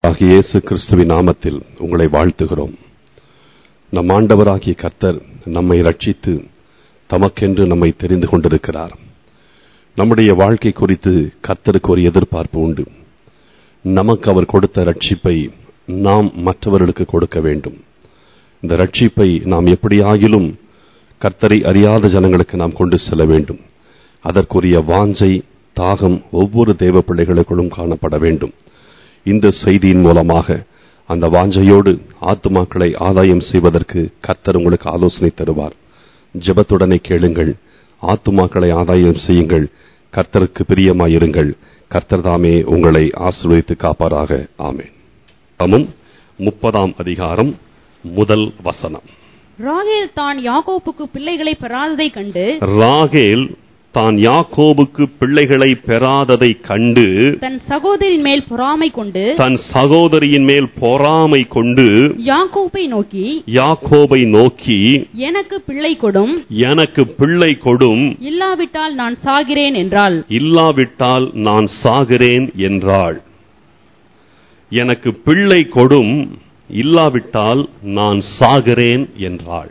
ஆகிய இயேசு கிறிஸ்துவின் நாமத்தில் உங்களை வாழ்த்துகிறோம் நம் ஆண்டவராகிய கர்த்தர் நம்மை ரட்சித்து தமக்கென்று நம்மை தெரிந்து கொண்டிருக்கிறார் நம்முடைய வாழ்க்கை குறித்து கர்த்தருக்கு ஒரு எதிர்பார்ப்பு உண்டு நமக்கு அவர் கொடுத்த ரட்சிப்பை நாம் மற்றவர்களுக்கு கொடுக்க வேண்டும் இந்த ரட்சிப்பை நாம் எப்படியாகிலும் கர்த்தரை அறியாத ஜனங்களுக்கு நாம் கொண்டு செல்ல வேண்டும் அதற்குரிய வாஞ்சை தாகம் ஒவ்வொரு தேவ பிள்ளைகளுக்குள்ளும் காணப்பட வேண்டும் இந்த செய்தியின் மூலமாக அந்த வாஞ்சையோடு ஆத்துமாக்களை ஆதாயம் செய்வதற்கு கர்த்தர் உங்களுக்கு ஆலோசனை தருவார் ஜெபத்துடனே கேளுங்கள் ஆத்துமாக்களை ஆதாயம் செய்யுங்கள் கர்த்தருக்கு பிரியமாயிருங்கள் கர்த்தர் தாமே உங்களை ஆசீர்வதித்து காப்பாராக ஆமென் தமும் முப்பதாம் அதிகாரம் முதல் வசனம் ராகேல் தான் யாக்கோப்புக்கு பிள்ளைகளை பெறாததை கண்டு ராகேல் தான் யாக்கோபுக்கு பிள்ளைகளை பெறாததை கண்டு தன் சகோதரின் மேல் பொறாமை கொண்டு தன் சகோதரியின் மேல் பொறாமை கொண்டு யாக்கோப்பை நோக்கி யாக்கோபை நோக்கி எனக்கு பிள்ளை கொடும் எனக்கு பிள்ளை கொடும் இல்லாவிட்டால் நான் சாகிறேன் என்றாள் இல்லாவிட்டால் நான் சாகிறேன் என்றாள் எனக்கு பிள்ளை கொடும் இல்லாவிட்டால் நான் சாகிறேன் என்றாள்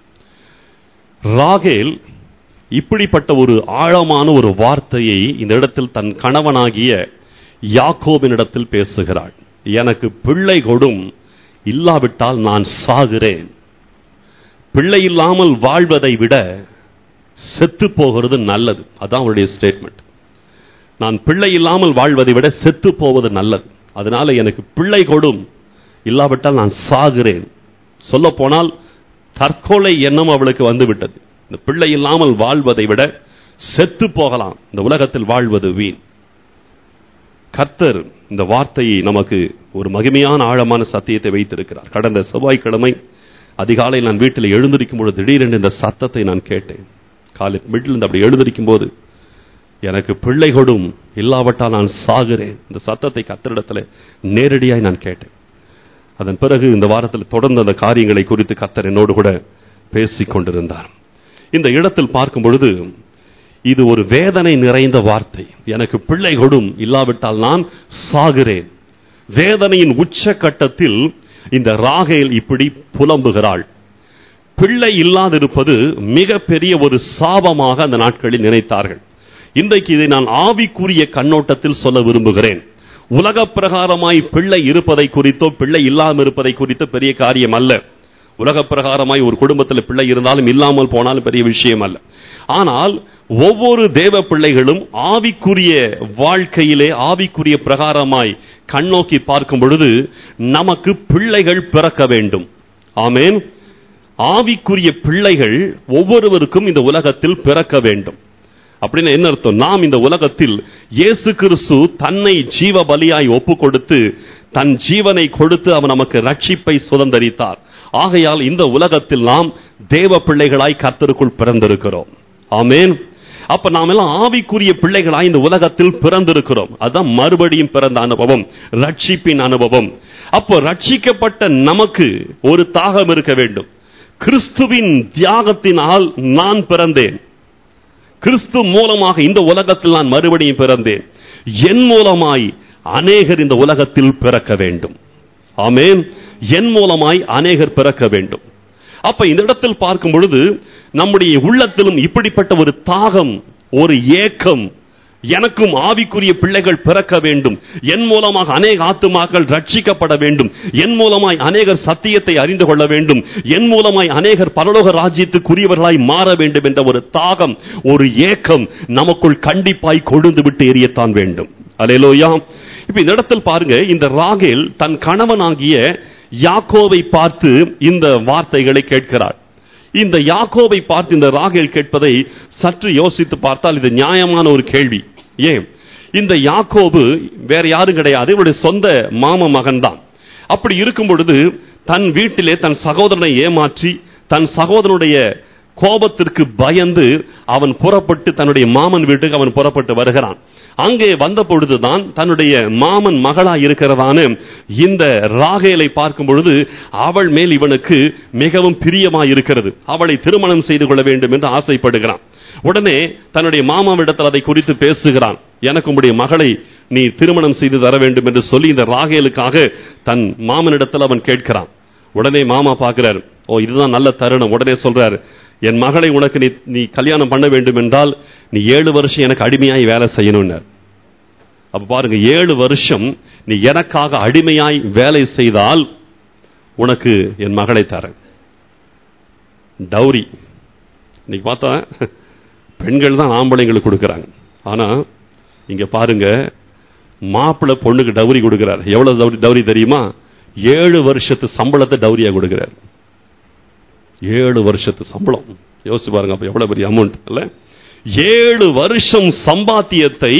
ராகேல் இப்படிப்பட்ட ஒரு ஆழமான ஒரு வார்த்தையை இந்த இடத்தில் தன் கணவனாகிய யாக்கோபினிடத்தில் பேசுகிறாள் எனக்கு பிள்ளை கொடும் இல்லாவிட்டால் நான் சாகிறேன் பிள்ளை இல்லாமல் வாழ்வதை விட செத்து போகிறது நல்லது அதான் அவருடைய ஸ்டேட்மெண்ட் நான் பிள்ளை இல்லாமல் வாழ்வதை விட செத்து போவது நல்லது அதனால எனக்கு பிள்ளை கொடும் இல்லாவிட்டால் நான் சாகிறேன் சொல்ல போனால் தற்கொலை எண்ணம் அவளுக்கு வந்து விட்டது இந்த பிள்ளை இல்லாமல் வாழ்வதை விட செத்து போகலாம் இந்த உலகத்தில் வாழ்வது வீண் கர்த்தர் இந்த வார்த்தையை நமக்கு ஒரு மகிமையான ஆழமான சத்தியத்தை வைத்திருக்கிறார் கடந்த செவ்வாய்க்கிழமை அதிகாலை நான் வீட்டில் எழுந்திருக்கும் பொழுது திடீரென்று இந்த சத்தத்தை நான் கேட்டேன் காலை வீட்டில் இருந்து அப்படி எழுந்திருக்கும் போது எனக்கு பிள்ளை கொடும் இல்லாவிட்டால் நான் சாகிறேன் இந்த சத்தத்தை கத்தரிடத்தில் நேரடியாய் நான் கேட்டேன் அதன் பிறகு இந்த வாரத்தில் தொடர்ந்து அந்த காரியங்களை குறித்து கத்தர் என்னோடு கூட பேசிக் கொண்டிருந்தார் இந்த இடத்தில் பார்க்கும் பொழுது இது ஒரு வேதனை நிறைந்த வார்த்தை எனக்கு பிள்ளை கொடும் இல்லாவிட்டால் நான் சாகிறேன் வேதனையின் உச்சக்கட்டத்தில் இந்த ராகேல் இப்படி புலம்புகிறாள் பிள்ளை இல்லாதிருப்பது மிகப்பெரிய ஒரு சாபமாக அந்த நாட்களில் நினைத்தார்கள் இன்றைக்கு இதை நான் ஆவிக்குரிய கண்ணோட்டத்தில் சொல்ல விரும்புகிறேன் உலக பிரகாரமாய் பிள்ளை இருப்பதை குறித்தோ பிள்ளை இல்லாமல் இருப்பதை குறித்தோ பெரிய காரியம் அல்ல உலக பிரகாரமாய் ஒரு குடும்பத்தில் பிள்ளை இருந்தாலும் இல்லாமல் போனாலும் பெரிய விஷயம் அல்ல ஆனால் ஒவ்வொரு தேவ பிள்ளைகளும் ஆவிக்குரிய வாழ்க்கையிலே ஆவிக்குரிய பிரகாரமாய் கண்ணோக்கி பார்க்கும் பொழுது நமக்கு பிள்ளைகள் பிறக்க வேண்டும் ஆமேன் ஆவிக்குரிய பிள்ளைகள் ஒவ்வொருவருக்கும் இந்த உலகத்தில் பிறக்க வேண்டும் அப்படின்னு என்ன அர்த்தம் நாம் இந்த உலகத்தில் இயேசு கிறிஸ்து தன்னை ஜீவ பலியாய் ஒப்பு கொடுத்து தன் ஜீவனை கொடுத்து அவன் நமக்கு ரட்சிப்பை சுதந்தரித்தார் ஆகையால் இந்த உலகத்தில் நாம் தேவ பிள்ளைகளாய் கர்த்தருக்குள் பிறந்திருக்கிறோம் ஆமேன் அப்ப நாம் எல்லாம் ஆவிக்குரிய பிள்ளைகளாய் இந்த உலகத்தில் பிறந்திருக்கிறோம் அதான் மறுபடியும் பிறந்த அனுபவம் ரட்சிப்பின் அனுபவம் அப்போ ரட்சிக்கப்பட்ட நமக்கு ஒரு தாகம் இருக்க வேண்டும் கிறிஸ்துவின் தியாகத்தினால் நான் பிறந்தேன் கிறிஸ்து மூலமாக இந்த உலகத்தில் நான் மறுபடியும் பிறந்தேன் என் மூலமாய் அநேகர் இந்த உலகத்தில் பிறக்க வேண்டும் ஆமேன் என் மூலமாய் அநேகர் பிறக்க வேண்டும் அப்ப இந்த இடத்தில் பார்க்கும் பொழுது நம்முடைய உள்ளத்திலும் இப்படிப்பட்ட ஒரு தாகம் ஒரு ஏக்கம் எனக்கும் ஆவிக்குரிய பிள்ளைகள் பிறக்க வேண்டும் என் மூலமாக அநேக ஆத்துமாக்கள் ரட்சிக்கப்பட வேண்டும் என் மூலமாய் அநேகர் சத்தியத்தை அறிந்து கொள்ள வேண்டும் என் மூலமாய் அநேகர் பரலோக ராஜ்யத்துக்குரியவர்களாய் மாற வேண்டும் என்ற ஒரு தாகம் ஒரு ஏக்கம் நமக்குள் கண்டிப்பாய் கொழுந்து விட்டு எரியத்தான் வேண்டும் அலையலோயா இப்ப இந்த இடத்தில் பாருங்க இந்த ராகேல் தன் கணவனாகிய யாக்கோவை பார்த்து இந்த வார்த்தைகளை கேட்கிறார் இந்த யாக்கோவை பார்த்து இந்த ராகேல் கேட்பதை சற்று யோசித்து பார்த்தால் இது நியாயமான ஒரு கேள்வி ஏன் இந்த யாக்கோபு வேற யாரும் கிடையாது இவருடைய சொந்த மாம மகன்தான் அப்படி இருக்கும் பொழுது தன் வீட்டிலே தன் சகோதரனை ஏமாற்றி தன் சகோதரனுடைய கோபத்திற்கு பயந்து அவன் புறப்பட்டு தன்னுடைய மாமன் வீட்டுக்கு அவன் புறப்பட்டு வருகிறான் அங்கே வந்த பொழுதுதான் தன்னுடைய மாமன் மகளா இருக்கிறதான இந்த ராகேலை பார்க்கும் பொழுது அவள் மேல் இவனுக்கு மிகவும் பிரியமா இருக்கிறது அவளை திருமணம் செய்து கொள்ள வேண்டும் என்று ஆசைப்படுகிறான் உடனே தன்னுடைய மாமாவிடத்தில் அதை குறித்து பேசுகிறான் எனக்கு உம்முடைய மகளை நீ திருமணம் செய்து தர வேண்டும் என்று சொல்லி இந்த ராகேலுக்காக தன் மாமனிடத்தில் அவன் கேட்கிறான் உடனே மாமா பார்க்கிறார் ஓ இதுதான் நல்ல தருணம் உடனே சொல்றார் என் மகளை உனக்கு நீ நீ கல்யாணம் பண்ண வேண்டும் என்றால் நீ ஏழு வருஷம் எனக்கு அடிமையாய் வேலை செய்யணும்னார் அப்ப பாருங்க ஏழு வருஷம் நீ எனக்காக அடிமையாய் வேலை செய்தால் உனக்கு என் மகளை தரேன் டௌரி இன்னைக்கு பார்த்தா பெண்கள் தான் ஆம்பளைங்களுக்கு கொடுக்கறாங்க ஆனா இங்க பாருங்க மாப்பிள்ளை பொண்ணுக்கு டௌரி கொடுக்கிறார் எவ்வளவு டௌரி டௌரி தெரியுமா ஏழு வருஷத்து சம்பளத்தை டௌரியா கொடுக்கிறார் ஏழு வருஷத்து சம்பளம் யோசிச்சு பாருங்க அப்ப எவ்வளவு பெரிய அமௌண்ட் இல்ல ஏழு வருஷம் சம்பாத்தியத்தை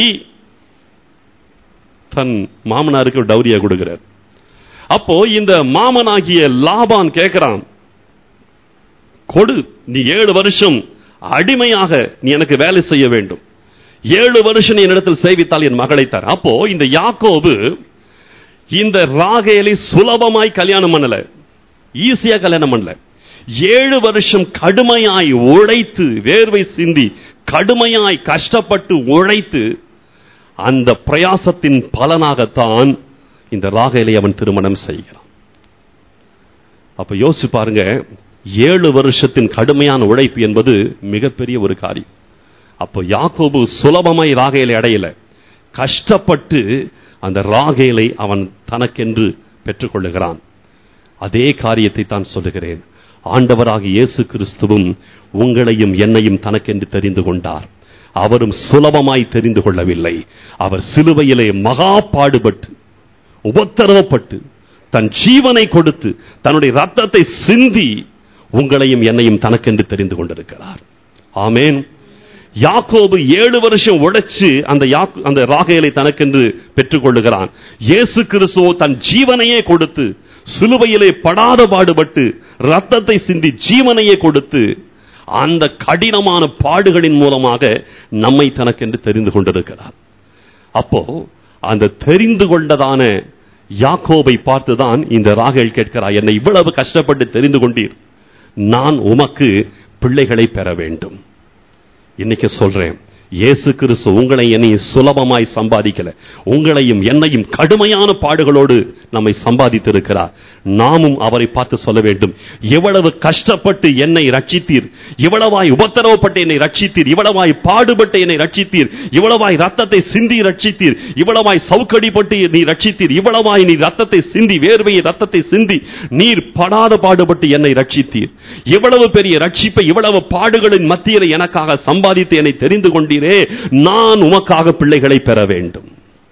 தன் மாமனாருக்கு டௌரியா கொடுக்கிறார் அப்போ இந்த மாமனாகிய லாபான் கேட்கிறான் கொடு நீ ஏழு வருஷம் அடிமையாக நீ எனக்கு வேலை செய்ய வேண்டும் ஏழு வருஷம் நீ என்னிடத்தில் சேவித்தால் என் மகளை தர அப்போ இந்த யாக்கோபு இந்த ராகேலை சுலபமாய் கல்யாணம் பண்ணல ஈஸியா கல்யாணம் பண்ணல ஏழு வருஷம் கடுமையாய் உழைத்து வேர்வை சிந்தி கடுமையாய் கஷ்டப்பட்டு உழைத்து அந்த பிரயாசத்தின் பலனாகத்தான் இந்த ராகேலை அவன் திருமணம் செய்கிறான் அப்ப யோசிச்சு பாருங்க ஏழு வருஷத்தின் கடுமையான உழைப்பு என்பது மிகப்பெரிய ஒரு காரியம் அப்போ யாக்கோபு சுலபமாய் ராகேலை அடையல கஷ்டப்பட்டு அந்த ராகேலை அவன் தனக்கென்று பெற்றுக்கொள்ளுகிறான் அதே காரியத்தை தான் சொல்லுகிறேன் ஆண்டவராக இயேசு கிறிஸ்துவும் உங்களையும் என்னையும் தனக்கென்று தெரிந்து கொண்டார் அவரும் சுலபமாய் தெரிந்து கொள்ளவில்லை அவர் சிலுவையிலே மகா பாடுபட்டு உபத்திரவப்பட்டு தன் ஜீவனை கொடுத்து தன்னுடைய ரத்தத்தை சிந்தி உங்களையும் என்னையும் தனக்கென்று தெரிந்து கொண்டிருக்கிறார் ஆமேன் யாக்கோபு ஏழு வருஷம் உழைச்சு அந்த யாக்கு- அந்த ராகேலை தனக்கென்று பெற்றுக்கொள்ளுகிறான் இயேசு கிறிஸ்துவோ தன் ஜீவனையே கொடுத்து சிலுவையிலே படாத பாடுபட்டு ரத்தத்தை சிந்தி ஜீவனையே கொடுத்து அந்த கடினமான பாடுகளின் மூலமாக நம்மை தனக்கென்று தெரிந்து கொண்டிருக்கிறார் அப்போ அந்த தெரிந்து கொண்டதான யாக்கோபை பார்த்துதான் இந்த ராகேல் கேட்கிறார் என்னை இவ்வளவு கஷ்டப்பட்டு தெரிந்து கொண்டீர் நான் உமக்கு பிள்ளைகளை பெற வேண்டும் இன்னைக்கு சொல்றேன் இயேசு கிறிஸ்து உங்களை என்னையும் சுலபமாய் சம்பாதிக்கல உங்களையும் என்னையும் கடுமையான பாடுகளோடு நம்மை சம்பாதித்திருக்கிறார் நாமும் அவரை பார்த்து சொல்ல வேண்டும் எவ்வளவு கஷ்டப்பட்டு என்னை ரட்சித்தீர் இவ்வளவாய் உபத்திரவப்பட்டு என்னை ரட்சித்தீர் இவ்வளவாய் பாடுபட்டு என்னை ரட்சித்தீர் இவ்வளவாய் ரத்தத்தை சிந்தி ரட்சித்தீர் இவ்வளவாய் சவுக்கடிப்பட்டு நீ ரட்சித்தீர் இவ்வளவாய் நீ ரத்தத்தை சிந்தி வேர்வையை ரத்தத்தை சிந்தி நீர் படாத பாடுபட்டு என்னை ரட்சித்தீர் இவ்வளவு பெரிய ரட்சிப்பை இவ்வளவு பாடுகளின் மத்தியில் எனக்காக சம்பாதித்து என்னை தெரிந்து கொண்டீரே நான் உமக்காக பிள்ளைகளை பெற வேண்டும்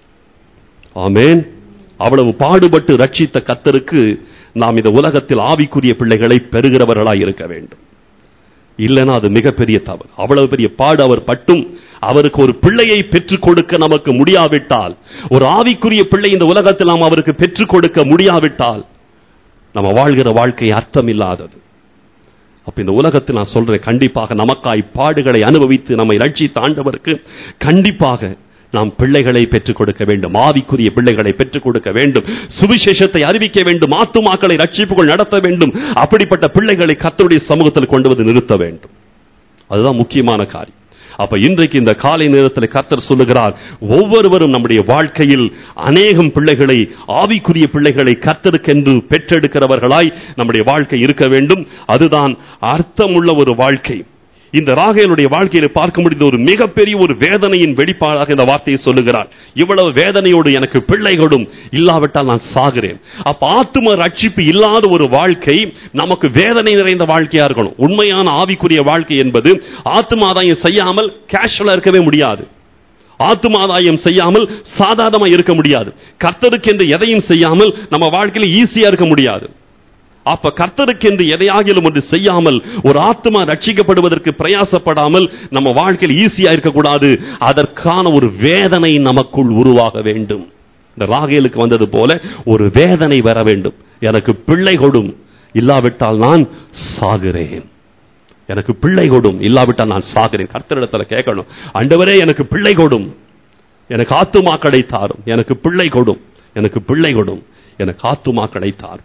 ஆமென் அவ்வளவு பாடுபட்டு ரட்சித்த கத்தருக்கு நாம் இந்த உலகத்தில் ஆவிக்குரிய பிள்ளைகளை பெறுகிறவர்களாய் இருக்க வேண்டும் இல்லைன்னா அது மிகப்பெரிய தவறு அவ்வளவு பெரிய பாடு அவர் பட்டும் அவருக்கு ஒரு பிள்ளையை பெற்றுக் கொடுக்க நமக்கு முடியாவிட்டால் ஒரு ஆவிக்குரிய பிள்ளை இந்த உலகத்தில் நாம் அவருக்கு பெற்றுக் கொடுக்க முடியாவிட்டால் நம்ம வாழ்கிற வாழ்க்கை அர்த்தம் இல்லாதது அப்ப இந்த உலகத்தில் நான் சொல்றேன் கண்டிப்பாக நமக்காய் பாடுகளை அனுபவித்து நம்மை ரட்சித்த ஆண்டவருக்கு கண்டிப்பாக நாம் பிள்ளைகளை பெற்றுக் கொடுக்க வேண்டும் ஆவிக்குரிய பிள்ளைகளை பெற்றுக் கொடுக்க வேண்டும் சுவிசேஷத்தை அறிவிக்க வேண்டும் ஆத்துமாக்களை ரட்சிப்புகள் நடத்த வேண்டும் அப்படிப்பட்ட பிள்ளைகளை கர்த்தருடைய சமூகத்தில் கொண்டு வந்து நிறுத்த வேண்டும் அதுதான் முக்கியமான காரியம் அப்ப இன்றைக்கு இந்த காலை நேரத்தில் கர்த்தர் சொல்லுகிறார் ஒவ்வொருவரும் நம்முடைய வாழ்க்கையில் அநேகம் பிள்ளைகளை ஆவிக்குரிய பிள்ளைகளை கர்த்தருக்கென்று பெற்றெடுக்கிறவர்களாய் நம்முடைய வாழ்க்கை இருக்க வேண்டும் அதுதான் அர்த்தமுள்ள ஒரு வாழ்க்கை இந்த ராகேலுடைய வாழ்க்கையில பார்க்க முடிந்த ஒரு மிகப்பெரிய ஒரு வேதனையின் வெளிப்பாடாக இந்த வார்த்தையை சொல்லுகிறார் இவ்வளவு வேதனையோடு எனக்கு பிள்ளைகளும் இல்லாவிட்டால் நான் சாகிறேன் அப்ப ஆத்தும ரட்சிப்பு இல்லாத ஒரு வாழ்க்கை நமக்கு வேதனை நிறைந்த வாழ்க்கையா இருக்கணும் உண்மையான ஆவிக்குரிய வாழ்க்கை என்பது ஆத்துமாதாயம் செய்யாமல் கேஷுவலா இருக்கவே முடியாது ஆத்துமாதாயம் செய்யாமல் சாதாரணமா இருக்க முடியாது கர்த்தருக்கு என்று எதையும் செய்யாமல் நம்ம வாழ்க்கையில ஈஸியா இருக்க முடியாது அப்ப கர்த்தருக்கென்று எதையாகிலும் ஒன்று செய்யாமல் ஒரு ஆத்மா ரட்சிக்கப்படுவதற்கு பிரயாசப்படாமல் நம்ம வாழ்க்கையில் ஈஸியா இருக்கக்கூடாது அதற்கான ஒரு வேதனை நமக்குள் உருவாக வேண்டும் இந்த ராகேலுக்கு வந்தது போல ஒரு வேதனை வர வேண்டும் எனக்கு பிள்ளை கொடும் இல்லாவிட்டால் நான் சாகிறேன் எனக்கு பிள்ளை கொடும் இல்லாவிட்டால் நான் சாகிறேன் கர்த்தரிடத்துல கேட்கணும் ஆண்டவரே எனக்கு பிள்ளை கொடும் எனக்கு ஆத்துமாக்களை தாரும் எனக்கு பிள்ளை கொடும் எனக்கு பிள்ளை கொடும் எனக்கு ஆத்துமாக்களை தாரும்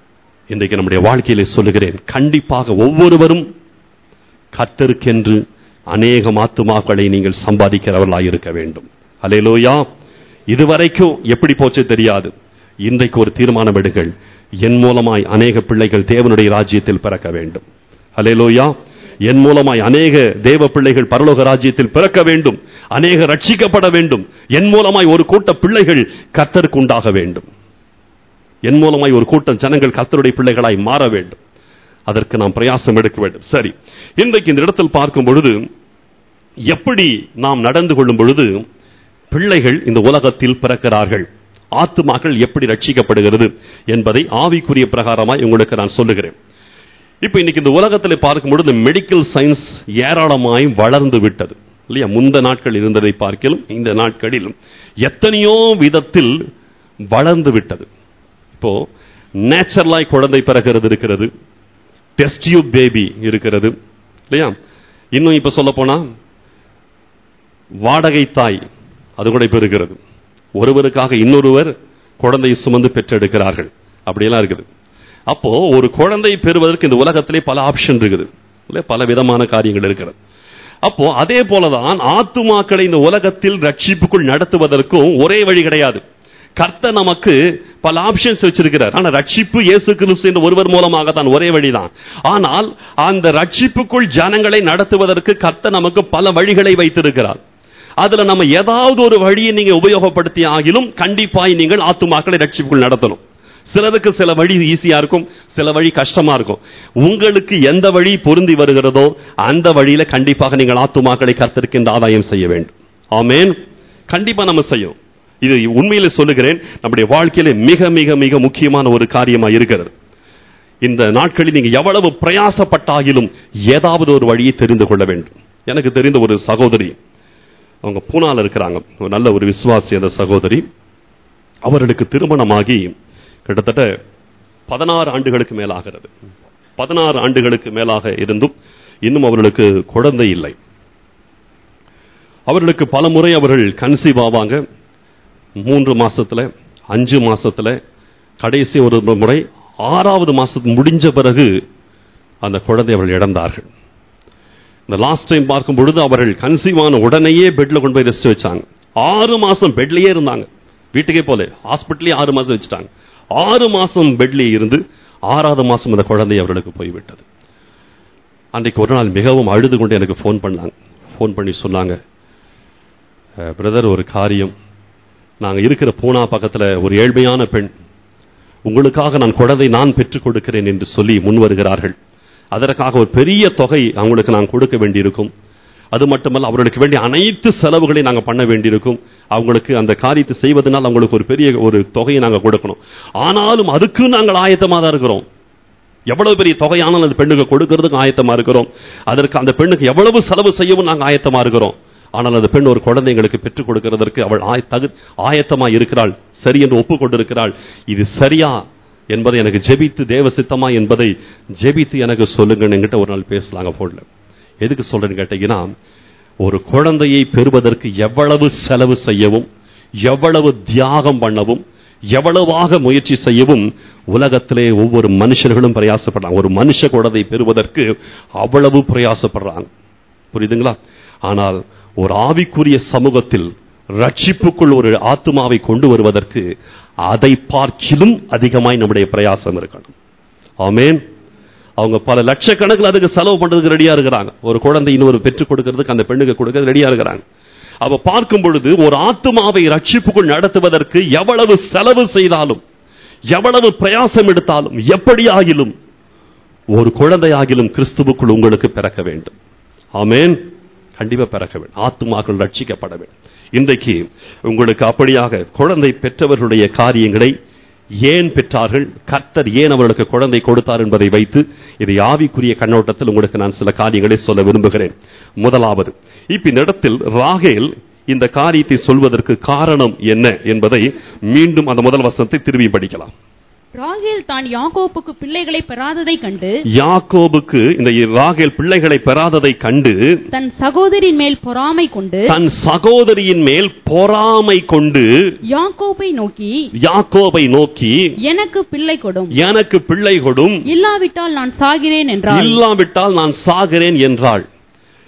இன்றைக்கு நம்முடைய வாழ்க்கையிலே சொல்லுகிறேன் கண்டிப்பாக ஒவ்வொருவரும் கர்த்தருக்கென்று அநேக ஆத்துமாக்களை நீங்கள் சம்பாதிக்கிறவர்களாய் இருக்க வேண்டும் அலையலோயா இதுவரைக்கும் எப்படி போச்சு தெரியாது இன்றைக்கு ஒரு தீர்மானம் எடுங்கள் என் மூலமாய் அநேக பிள்ளைகள் தேவனுடைய ராஜ்யத்தில் பிறக்க வேண்டும் அலையலோயா என் மூலமாய் அநேக தேவ பிள்ளைகள் பரலோக ராஜ்யத்தில் பிறக்க வேண்டும் அநேக ரட்சிக்கப்பட வேண்டும் என் மூலமாய் ஒரு கூட்ட பிள்ளைகள் கர்த்தருக்கு உண்டாக வேண்டும் என் மூலமாய் ஒரு கூட்டம் ஜனங்கள் கர்த்தருடைய பிள்ளைகளாய் மாற வேண்டும் அதற்கு நாம் பிரயாசம் எடுக்க வேண்டும் சரி இன்றைக்கு இந்த இடத்தில் பார்க்கும் பொழுது எப்படி நாம் நடந்து கொள்ளும் பொழுது பிள்ளைகள் இந்த உலகத்தில் பிறக்கிறார்கள் ஆத்துமாக்கள் எப்படி ரட்சிக்கப்படுகிறது என்பதை ஆவிக்குரிய பிரகாரமாய் உங்களுக்கு நான் சொல்லுகிறேன் இப்போ இன்னைக்கு இந்த உலகத்தில் பார்க்கும் பொழுது மெடிக்கல் சயின்ஸ் ஏராளமாய் வளர்ந்து விட்டது இல்லையா முந்த நாட்கள் இருந்ததை பார்க்கலும் இந்த நாட்களில் எத்தனையோ விதத்தில் வளர்ந்து விட்டது இப்போ நேச்சுரலாய் குழந்தை பிறக்கிறது இருக்கிறது டெஸ்ட் டியூப் பேபி இருக்கிறது இல்லையா இன்னும் இப்ப சொல்ல போனா வாடகை தாய் அது கூட இப்ப இருக்கிறது ஒருவருக்காக இன்னொருவர் குழந்தையை சுமந்து பெற்றெடுக்கிறார்கள் அப்படியெல்லாம் இருக்குது அப்போ ஒரு குழந்தை பெறுவதற்கு இந்த உலகத்திலே பல ஆப்ஷன் இருக்குது இல்ல பல விதமான காரியங்கள் இருக்கிறது அப்போ அதே போலதான் ஆத்துமாக்களை இந்த உலகத்தில் ரட்சிப்புக்குள் நடத்துவதற்கும் ஒரே வழி கிடையாது கர்த்தர் நமக்கு பல ஆப்ஷன்ஸ் வச்சிருக்கிறார் ஆனா ரட்சிப்பு இயேசு கிறிஸ்து என்ற ஒருவர் மூலமாக தான் ஒரே வழிதான் ஆனால் அந்த ரட்சிப்புக்குள் ஜனங்களை நடத்துவதற்கு கர்த்தர் நமக்கு பல வழிகளை வைத்திருக்கிறார் அதுல நம்ம ஏதாவது ஒரு வழியை நீங்க உபயோகப்படுத்தி ஆகிலும் கண்டிப்பாய் நீங்கள் ஆத்துமாக்களை ரட்சிப்புக்குள் நடத்தணும் சிலருக்கு சில வழி ஈஸியா இருக்கும் சில வழி கஷ்டமா இருக்கும் உங்களுக்கு எந்த வழி பொருந்தி வருகிறதோ அந்த வழியில கண்டிப்பாக நீங்கள் ஆத்துமாக்களை கர்த்தருக்கு ஆதாயம் செய்ய வேண்டும் ஆமேன் கண்டிப்பா நம்ம செய்யும் இது உண்மையில சொல்லுகிறேன் நம்முடைய வாழ்க்கையில மிக மிக மிக முக்கியமான ஒரு காரியமா இருக்கிறது இந்த நாட்களில் நீங்க எவ்வளவு பிரயாசப்பட்டாகிலும் ஏதாவது ஒரு வழியை தெரிந்து கொள்ள வேண்டும் எனக்கு தெரிந்த ஒரு சகோதரி அவங்க பூனால இருக்கிறாங்க ஒரு நல்ல ஒரு விசுவாசி அந்த சகோதரி அவர்களுக்கு திருமணமாகி கிட்டத்தட்ட பதினாறு ஆண்டுகளுக்கு மேலாகிறது பதினாறு ஆண்டுகளுக்கு மேலாக இருந்தும் இன்னும் அவர்களுக்கு குழந்தை இல்லை அவர்களுக்கு பல முறை அவர்கள் கன்சீவ் ஆவாங்க மூன்று மாசத்துல அஞ்சு மாசத்துல கடைசி ஒரு முறை ஆறாவது மாசத்துக்கு முடிஞ்ச பிறகு அந்த குழந்தை அவர்கள் இழந்தார்கள் இந்த லாஸ்ட் டைம் பார்க்கும் பொழுது அவர்கள் கன்சீவ் ஆன உடனேயே பெட்ல கொண்டு போய் ரெஸ்ட் வச்சாங்க ஆறு மாசம் பெட்லயே இருந்தாங்க வீட்டுக்கே போல ஹாஸ்பிட்டலே ஆறு மாசம் வச்சுட்டாங்க ஆறு மாசம் பெட்லயே இருந்து ஆறாவது மாசம் அந்த குழந்தை அவர்களுக்கு போய்விட்டது அன்றைக்கு ஒரு நாள் மிகவும் அழுது கொண்டு எனக்கு ஃபோன் பண்ணாங்க ஃபோன் பண்ணி சொன்னாங்க பிரதர் ஒரு காரியம் நாங்கள் இருக்கிற பூனா பக்கத்தில் ஒரு ஏழ்மையான பெண் உங்களுக்காக நான் குழந்தை நான் பெற்றுக் கொடுக்கிறேன் என்று சொல்லி முன் வருகிறார்கள் அதற்காக ஒரு பெரிய தொகை அவங்களுக்கு நான் கொடுக்க வேண்டியிருக்கும் அது மட்டுமல்ல அவர்களுக்கு வேண்டிய அனைத்து செலவுகளையும் நாங்கள் பண்ண வேண்டியிருக்கும் அவங்களுக்கு அந்த காரியத்தை செய்வதனால் அவங்களுக்கு ஒரு பெரிய ஒரு தொகையை நாங்கள் கொடுக்கணும் ஆனாலும் அதுக்கு நாங்கள் ஆயத்தமாக தான் இருக்கிறோம் எவ்வளவு பெரிய தொகையானாலும் அந்த பெண்ணுக்கு கொடுக்கறதுக்கு ஆயத்தமா இருக்கிறோம் அதற்கு அந்த பெண்ணுக்கு எவ்வளவு செலவு செய்யவும் நாங்கள் ஆயத்தமா இருக்கிறோம் ஆனால் அந்த பெண் ஒரு குழந்தை எங்களுக்கு பெற்றுக் கொடுக்கிறதற்கு அவள் ஆய தகு ஆயத்தமா இருக்கிறாள் சரி என்று ஒப்புக்கொண்டிருக்கிறாள் இது சரியா என்பதை எனக்கு ஜெபித்து தேவ சித்தமா என்பதை ஜெபித்து எனக்கு சொல்லுங்கன்னு என்கிட்ட ஒரு நாள் பேசலாங்க போன்ல எதுக்கு சொல்றேன்னு கேட்டீங்கன்னா ஒரு குழந்தையை பெறுவதற்கு எவ்வளவு செலவு செய்யவும் எவ்வளவு தியாகம் பண்ணவும் எவ்வளவாக முயற்சி செய்யவும் உலகத்திலே ஒவ்வொரு மனுஷர்களும் பிரயாசப்படுறாங்க ஒரு மனுஷ குழந்தை பெறுவதற்கு அவ்வளவு பிரயாசப்படுறாங்க புரியுதுங்களா ஆனால் ஒரு ஆவிக்குரிய சமூகத்தில் ரட்சிப்புக்குள் ஒரு ஆத்மாவை கொண்டு வருவதற்கு அதை பார்க்கிலும் அதிகமாய் நம்முடைய பிரயாசம் இருக்கணும் ஆமேன் அவங்க பல லட்சக்கணக்கில் அதுக்கு செலவு பண்றதுக்கு ரெடியா இருக்கிறாங்க ஒரு குழந்தை இன்னொரு பெற்றுக் கொடுக்கறதுக்கு அந்த பெண்ணுக்கு கொடுக்க ரெடியா இருக்கிறாங்க அவ பார்க்கும் பொழுது ஒரு ஆத்மாவை ரட்சிப்புக்குள் நடத்துவதற்கு எவ்வளவு செலவு செய்தாலும் எவ்வளவு பிரயாசம் எடுத்தாலும் எப்படி ஆகிலும் ஒரு குழந்தையாகிலும் கிறிஸ்துவுக்குள் உங்களுக்கு பிறக்க வேண்டும் ஆமேன் கண்டிப்பா பிறக்க வேண்டும் ஆத்துமாக்கள் ரட்சிக்கப்பட வேண்டும் இன்றைக்கு உங்களுக்கு அப்படியாக குழந்தை பெற்றவர்களுடைய காரியங்களை ஏன் பெற்றார்கள் கர்த்தர் ஏன் அவர்களுக்கு குழந்தை கொடுத்தார் என்பதை வைத்து இதை ஆவிக்குரிய கண்ணோட்டத்தில் உங்களுக்கு நான் சில காரியங்களை சொல்ல விரும்புகிறேன் முதலாவது இப்ப இந்த இடத்தில் ராகேல் இந்த காரியத்தை சொல்வதற்கு காரணம் என்ன என்பதை மீண்டும் அந்த முதல் வசனத்தை திரும்பி படிக்கலாம் ராகேல் தான் யாக்கோப்புக்கு பிள்ளைகளை பெறாததை கண்டு யாக்கோபுக்கு இந்த ராகேல் பிள்ளைகளை பெறாததை கண்டு தன் சகோதரின் மேல் பொறாமை கொண்டு தன் சகோதரியின் மேல் பொறாமை கொண்டு யாக்கோப்பை நோக்கி யாக்கோபை நோக்கி எனக்கு பிள்ளை கொடும் எனக்கு பிள்ளை கொடும் இல்லாவிட்டால் நான் சாகிறேன் என்றார் இல்லாவிட்டால் நான் சாகிறேன் என்றாள்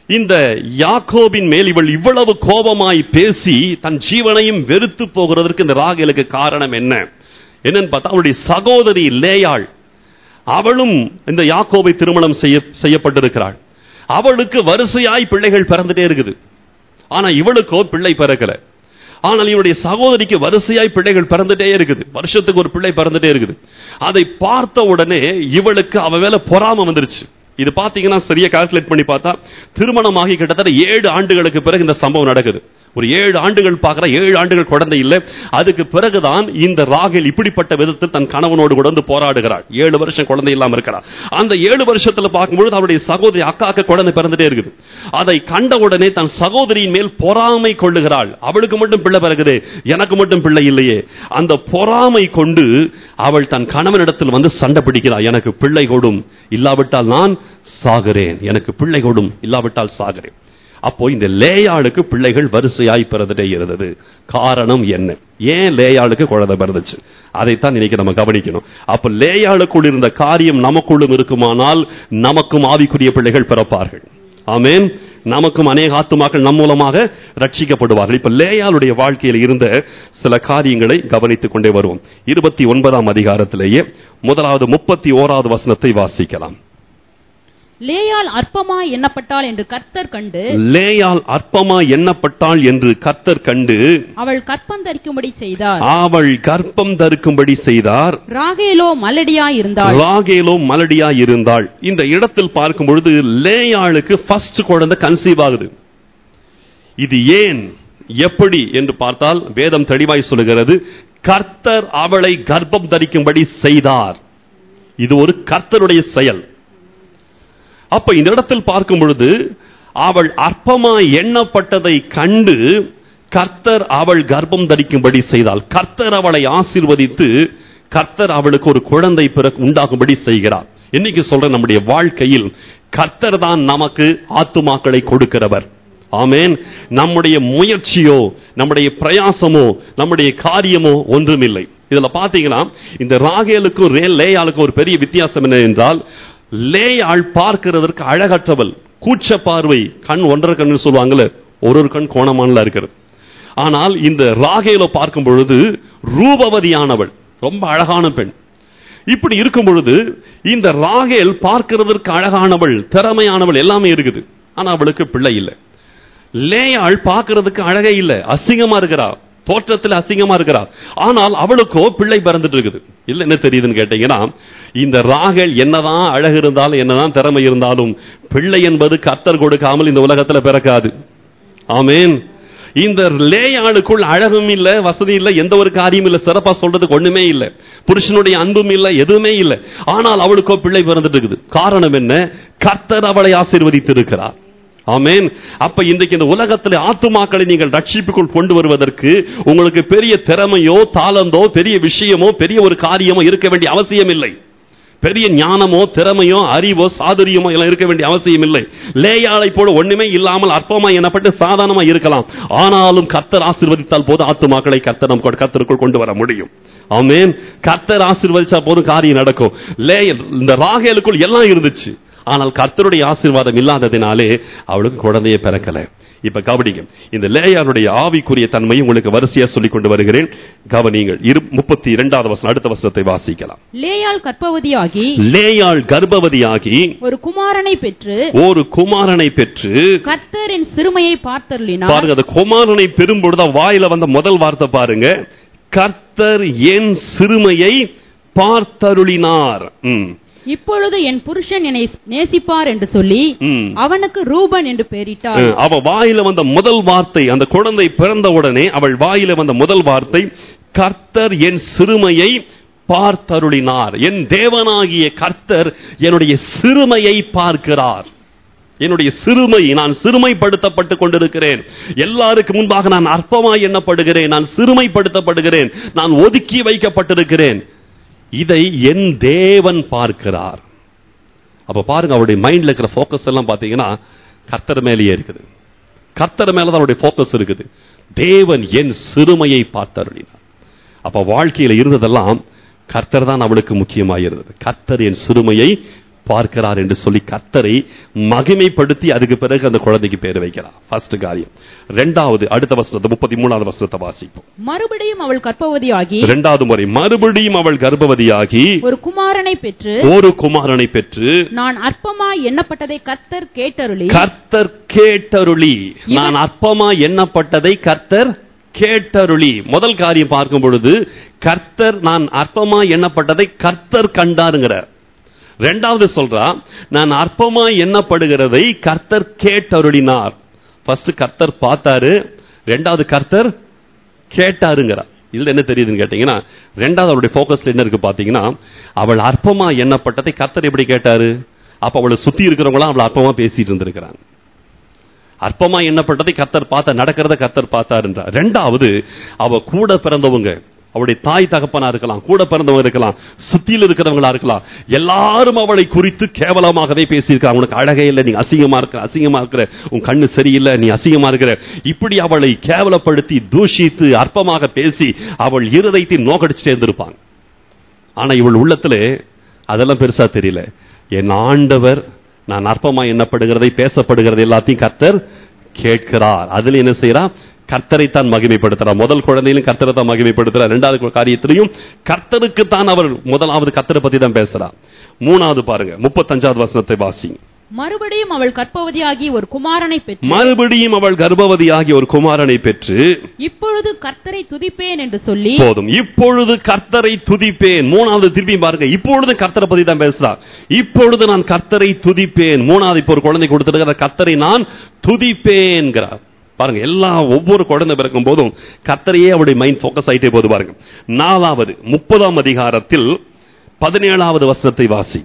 இந்த யாக்கோபின் மேல் இவள் இவ்வளவு கோபமாய் பேசி தன் ஜீவனையும் வெறுத்து போகிறதற்கு இந்த ராகேலுக்கு காரணம் என்ன என்னன்னு பார்த்தா அவளுடைய சகோதரி லேயாள் அவளும் இந்த யாக்கோபை திருமணம் செய்ய செய்யப்பட்டிருக்கிறாள் அவளுக்கு வரிசையாய் பிள்ளைகள் பிறந்துட்டே இருக்குது ஆனா இவளுக்கோ பிள்ளை பிறக்கல ஆனால் இவனுடைய சகோதரிக்கு வரிசையாய் பிள்ளைகள் பிறந்துட்டே இருக்குது வருஷத்துக்கு ஒரு பிள்ளை பிறந்துட்டே இருக்குது அதை பார்த்த உடனே இவளுக்கு அவ மேல பொறாம வந்துருச்சு இது பாத்தீங்கன்னா சரியா கால்குலேட் பண்ணி பார்த்தா திருமணமாகி கிட்டத்தட்ட ஏழு ஆண்டுகளுக்கு பிறகு இந்த சம்பவம் நடக்குது ஒரு ஏழு ஆண்டுகள் பார்க்கிற ஏழு ஆண்டுகள் குழந்தை இல்லை அதுக்கு பிறகுதான் இந்த ராகேல் இப்படிப்பட்ட விதத்தில் தன் கணவனோடு கூட வந்து போராடுகிறாள் ஏழு வருஷம் குழந்தை இல்லாம இருக்கிறாள் அந்த ஏழு வருஷத்துல பார்க்கும்பொழுது அவருடைய சகோதரி அக்காக்கு குழந்தை பிறந்துட்டே இருக்குது அதை கண்ட உடனே தன் சகோதரியின் மேல் பொறாமை கொள்ளுகிறாள் அவளுக்கு மட்டும் பிள்ளை பிறகுது எனக்கு மட்டும் பிள்ளை இல்லையே அந்த பொறாமை கொண்டு அவள் தன் கணவனிடத்தில் வந்து சண்டை பிடிக்கிறாள் எனக்கு பிள்ளை கொடும் இல்லாவிட்டால் நான் சாகிறேன் எனக்கு பிள்ளை கொடும் இல்லாவிட்டால் சாகிறேன் அப்போ இந்த லேயாளுக்கு பிள்ளைகள் வரிசையாய் பிறந்துட்டே இருந்தது காரணம் என்ன ஏன் லேயாளுக்கு குழந்தை பிறந்துச்சு அதைத்தான் இன்னைக்கு நம்ம கவனிக்கணும் அப்ப லேயாளுக்குள் இருந்த காரியம் நமக்குள்ளும் இருக்குமானால் நமக்கும் ஆவிக்குரிய பிள்ளைகள் பிறப்பார்கள் ஆமென் நமக்கும் அநேக ஆத்துமாக்கள் நம் மூலமாக ரட்சிக்கப்படுவார்கள் இப்ப லேயாளுடைய வாழ்க்கையில் இருந்த சில காரியங்களை கவனித்துக் கொண்டே வருவோம் இருபத்தி ஒன்பதாம் அதிகாரத்திலேயே முதலாவது முப்பத்தி ஓராவது வசனத்தை வாசிக்கலாம் லேயால் அற்பமாய் எண்ணப்பட்டாள் என்று கர்த்தர் கண்டு லேயால் அற்பமா எண்ணப்பட்டாள் என்று கர்த்தர் கண்டு அவள் கற்பந்தரிக்கும்படி செய்தார் அவள் கர்ப்பம் தருக்கும்படி செய்தார் ராகேலோ மலடியாய் இருந்தாள் ராகேலோ மலடியா இருந்தாள் இந்த இடத்தில் பார்க்கும் பொழுது லேயாளுக்கு ஃபர்ஸ்ட் குழந்தை கன்சீவ் ஆகுது இது ஏன் எப்படி என்று பார்த்தால் வேதம் தெளிவாய் சொல்லுகிறது கர்த்தர் அவளை கர்ப்பம் தரிக்கும்படி செய்தார் இது ஒரு கர்த்தருடைய செயல் அப்ப இந்த இடத்தில் பார்க்கும் பொழுது அவள் அற்பமாய் எண்ணப்பட்டதை கண்டு கர்த்தர் அவள் கர்ப்பம் தரிக்கும்படி செய்தாள் கர்த்தர் அவளை ஆசீர்வதித்து கர்த்தர் அவளுக்கு ஒரு குழந்தை பிறகு உண்டாகும்படி செய்கிறார் இன்னைக்கு சொல்ற நம்முடைய வாழ்க்கையில் கர்த்தர் தான் நமக்கு ஆத்துமாக்களை கொடுக்கிறவர் ஆமேன் நம்முடைய முயற்சியோ நம்முடைய பிரயாசமோ நம்முடைய காரியமோ ஒன்றுமில்லை இதுல பாத்தீங்கன்னா இந்த ராகேலுக்கும் ரே லேயாளுக்கும் ஒரு பெரிய வித்தியாசம் என்ன என்றால் லேயாள் பார்க்கிறதற்கு அழகற்றவள் கூச்ச பார்வை கண் ஒன்றரை கண்ணு சொல்லுவாங்கல்ல ஒரு ஒரு கண் கோணமானல இருக்கிறது ஆனால் இந்த ராகேல பார்க்கும் பொழுது ரூபவதியானவள் ரொம்ப அழகான பெண் இப்படி இருக்கும் பொழுது இந்த ராகேல் பார்க்கிறதற்கு அழகானவள் திறமையானவள் எல்லாமே இருக்குது ஆனா அவளுக்கு பிள்ளை இல்லை லேயாள் பார்க்கிறதுக்கு அழகே இல்லை அசிங்கமா இருக்கிறா தோற்றத்தில் அசிங்கமா இருக்கிறா ஆனால் அவளுக்கோ பிள்ளை பிறந்துட்டு இருக்குது இல்ல என்ன தெரியுதுன்னு கேட்டீங்கன்னா இந்த ராகல் என்னதான் அழகு இருந்தாலும் என்னதான் திறமை இருந்தாலும் பிள்ளை என்பது கத்தர் கொடுக்காமல் இந்த உலகத்துல பிறக்காது ஆமேன் இந்த லேயாளுக்குள் அழகும் இல்ல வசதி இல்ல எந்த ஒரு காரியம் இல்ல சிறப்பா சொல்றதுக்கு ஒண்ணுமே இல்ல புருஷனுடைய அன்பும் இல்ல எதுவுமே இல்ல ஆனால் அவளுக்கோ பிள்ளை பிறந்துட்டு இருக்குது காரணம் என்ன கர்த்தர் அவளை ஆசீர்வதித்து இருக்கிறார் ஆமேன் அப்ப இன்றைக்கு இந்த உலகத்தில் ஆத்துமாக்களை நீங்கள் ரட்சிப்புக்குள் கொண்டு வருவதற்கு உங்களுக்கு பெரிய திறமையோ தாளந்தோ பெரிய விஷயமோ பெரிய ஒரு காரியமோ இருக்க வேண்டிய அவசியம் இல்லை பெரிய ஞானமோ திறமையோ அறிவோ சாதுரியமோ எல்லாம் இருக்க வேண்டிய அவசியம் இல்லை லேயாளை போல ஒண்ணுமே இல்லாமல் அற்பமா எனப்பட்டு சாதாரணமா இருக்கலாம் ஆனாலும் கர்த்தர் ஆசீர்வதித்தால் போது ஆத்துமாக்களை கர்த்தர் நம் கர்த்தருக்குள் கொண்டு வர முடியும் ஆமேன் கர்த்தர் ஆசீர்வதிச்சா போதும் காரியம் நடக்கும் லே இந்த ராகேலுக்குள் எல்லாம் இருந்துச்சு ஆனால் கர்த்தருடைய ஆசீர்வாதம் இல்லாததினாலே அவளுக்கு குழந்தையை பிறக்கல இப்ப கவனிங்க இந்த லேயாருடைய ஆவிக்குரிய தன்மை உங்களுக்கு வரிசையா சொல்லிக் கொண்டு வருகிறேன் கவனிங்கள் இரு முப்பத்தி இரண்டாவது வசனம் அடுத்த வசனத்தை வாசிக்கலாம் லேயாள் கற்பவதியாகி லேயாள் கர்ப்பவதியாகி ஒரு குமாரனை பெற்று ஒரு குமாரனை பெற்று கர்த்தரின் சிறுமையை பார்த்தருளினார் பாருங்க அந்த குமாரனை பெறும்பொழுது வாயில வந்த முதல் வார்த்தை பாருங்க கர்த்தர் என் சிறுமையை பார்த்தருளினார் ம், இப்பொழுது என் புருஷன் என்னை நேசிப்பார் என்று சொல்லி ம். அவனுக்கு ரூபன் என்று பெயரிட்டார் அஹ், அவ வாயில வந்த முதல் வார்த்தை அந்த குழந்தை பிறந்த உடனே அவள் வாயில வந்த முதல் வார்த்தை கர்த்தர் என் சிறுமையை பார்த்தருளினார் என் தேவனாகிய கர்த்தர் என்னுடைய சிறுமையை பார்க்கிறார் என்னுடைய சிறுமை நான் சிறுமைப்படுத்தப்பட்டு கொண்டிருக்கிறேன் எல்லாருக்கு முன்பாக நான் அற்பமாய் எண்ணப்படுகிறேன் நான் சிறுமைப்படுத்தப்படுகிறேன் நான் ஒதுக்கி வைக்கப்பட்டிருக்கிறேன் இதை என் தேவன் பார்க்கிறார் அப்ப பாருங்க அவருடைய மைண்ட்ல இருக்கிற ஃபோக்கஸ் எல்லாம் பாத்தீங்கன்னா கர்த்தர் மேலேயே இருக்குது கர்த்தர் மேல தான் அவருடைய ஃபோக்கஸ் இருக்குது தேவன் என் சிறுமையை பார்த்தருளினார் அப்ப வாழ்க்கையில இருந்ததெல்லாம் கர்த்தர் தான் அவளுக்கு முக்கியமாக இருந்தது கர்த்தர் என் சிறுமையை பார்க்கிறார் என்று சொல்லி கர்த்தரை மகிமைப்படுத்தி அதுக்கு பிறகு அந்த குழந்தைக்கு பேர் வைக்கிறார் ஃபர்ஸ்ட் காரியம் ரெண்டாவது அடுத்த வசனத்தை முப்பத்தி மூணாவது வசனத்தை வாசிப்போம் மறுபடியும் அவள் கர்ப்பவதியாகி இரண்டாவது முறை மறுபடியும் அவள் கர்ப்பவதியாகி ஒரு குமாரனை பெற்று ஒரு குமாரனை பெற்று நான் அற்பமாய் எண்ணப்பட்டதை கர்த்தர் கேட்டருளி கர்த்தர் கேட்டருளி நான் அற்பமா எண்ணப்பட்டதை கர்த்தர் கேட்டருளி முதல் காரியம் பார்க்கும் பொழுது கர்த்தர் நான் அற்பமா எண்ணப்பட்டதை கர்த்தர் கண்டாருங்கிறார் ரெண்டாவது சொல்றா நான் அற்பமா எண்ணப்படுகிறதை கர்த்தர் கேட்டருளினார் ஃபர்ஸ்ட் கர்த்தர் பார்த்தாரு ரெண்டாவது கர்த்தர் கேட்டாருங்கிறார் இதுல என்ன தெரியுதுன்னு கேட்டீங்கன்னா ரெண்டாவது அவருடைய ஃபோக்கஸ்ல என்ன இருக்கு பாத்தீங்கன்னா அவள் அற்பமா எண்ணப்பட்டதை கர்த்தர் எப்படி கேட்டாரு அப்ப அவளை சுத்தி இருக்கிறவங்களாம் அவளை அற்பமா பேசிட்டு இருந்திருக்கிறாங்க அற்பமா எண்ணப்பட்டதை கர்த்தர் பார்த்த நடக்கிறத கர்த்தர் பார்த்தார் என்றார் ரெண்டாவது அவ கூட பிறந்தவங்க அவளுடைய தாய் தகப்பனா இருக்கலாம் கூட பிறந்தவங்க இருக்கலாம் சுத்தியில் இருக்கிறவங்களா இருக்கலாம் எல்லாரும் அவளை குறித்து கேவலமாகவே பேசியிருக்காங்க உனக்கு அழகே இல்லை நீ அசிங்கமா இருக்கிற அசிங்கமா இருக்கிற உன் கண்ணு சரியில்லை நீ அசிங்கமா இருக்கிற இப்படி அவளை கேவலப்படுத்தி தூஷித்து அற்பமாக பேசி அவள் இருதயத்தை நோக்கடிச்சுட்டே இருந்திருப்பாங்க ஆனா இவள் உள்ளத்திலே அதெல்லாம் பெருசா தெரியல என் ஆண்டவர் நான் அற்பமா எண்ணப்படுகிறதை பேசப்படுகிறது எல்லாத்தையும் கர்த்தர் கேட்கிறார் அதுல என்ன செய்யறா கர்த்தரை தான் மகிமைப்படுத்துறார் முதல் குழந்தையிலும் கர்த்தரை தான் மகிமைப்படுத்துறார் இரண்டாவது காரியத்திலையும் கர்த்தருக்கு தான் அவர் முதலாவது கர்த்தரை பத்தி தான் பேசுறார் மூணாவது பாருங்க முப்பத்தஞ்சாவது வசனத்தை வாசிங்க மறுபடியும் அவள் கர்ப்பவதியாகி ஒரு குமாரனை பெற்று மறுபடியும் அவள் கர்ப்பவதியாகி ஒரு குமாரனை பெற்று இப்பொழுது கர்த்தரை துதிப்பேன் என்று சொல்லி போதும் இப்பொழுது கர்த்தரை துதிப்பேன் மூணாவது திருப்பி பாருங்க இப்பொழுது கர்த்தரை பத்தி தான் பேசுறா இப்பொழுது நான் கர்த்தரை துதிப்பேன் மூணாவது இப்போ ஒரு குழந்தை கொடுத்திருக்கிற கர்த்தரை நான் துதிப்பேன்கிறார் பாருங்க எல்லா ஒவ்வொரு குழந்தை பிறக்கும் போதும் கர்த்தரையே அவருடைய மைண்ட் ஃபோக்கஸ் ஆயிட்டே போது பாருங்க நாலாவது முப்பதாம் அதிகாரத்தில் பதினேழாவது வசனத்தை வாசிங்க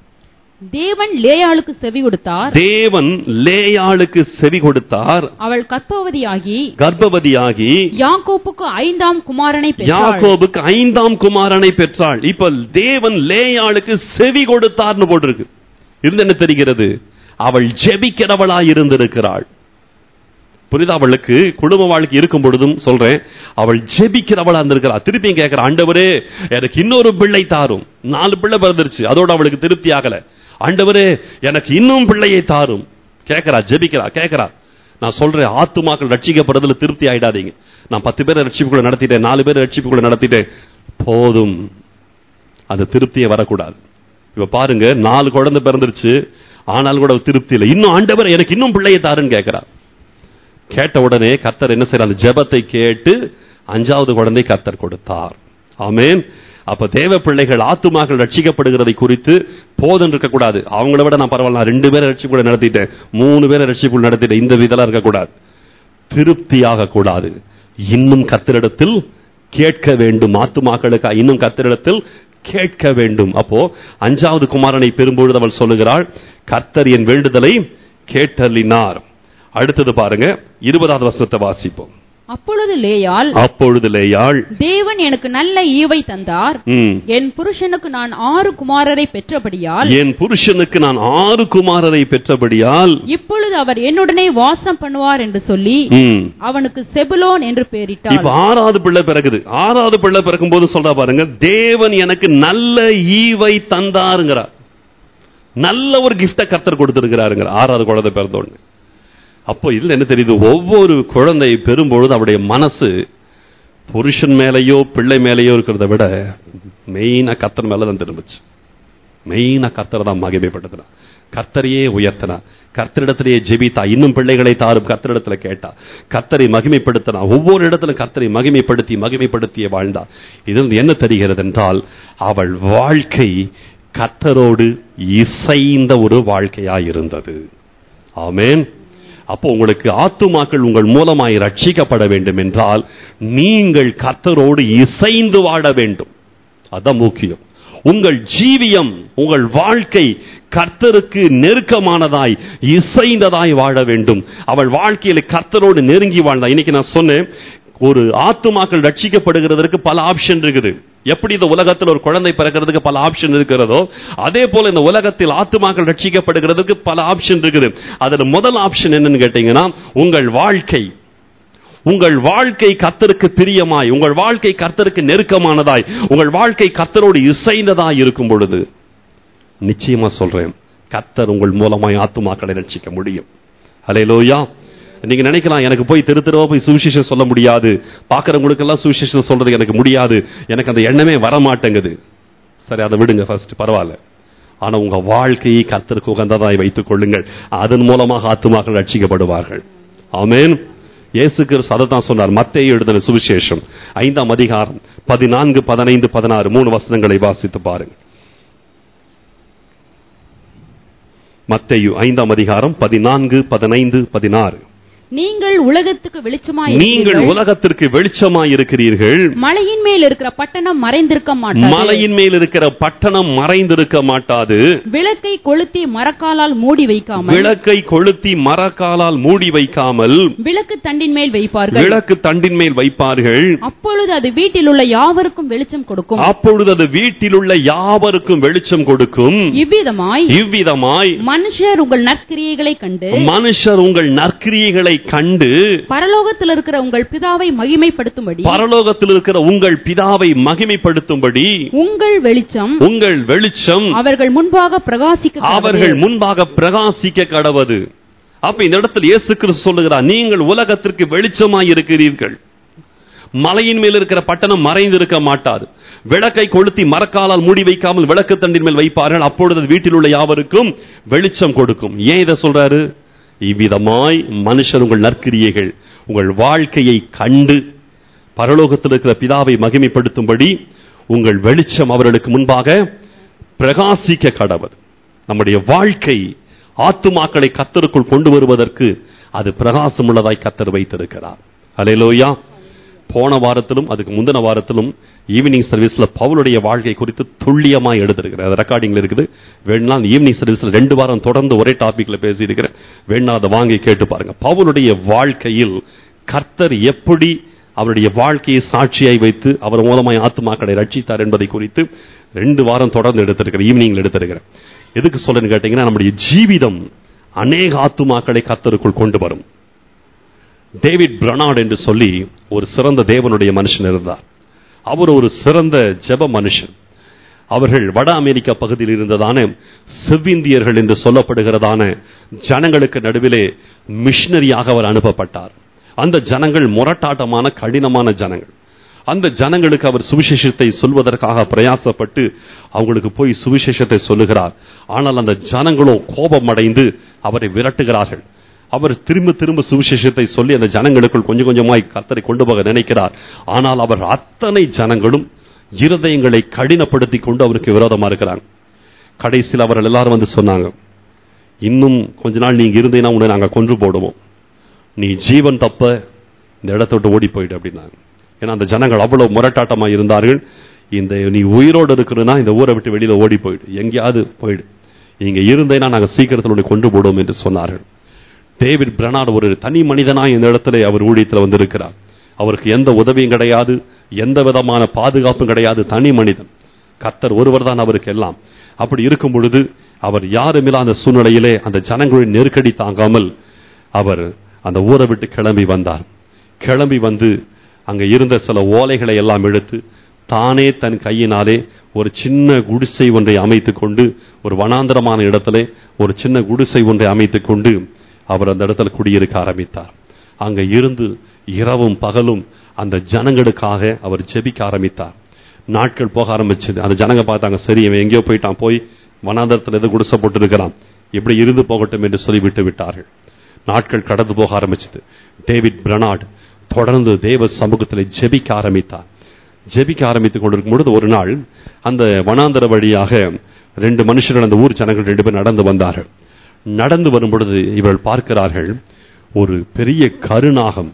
தேவன் லேயாளுக்கு செவி கொடுத்தார் தேவன் லேயாளுக்கு செவி கொடுத்தார் அவள் கர்ப்பவதியாகி கர்ப்பவதியாகி யாக்கோப்புக்கு ஐந்தாம் குமாரனை பெற்றாள் யாக்கோபுக்கு ஐந்தாம் குமாரனை பெற்றாள் இப்ப தேவன் லேயாளுக்கு செவி கொடுத்தார்னு போட்டிருக்கு இருந்து என்ன தெரிகிறது அவள் ஜெபிக்கிறவளாய் இருந்திருக்கிறாள் புரியுதா அவளுக்கு குடும்ப வாழ்க்கை இருக்கும் பொழுதும் சொல்றேன் அவள் ஜெபிக்கிறவளா இருந்திருக்கிறா திருப்பியும் கேட்கிற ஆண்டவரே எனக்கு இன்னொரு பிள்ளை தாரும் நாலு பிள்ளை பிறந்துருச்சு அதோட அவளுக்கு திருப்தி ஆகல ஆண்டவரே எனக்கு இன்னும் பிள்ளையை தாரும் கேட்கிறா ஜெபிக்கிறா கேட்கிறா நான் சொல்றேன் ஆத்துமாக்கள் ரட்சிக்கப்படுறதுல திருப்தி ஆயிடாதீங்க நான் பத்து பேரை ரட்சிப்புக்குள்ள நடத்திட்டேன் நாலு பேரை ரட்சிப்புக்குள்ள நடத்திட்டேன் போதும் அந்த திருப்தியே வரக்கூடாது இப்ப பாருங்க நாலு குழந்தை பிறந்துருச்சு ஆனாலும் கூட திருப்தி இல்லை இன்னும் ஆண்டவர் எனக்கு இன்னும் பிள்ளையை தாருன்னு கேட்கிறா கேட்ட உடனே கர்த்தர் என்ன செய்யறார் அந்த ஜெபத்தை கேட்டு அஞ்சாவது குழந்தை கர்த்தர் கொடுத்தார் ஆமென் அப்ப தேவ பிள்ளைகள் ஆத்துமாக்கள் ரட்சிக்கப்படுகிறதை குறித்து போதும் இருக்கக்கூடாது அவங்கள விட நான் பரவாயில்ல நான் ரெண்டு பேரை ரட்சிப்புக்குள்ள நடத்திட்டேன் மூணு பேரை ரட்சிப்புக்குள்ள நடத்திட்டேன் இந்த விதெல்லாம் இருக்கக்கூடாது திருப்தியாக கூடாது இன்னும் கர்த்தரிடத்தில் கேட்க வேண்டும் ஆத்துமாக்களுக்கு இன்னும் கர்த்தரிடத்தில் கேட்க வேண்டும் அப்போ அஞ்சாவது குமாரனை பெறும்பொழுது அவள் சொல்லுகிறாள் கர்த்தர் என் வேண்டுதலை கேட்டலினார் அடுத்தது பாருங்க இருபதாவது வசனத்தை வாசிப்போம் அப்பொழுது லேயாள் அப்பொழுது லேயாள் தேவன் எனக்கு நல்ல ஈவை தந்தார் ம், என் புருஷனுக்கு நான் ஆறு குமாரரை பெற்றபடியால் என் புருஷனுக்கு நான் ஆறு குமாரரை பெற்றபடியால் இப்பொழுது அவர் என்னுடனே வாசம் பண்ணுவார் என்று சொல்லி ம், அவனுக்கு செபுலோன் என்று பெயரிட்டாள் இப்ப ஆறாவது பிள்ளை பிறகுது ஆறாவது பிள்ளை பிறக்கும் போது சொல்றா பாருங்க தேவன் எனக்கு நல்ல ஈவை தந்தாருங்கிறார் நல்ல ஒரு கிஃப்ட கர்த்தர் கொடுத்திருக்கிறாருங்கிற ஆறாவது குழந்தை பிறந்த உடனே அப்போ இதுல என்ன தெரியுது ஒவ்வொரு குழந்தை பெறும்பொழுது அவருடைய மனசு புருஷன் மேலேயோ பிள்ளை மேலேயோ இருக்கிறத விட மெயினா கர்த்தர் மேல தான் திரும்பிச்சு மெயினா கர்த்தரை தான் மகிமைப்படுத்தினா கர்த்தரையே உயர்த்தினா கர்த்தரிடத்திலேயே ஜெபித்தா இன்னும் பிள்ளைகளை தாரும் கர்த்தரிடத்துல கேட்டா கர்த்தரை மகிமைப்படுத்தினா ஒவ்வொரு இடத்துல கர்த்தரை மகிமைப்படுத்தி மகிமைப்படுத்திய வாழ்ந்தா இதில் என்ன தெரிகிறது என்றால் அவள் வாழ்க்கை கர்த்தரோடு இசைந்த ஒரு வாழ்க்கையா இருந்தது ஆமென் அப்போ உங்களுக்கு ஆத்துமாக்கள் உங்கள் மூலமாய் ரட்சிக்கப்பட வேண்டும் என்றால் நீங்கள் கர்த்தரோடு இசைந்து வாழ வேண்டும் அதான் முக்கியம் உங்கள் ஜீவியம் உங்கள் வாழ்க்கை கர்த்தருக்கு நெருக்கமானதாய் இசைந்ததாய் வாழ வேண்டும் அவள் வாழ்க்கையில கர்த்தரோடு நெருங்கி வாழ்ந்தா இன்னைக்கு நான் சொன்னேன் ஒரு ஆத்துமாக்கள் ரட்சிக்கப்படுகிறதற்கு பல ஆப்ஷன் இருக்குது எப்படி இந்த உலகத்தில் ஒரு குழந்தை பிறக்கிறதுக்கு பல ஆப்ஷன் இருக்கிறதோ அதே போல இந்த உலகத்தில் ஆத்துமாக்கள் ரட்சிக்கப்படுகிறதுக்கு பல ஆப்ஷன் இருக்குது அதுல முதல் ஆப்ஷன் என்னன்னு கேட்டீங்கன்னா உங்கள் வாழ்க்கை உங்கள் வாழ்க்கை கர்த்தருக்கு பிரியமாய் உங்கள் வாழ்க்கை கர்த்தருக்கு நெருக்கமானதாய் உங்கள் வாழ்க்கை கர்த்தரோடு இசைந்ததாய் இருக்கும் பொழுது நிச்சயமா சொல்றேன் கத்தர் உங்கள் மூலமாய் ஆத்துமாக்களை ரட்சிக்க முடியும் ஹalleluya நீங்க நினைக்கலாம் எனக்கு போய் தெரு தெருவா போய் சுவிசேஷம் சொல்ல முடியாது பாக்குறவங்களுக்கெல்லாம் சுவிசேஷம் சொல்றது எனக்கு முடியாது எனக்கு அந்த எண்ணமே வர மாட்டேங்குது சரி அதை விடுங்க ஃபர்ஸ்ட் பரவாயில்ல ஆனா உங்க வாழ்க்கையை கத்தருக்கு உகந்ததாய் வைத்துக் கொள்ளுங்கள் அதன் மூலமாக ஆத்துமாக்கள் ரட்சிக்கப்படுவார்கள் ஆமென் இயேசு கிறிஸ்து அதை தான் சொன்னார் மத்தேயு எழுதின சுவிசேஷம் ஐந்தாம் அதிகாரம் பதினான்கு பதினைந்து பதினாறு மூணு வசனங்களை வாசித்து பாருங்க மத்தேயு ஐந்தாம் அதிகாரம் பதினான்கு பதினைந்து பதினாறு நீங்கள் உலகத்துக்கு வெளிச்சமாய் நீங்கள் இருக்கிறீர்கள். உலகத்திற்கு வெளிச்சமாய் இருக்கிறீர்கள் மலையின் மேல் இருக்கிற பட்டணம் மறைந்திருக்க மாட்டாது மலையின் மேல் இருக்கிற பட்டணம் மறைந்திருக்க மாட்டாது விளக்கை கொளுத்தி மரக்காலால் மூடி வைக்காமல் விளக்கை கொளுத்தி மரக்காலால் மூடி வைக்காமல் விளக்கு தண்டின் மேல் வைப்பார்கள் விளக்கு தண்டின் மேல் வைப்பார்கள் அப்பொழுது அது வீட்டில் உள்ள யாவருக்கும் வெளிச்சம் கொடுக்கும் அப்பொழுது அது வீட்டில் உள்ள யாவருக்கும் வெளிச்சம் கொடுக்கும் இவ்விதமாய் இவ்விதமாய் மனுஷர் உங்கள் நற்கிரியைகளை கண்டு மனுஷர் உங்கள் நற்கிரியைகளை கண்டு பரலோகத்தில் இருக்கிற உங்கள் பிதாவை மகிமைப்படுத்தும்படி பரலோகத்தில் இருக்கிற உங்கள் பிதாவை மகிமைப்படுத்தும்படி உங்கள் வெளிச்சம் உங்கள் வெளிச்சம் அவர்கள் முன்பாக பிரகாசிக்க கடவது. அவர்கள் முன்பாக பிரகாசிக்க கடவது அப்ப இந்த இடத்தில் இயேசு கிறிஸ்து சொல்லுகிறார் நீங்கள் உலகத்திற்கு வெளிச்சமாய் இருக்கிறீர்கள் மலையின் மேல் இருக்கிற பட்டணம் மறைந்திருக்க மாட்டாது விளக்கை கொளுத்தி மரக்காலால் மூடி வைக்காமல் விளக்கு தண்டின் மேல் வைப்பார்கள் அப்பொழுது அது வீட்டில் உள்ள யாவருக்கும் வெளிச்சம் கொடுக்கும் ஏன் இதை சொல்றாரு இவ்விதமாய் மனுஷர் உங்கள் நற்கிரியைகள் உங்கள் வாழ்க்கையை கண்டு பரலோகத்தில் இருக்கிற பிதாவை மகிமைப்படுத்தும்படி உங்கள் வெளிச்சம் அவர்களுக்கு முன்பாக பிரகாசிக்க கடவது நம்முடைய வாழ்க்கை ஆத்துமாக்களை கத்தருக்குள் கொண்டு வருவதற்கு அது பிரகாசம் உள்ளதாய் கத்தர் வைத்திருக்கிறார் அலையலோயா போன வாரத்திலும் அதுக்கு முந்தின வாரத்திலும் ஈவினிங் சர்வீஸ்ல பவுலுடைய வாழ்க்கை குறித்து துல்லியமாக எடுத்திருக்கிறேன் அது ரெக்கார்டிங்ல இருக்குது வேணா அந்த ஈவினிங் சர்வீஸ்ல ரெண்டு வாரம் தொடர்ந்து ஒரே டாபிக்ல பேசியிருக்கிறேன் வேணா அதை வாங்கி கேட்டு பாருங்க பவுலுடைய வாழ்க்கையில் கர்த்தர் எப்படி அவருடைய வாழ்க்கையை சாட்சியாய் வைத்து அவர் மூலமாய் ஆத்துமாக்களை ரட்சித்தார் என்பதை குறித்து ரெண்டு வாரம் தொடர்ந்து எடுத்திருக்கிறேன் ஈவினிங்ல எடுத்திருக்கிறேன் எதுக்கு சொல்றேன்னு கேட்டீங்கன்னா நம்முடைய ஜீவிதம் அநேக ஆத்துமாக்களை கர்த்தருக்குள் கொண்டு வரும் டேவிட் பிரனாட் என்று சொல்லி ஒரு சிறந்த தேவனுடைய மனுஷன் இருந்தார் அவர் ஒரு சிறந்த ஜெப மனுஷன் அவர்கள் வட அமெரிக்கா பகுதியில் இருந்ததான செவ்விந்தியர்கள் என்று சொல்லப்படுகிறதான ஜனங்களுக்கு நடுவிலே மிஷனரியாக அவர் அனுப்பப்பட்டார் அந்த ஜனங்கள் முரட்டாட்டமான கடினமான ஜனங்கள் அந்த ஜனங்களுக்கு அவர் சுவிசேஷத்தை சொல்வதற்காக பிரயாசப்பட்டு அவங்களுக்கு போய் சுவிசேஷத்தை சொல்லுகிறார் ஆனால் அந்த ஜனங்களும் கோபமடைந்து அவரை விரட்டுகிறார்கள் அவர் திரும்ப திரும்ப சுவிசேஷத்தை சொல்லி அந்த ஜனங்களுக்குள் கொஞ்சம் கொஞ்சமாய் கர்த்தரை கொண்டு போக நினைக்கிறார் ஆனால் அவர் அத்தனை ஜனங்களும் இருதயங்களை கடினப்படுத்தி கொண்டு அவருக்கு விரோதமா இருக்கிறாங்க கடைசியில் அவர்கள் எல்லாரும் வந்து சொன்னாங்க இன்னும் கொஞ்ச நாள் நீங்க இருந்தீங்கன்னா உன்னை நாங்க கொன்று போடுவோம் நீ ஜீவன் தப்ப இந்த இடத்த விட்டு ஓடி போயிடு அப்படின்னாங்க ஏன்னா அந்த ஜனங்கள் அவ்வளவு முரட்டாட்டமா இருந்தார்கள் இந்த நீ உயிரோடு இருக்கிறனா இந்த ஊரை விட்டு வெளியில ஓடி போயிடு எங்கேயாவது போயிடு இங்க இருந்தேன்னா நாங்க சீக்கிரத்தில் உன்னை கொண்டு போடுவோம் என்று சொன்னார்கள் டேவிட் பிரனாட் ஒரு தனி மனிதனாய் இந்த இடத்துல அவர் ஊழியத்தில் வந்திருக்கிறார் அவருக்கு எந்த உதவியும் கிடையாது எந்த விதமான பாதுகாப்பும் கிடையாது தனி மனிதன் கர்த்தர் ஒருவர் தான் அவருக்கு எல்லாம் அப்படி இருக்கும் பொழுது அவர் யாருமில்லாத சூழ்நிலையிலே அந்த ஜனங்களின் நெருக்கடி தாங்காமல் அவர் அந்த ஊரை விட்டு கிளம்பி வந்தார் கிளம்பி வந்து அங்க இருந்த சில ஓலைகளை எல்லாம் எடுத்து தானே தன் கையினாலே ஒரு சின்ன குடிசை ஒன்றை அமைத்துக் கொண்டு ஒரு வனாந்தரமான இடத்திலே ஒரு சின்ன குடிசை ஒன்றை அமைத்துக் கொண்டு அவர் அந்த இடத்துல குடியிருக்க ஆரம்பித்தார் அங்க இருந்து இரவும் பகலும் அந்த ஜனங்களுக்காக அவர் ஜெபிக்க ஆரம்பித்தார் நாட்கள் போக ஆரம்பிச்சது அந்த ஜனங்க பார்த்தாங்க சரி இவன் எங்கேயோ போயிட்டான் போய் வனாந்தரத்தில் எது குடிசை போட்டு இருக்கிறான் இப்படி இருந்து போகட்டும் என்று சொல்லி விட்டு விட்டார்கள் நாட்கள் கடந்து போக ஆரம்பிச்சது டேவிட் பிரனாட் தொடர்ந்து தேவ சமூகத்தில் ஜெபிக்க ஆரம்பித்தார் ஜெபிக்க ஆரம்பித்துக் கொண்டிருக்கும் பொழுது ஒரு நாள் அந்த வனாந்தர வழியாக ரெண்டு மனுஷர்கள் அந்த ஊர் ஜனங்கள் ரெண்டு பேர் நடந்து வந்தார்கள் நடந்து வரும் பொழுது இவர்கள் பார்க்கிறார்கள் ஒரு பெரிய கருநாகம்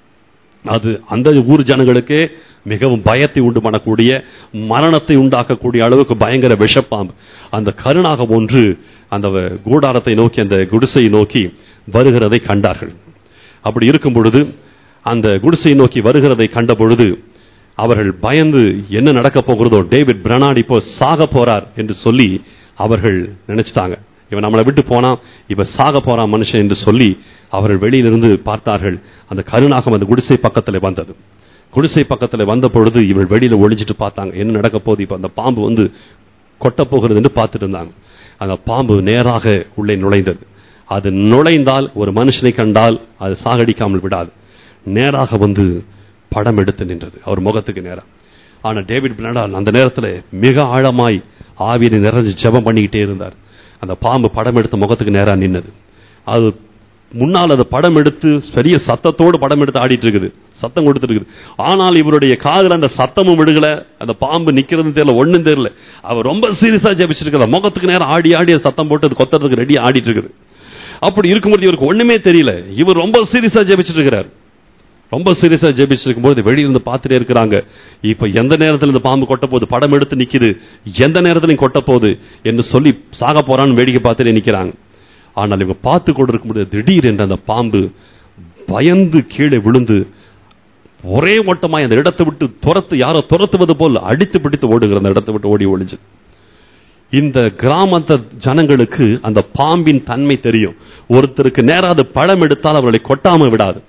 அது அந்த ஊர் ஜனங்களுக்கே மிகவும் பயத்தை உண்டு பண்ணக்கூடிய மரணத்தை உண்டாக்கக்கூடிய அளவுக்கு பயங்கர விஷப்பாம்பு அந்த கருநாகம் ஒன்று அந்த கூடாரத்தை நோக்கி அந்த குடிசையை நோக்கி வருகிறதை கண்டார்கள் அப்படி இருக்கும் பொழுது அந்த குடிசையை நோக்கி வருகிறதை கண்ட பொழுது அவர்கள் பயந்து என்ன நடக்க போகிறதோ டேவிட் பிரனாட் இப்போ சாக போறார் என்று சொல்லி அவர்கள் நினைச்சிட்டாங்க இவன் நம்மளை விட்டு போனா இவ சாக போறான் மனுஷன் என்று சொல்லி அவர்கள் வெளியிலிருந்து பார்த்தார்கள் அந்த கருநாகம் அந்த குடிசை பக்கத்தில் வந்தது குடிசை பக்கத்தில் வந்த பொழுது இவள் வெளியில ஒளிஞ்சிட்டு பார்த்தாங்க என்ன நடக்க போகுது இப்ப அந்த பாம்பு வந்து கொட்ட போகிறது என்று பார்த்துட்டு இருந்தாங்க அந்த பாம்பு நேராக உள்ளே நுழைந்தது அது நுழைந்தால் ஒரு மனுஷனை கண்டால் அது சாகடிக்காமல் விடாது நேராக வந்து படம் எடுத்து நின்றது அவர் முகத்துக்கு நேரா ஆனா டேவிட் பிரணால் அந்த நேரத்தில் மிக ஆழமாய் ஆவியை நிறைஞ்சு ஜெபம் பண்ணிக்கிட்டே இருந்தார் அந்த பாம்பு படம் எடுத்து முகத்துக்கு நேரா நின்னது அது முன்னால் அது படம் எடுத்து பெரிய சத்தத்தோடு படம் எடுத்து ஆடிட்டு இருக்குது சத்தம் கொடுத்துட்டு இருக்குது ஆனால் இவருடைய காதுல அந்த சத்தமும் விடுகல அந்த பாம்பு நிக்கிறது தெரியல ஒண்ணும் தெரியல அவர் ரொம்ப சீரியஸா ஜெபிச்சிருக்கிறார் முகத்துக்கு நேரம் ஆடி ஆடி அது சத்தம் போட்டு அது கொத்துறதுக்கு ரெடி ஆடிட்டு இருக்குது அப்படி இருக்கும்போது இவருக்கு ஒண்ணுமே தெரியல இவர் ரொம்ப சீரியஸா ஜெபிச்சிட்டு இருக்கிறார் ரொம்ப சீரியஸா ஜெபிச்சிட்டு இருக்கும்போது வெளியிருந்து பார்த்துட்டே இருக்கிறாங்க இப்ப எந்த நேரத்துல இந்த பாம்பு கொட்ட போகுது படம் எடுத்து நிக்குது எந்த நேரத்துல கொட்ட போகுது என்று சொல்லி சாக போறான்னு வேடிக்கை பார்த்துட்டே நிக்கிறாங்க ஆனால் இவங்க பார்த்து கொண்டு இருக்கும்போது திடீரென்று அந்த பாம்பு பயந்து கீழே விழுந்து ஒரே ஓட்டமாய் அந்த இடத்தை விட்டு துரத்து யாரோ துரத்துவது போல் அடித்து பிடித்து ஓடுகிற அந்த இடத்தை விட்டு ஓடி ஒளிஞ்சு இந்த கிராமத்து ஜனங்களுக்கு அந்த பாம்பின் தன்மை தெரியும் ஒருத்தருக்கு நேரா அது பழம் எடுத்தால் அவர்களை கொட்டாம விடாது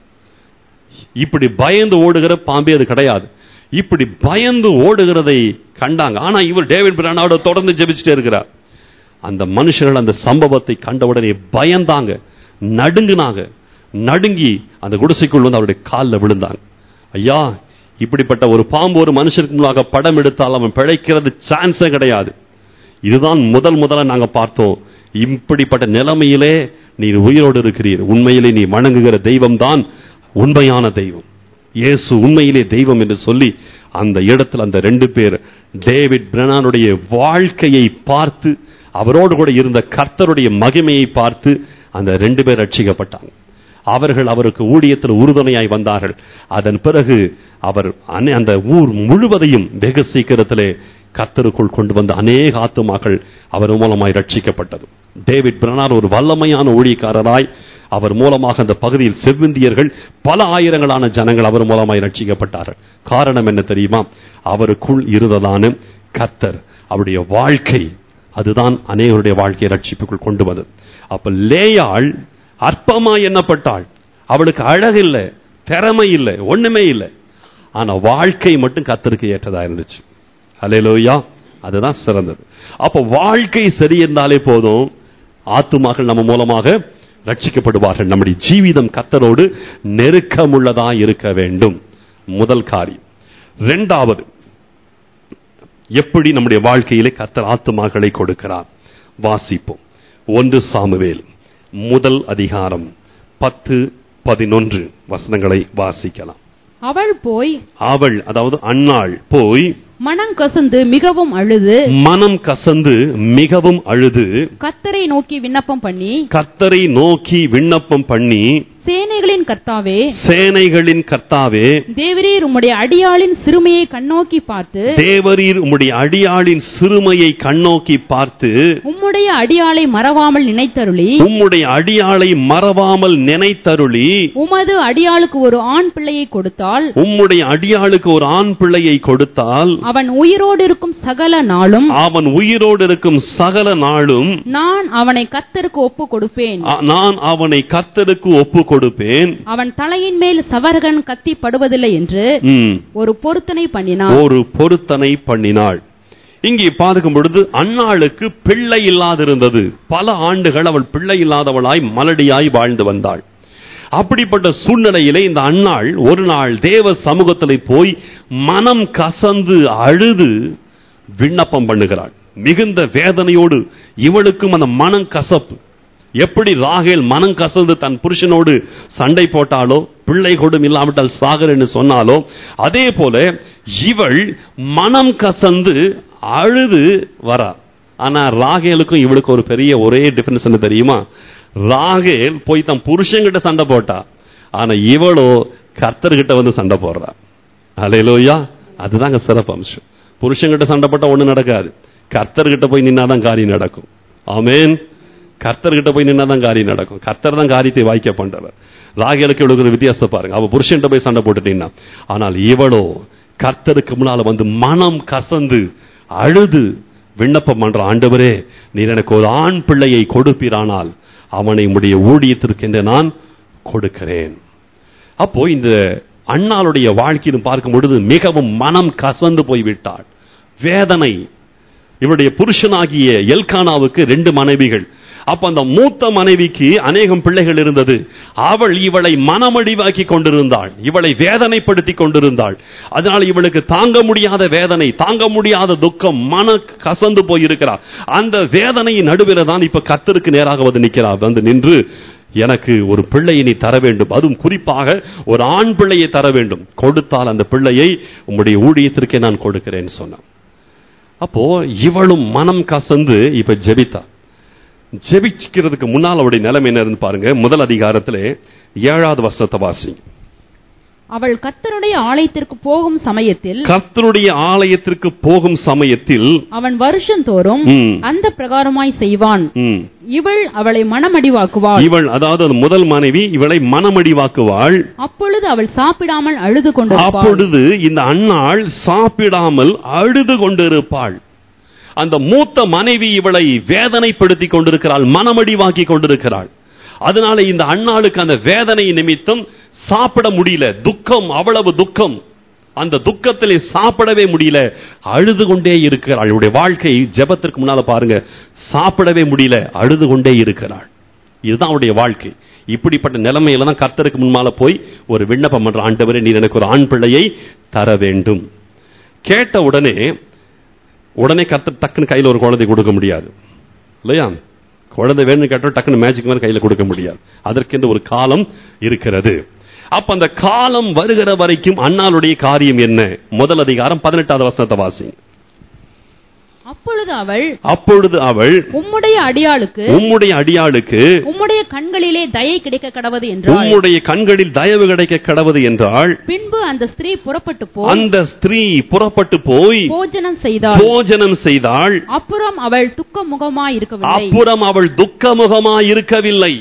இப்படி பயந்து ஓடுகிற பாம்பே அது கிடையாது இப்படி பயந்து ஓடுகிறதை கண்டாங்க ஆனா இவர் டேவிட் பிரானோட தொடர்ந்து ஜெபிச்சுட்டே இருக்கிறார் அந்த மனுஷர்கள் அந்த சம்பவத்தை கண்டவுடனே பயந்தாங்க நடுங்குனாங்க நடுங்கி அந்த குடிசைக்குள் வந்து அவருடைய காலில் விழுந்தாங்க ஐயா இப்படிப்பட்ட ஒரு பாம்பு ஒரு மனுஷனுக்கு முன்னாக படம் எடுத்தால் அவன் பிழைக்கிறது சான்ஸே கிடையாது இதுதான் முதல் முதல்ல நாங்க பார்த்தோம் இப்படிப்பட்ட நிலைமையிலே நீர் உயிரோடு இருக்கிறீர் உண்மையிலே நீ வணங்குகிற தெய்வம் தான் உண்மையான தெய்வம் இயேசு உண்மையிலே தெய்வம் என்று சொல்லி அந்த இடத்துல அந்த ரெண்டு பேர் டேவிட் பிரணானுடைய வாழ்க்கையை பார்த்து அவரோடு கூட இருந்த கர்த்தருடைய மகிமையை பார்த்து அந்த ரெண்டு பேர் ரட்சிக்கப்பட்டாங்க அவர்கள் அவருக்கு ஊழியத்தில் உறுதுணையாய் வந்தார்கள் அதன் பிறகு அவர் அனே- அந்த ஊர் முழுவதையும் வெகு சீக்கிரத்திலே கர்த்தருக்குள் கொண்டு வந்த அநேக ஆத்துமாக்கள் அவர் மூலமாய் ரட்சிக்கப்பட்டது டேவிட் பிரணார் ஒரு வல்லமையான ஊழியக்காரராய் அவர் மூலமாக அந்த பகுதியில் செவ்விந்தியர்கள் பல ஆயிரங்களான ஜனங்கள் அவர் மூலமாய் ரட்சிக்கப்பட்டார்கள் காரணம் என்ன தெரியுமா அவருக்குள் இருந்ததான கர்த்தர் அவருடைய வாழ்க்கை அதுதான் அநேகருடைய வாழ்க்கையை ரட்சிப்புக்குள் கொண்டு வந்தது அப்ப லேயாள் அற்பமா எண்ணப்பட்டாள் அவளுக்கு அழகு இல்லை திறமை இல்லை ஒண்ணுமே இல்லை ஆனா வாழ்க்கை மட்டும் கத்தருக்கு ஏற்றதா இருந்துச்சு அலையலோயா அதுதான் சிறந்தது அப்ப வாழ்க்கை சரி இருந்தாலே போதும் ஆத்துமாக்கள் நம்ம மூலமாக ரட்சிக்கப்படுவார்கள் நம்முடைய ஜீவிதம் கத்தரோடு நெருக்கமுள்ளதா இருக்க வேண்டும் முதல் காரியம் இரண்டாவது எப்படி நம்முடைய வாழ்க்கையிலே கத்தர் ஆத்துமாக்களை கொடுக்கிறார் வாசிப்போம் ஒன்று சாமுவேல் முதல் அதிகாரம் பத்து பதினொன்று வசனங்களை வாசிக்கலாம் அவள் போய் அவள் அதாவது அன்னாள் போய் மனம் கசந்து மிகவும் அழுது மனம் கசந்து மிகவும் அழுது கத்தரை நோக்கி விண்ணப்பம் பண்ணி கர்த்தரை நோக்கி விண்ணப்பம் பண்ணி சேனைகளின் கர்த்தாவே சேனைகளின் கர்த்தாவே தேவரீர் உம்முடைய அடியாளின் சிறுமையை கண்ணோக்கி பார்த்து தேவரீர் உம்முடைய அடியாளின் சிறுமையை கண்ணோக்கி பார்த்து உம்முடைய அடியாளை மறவாமல் நினைத்தருளி உம்முடைய அடியாளை மறவாமல் நினைத்தருளி உமது அடியாளுக்கு ஒரு ஆண் பிள்ளையை கொடுத்தால் உம்முடைய அடியாளுக்கு ஒரு ஆண் பிள்ளையை கொடுத்தால் அவன் உயிரோடு இருக்கும் சகல நாளும் அவன் உயிரோடு இருக்கும் சகல நாளும் நான் அவனை கத்தருக்கு ஒப்பு கொடுப்பேன் அ- நான் அவனை கர்த்தருக்கு ஒப்பு கொடுப்பேன் அவன் தலையின் மேல் சவரகன் கத்தி படுவதில்லை என்று ம். ஒரு பொருத்தனை பண்ணினான் ஒரு பொருத்தனை பண்ணினாள் இங்கே பார்க்கும் பொழுது அன்னாளுக்கு பிள்ளை இல்லாதிருந்தது பல ஆண்டுகள் அவள் பிள்ளை இல்லாதவளாய் மலடியாய் வாழ்ந்து வந்தாள் அப்படிப்பட்ட சூழ்நிலையிலே இந்த அன்னாள் ஒரு நாள் தேவ சமூகத்தில் போய் மனம் கசந்து அழுது விண்ணப்பம் பண்ணுகிறாள் மிகுந்த வேதனையோடு இவளுக்கும் அந்த மனம் கசப்பு எப்படி ராகேல் மனம் கசந்து தன் புருஷனோடு சண்டை போட்டாலோ பிள்ளை கொடும் இல்லாவிட்டால் சாகர் என்று சொன்னாலோ அதே போல இவள் மனம் கசந்து அழுது வரா ஆனா ராகேலுக்கும் இவளுக்கு ஒரு பெரிய ஒரே டிஃபரன்ஸ் என்ன தெரியுமா ராகேல் போய் தன் புருஷன்கிட்ட சண்டை போட்டா ஆனா இவளோ கர்த்தர்கிட்ட வந்து சண்டை போடுறா அலையிலோயா அதுதாங்க சிறப்பு அம்சம் புருஷன்கிட்ட சண்டை போட்டா ஒண்ணு நடக்காது கர்த்தர்கிட்ட போய் நின்னாதான் காரியம் நடக்கும் ஆமென் கர்த்தர்கிட்ட போய் நின்னாதான் காரியம் நடக்கும் கர்த்தர் தான் காரியத்தை வாய்க்க பண்றவர் ராகேலுக்கு இவளுக்கு வித்தியாசத்தை பாருங்க அவ புருஷன்கிட்ட போய் சண்டை போட்டுட்டு நின்னா ஆனால் இவளோ கர்த்தருக்கு முன்னால வந்து மனம் கசந்து அழுது விண்ணப்பம் பண்ற ஆண்டவரே நீர் எனக்கு ஒரு ஆண் பிள்ளையை கொடுப்பீரானால் அவனை உம்முடைய ஊழியத்திற்கு என்று நான் கொடுக்கிறேன் அப்போ இந்த அண்ணாளுடைய வாழ்க்கையில் பார்க்கும் பொழுது மிகவும் மனம் கசந்து போய்விட்டாள் வேதனை இவருடைய புருஷனாகிய எல்கானாவுக்கு ரெண்டு மனைவிகள் அப்ப அந்த மூத்த மனைவிக்கு அநேகம் பிள்ளைகள் இருந்தது அவள் இவளை மனமடிவாக்கி கொண்டிருந்தாள் இவளை வேதனைப்படுத்தி கொண்டிருந்தாள் அதனால் இவளுக்கு தாங்க முடியாத வேதனை தாங்க முடியாத துக்கம் மன கசந்து போயிருக்கிறார் அந்த வேதனையின் நடுவில் தான் இப்ப கத்தருக்கு நேராக வந்து நிற்கிறார் வந்து நின்று எனக்கு ஒரு பிள்ளையை நீ தர வேண்டும் அதுவும் குறிப்பாக ஒரு ஆண் பிள்ளையை தர வேண்டும் கொடுத்தால் அந்த பிள்ளையை உம்முடைய ஊழியத்திற்கே நான் கொடுக்கிறேன்னு சொன்னான் அப்போ இவளும் மனம் கசந்து இப்ப ஜெபித்தா ஜெபிக்கிறதுக்கு முன்னால் அவருடைய நிலைமை என்ன இருந்து பாருங்க முதல் அதிகாரத்திலே ஏழாவது வருஷத்தை வாசி அவள் கர்த்தருடைய ஆலயத்திற்கு போகும் சமயத்தில் கர்த்தருடைய ஆலயத்திற்கு போகும் சமயத்தில் அவன் வருஷந்தோறும் ம், அந்த பிரகாரமாய் செய்வான் ம், இவள் அவளை மனமடிவாக்குவாள் இவள் அதாவது அந்த முதல் மனைவி இவளை மனமடிவாக்குவாள் அப்பொழுது அவள் சாப்பிடாமல் அழுது கொண்டிருப்பாள் அப்பொழுது இந்த அன்னாள் சாப்பிடாமல் அழுது கொண்டிருப்பாள் அந்த மூத்த மனைவி இவளை வேதனைப்படுத்தி கொண்டிருக்கிறாள் மனமடிவாக்கி கொண்டிருக்கிறாள் அதனால இந்த அன்னாளுக்கு அந்த வேதனை நிமித்தம் சாப்பிட முடியல துக்கம் அவ்வளவு துக்கம் அந்த துக்கத்திலே சாப்பிடவே முடியல அழுது கொண்டே இருக்கிறாள் இவளுடைய வாழ்க்கை ஜெபத்திற்கு முன்னால பாருங்க சாப்பிடவே முடியல அழுது கொண்டே இருக்கிறாள் இதுதான் அவருடைய வாழ்க்கை இப்படிப்பட்ட நிலைமையில தான் கர்த்தருக்கு முன்னால போய் ஒரு விண்ணப்பம் பண்ற ஆண்டவரே நீர் எனக்கு ஒரு ஆண் பிள்ளையை தர வேண்டும் கேட்ட உடனே உடனே கர்த்தர் டக்குன்னு கையில ஒரு குழந்தை கொடுக்க முடியாது இல்லையா குழந்தை வேணும்னு கேட்டா டக்குன்னு மேஜிக் மாதிரி கையில கொடுக்க முடியாது அதற்கென்று ஒரு காலம் இருக்கிறது அப்ப அந்த காலம் வருகிற வரைக்கும் அண்ணாளுடைய காரியம் என்ன முதல் அதிகாரம் பதினெட்டாவது வசனத்தை வாசி அப்பொழுது அவள் அப்பொழுது அவள் உம்முடைய அடியாளுக்கு உம்முடைய அடியாளுக்கு உம்முடைய கண்களிலே தயை கிடைக்க கடவது என்றாள் உம்முடைய கண்களில் தயவு கிடைக்க கடவுது என்றால் பின்பு அந்த ஸ்திரீ புறப்பட்டு போய் அந்த ஸ்திரீ புறப்பட்டு போய் போஜனம் செய்தாள் போஜனம் செய்தாள் அப்புறம் அவள் துக்க முகமாய் இருக்கவில்லை அப்புறம் அவள் துக்கமுகமாய் இருக்கவில்லை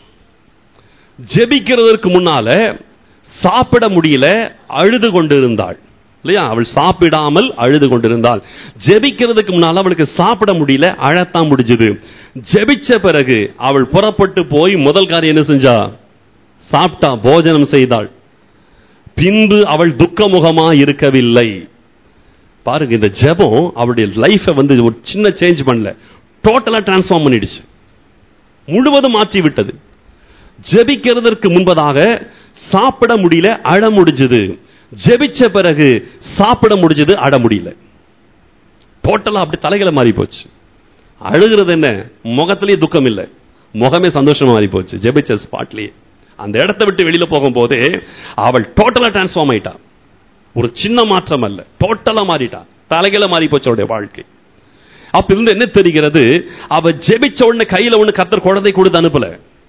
ஜெபிக்கிறதற்கு முன்னால சாப்பிட முடியல அழுது கொண்டிருந்தாள் இல்லையா அவள் சாப்பிடாமல் அழுது கொண்டிருந்தாள் ஜெபிக்கிறதுக்கு முன்னால அவளுக்கு சாப்பிட முடியல அழத்தான் முடிஞ்சது ஜெபிச்ச பிறகு அவள் புறப்பட்டு போய் முதல் காரியம் என்ன செஞ்சா சாப்பிட்டா போஜனம் செய்தாள் பின்பு அவள் துக்கமுகமா இருக்கவில்லை பாருங்க இந்த ஜெபம் அவளுடைய லைஃபை வந்து ஒரு சின்ன சேஞ்ச் பண்ணல டோட்டலா டிரான்ஸ்ஃபார்ம் பண்ணிடுச்சு முழுவதும் மாற்றி விட்டது ஜெபிக்கிறதற்கு முன்பதாக சாப்பிட முடியல அழ முடிஞ்சது ஜெபிச்ச பிறகு சாப்பிட முடிஞ்சது அழ முடியல டோட்டலா அப்படி தலைகளை மாறி போச்சு அழுகிறது என்ன முகத்திலேயே துக்கம் இல்லை முகமே சந்தோஷமா மாறி போச்சு ஜெபிச்ச ஸ்பாட்லயே அந்த இடத்தை விட்டு வெளியில போகும்போதே அவள் டோட்டலா டிரான்ஸ்ஃபார்ம் ஆயிட்டா ஒரு சின்ன மாற்றம் அல்ல டோட்டலா மாறிட்டா தலைகளை மாறி போச்சு அவருடைய வாழ்க்கை அப்ப இருந்து என்ன தெரிகிறது அவ ஜெபிச்ச உடனே கையில ஒண்ணு கத்தர் குழந்தை கொடுத்து அனுப்பல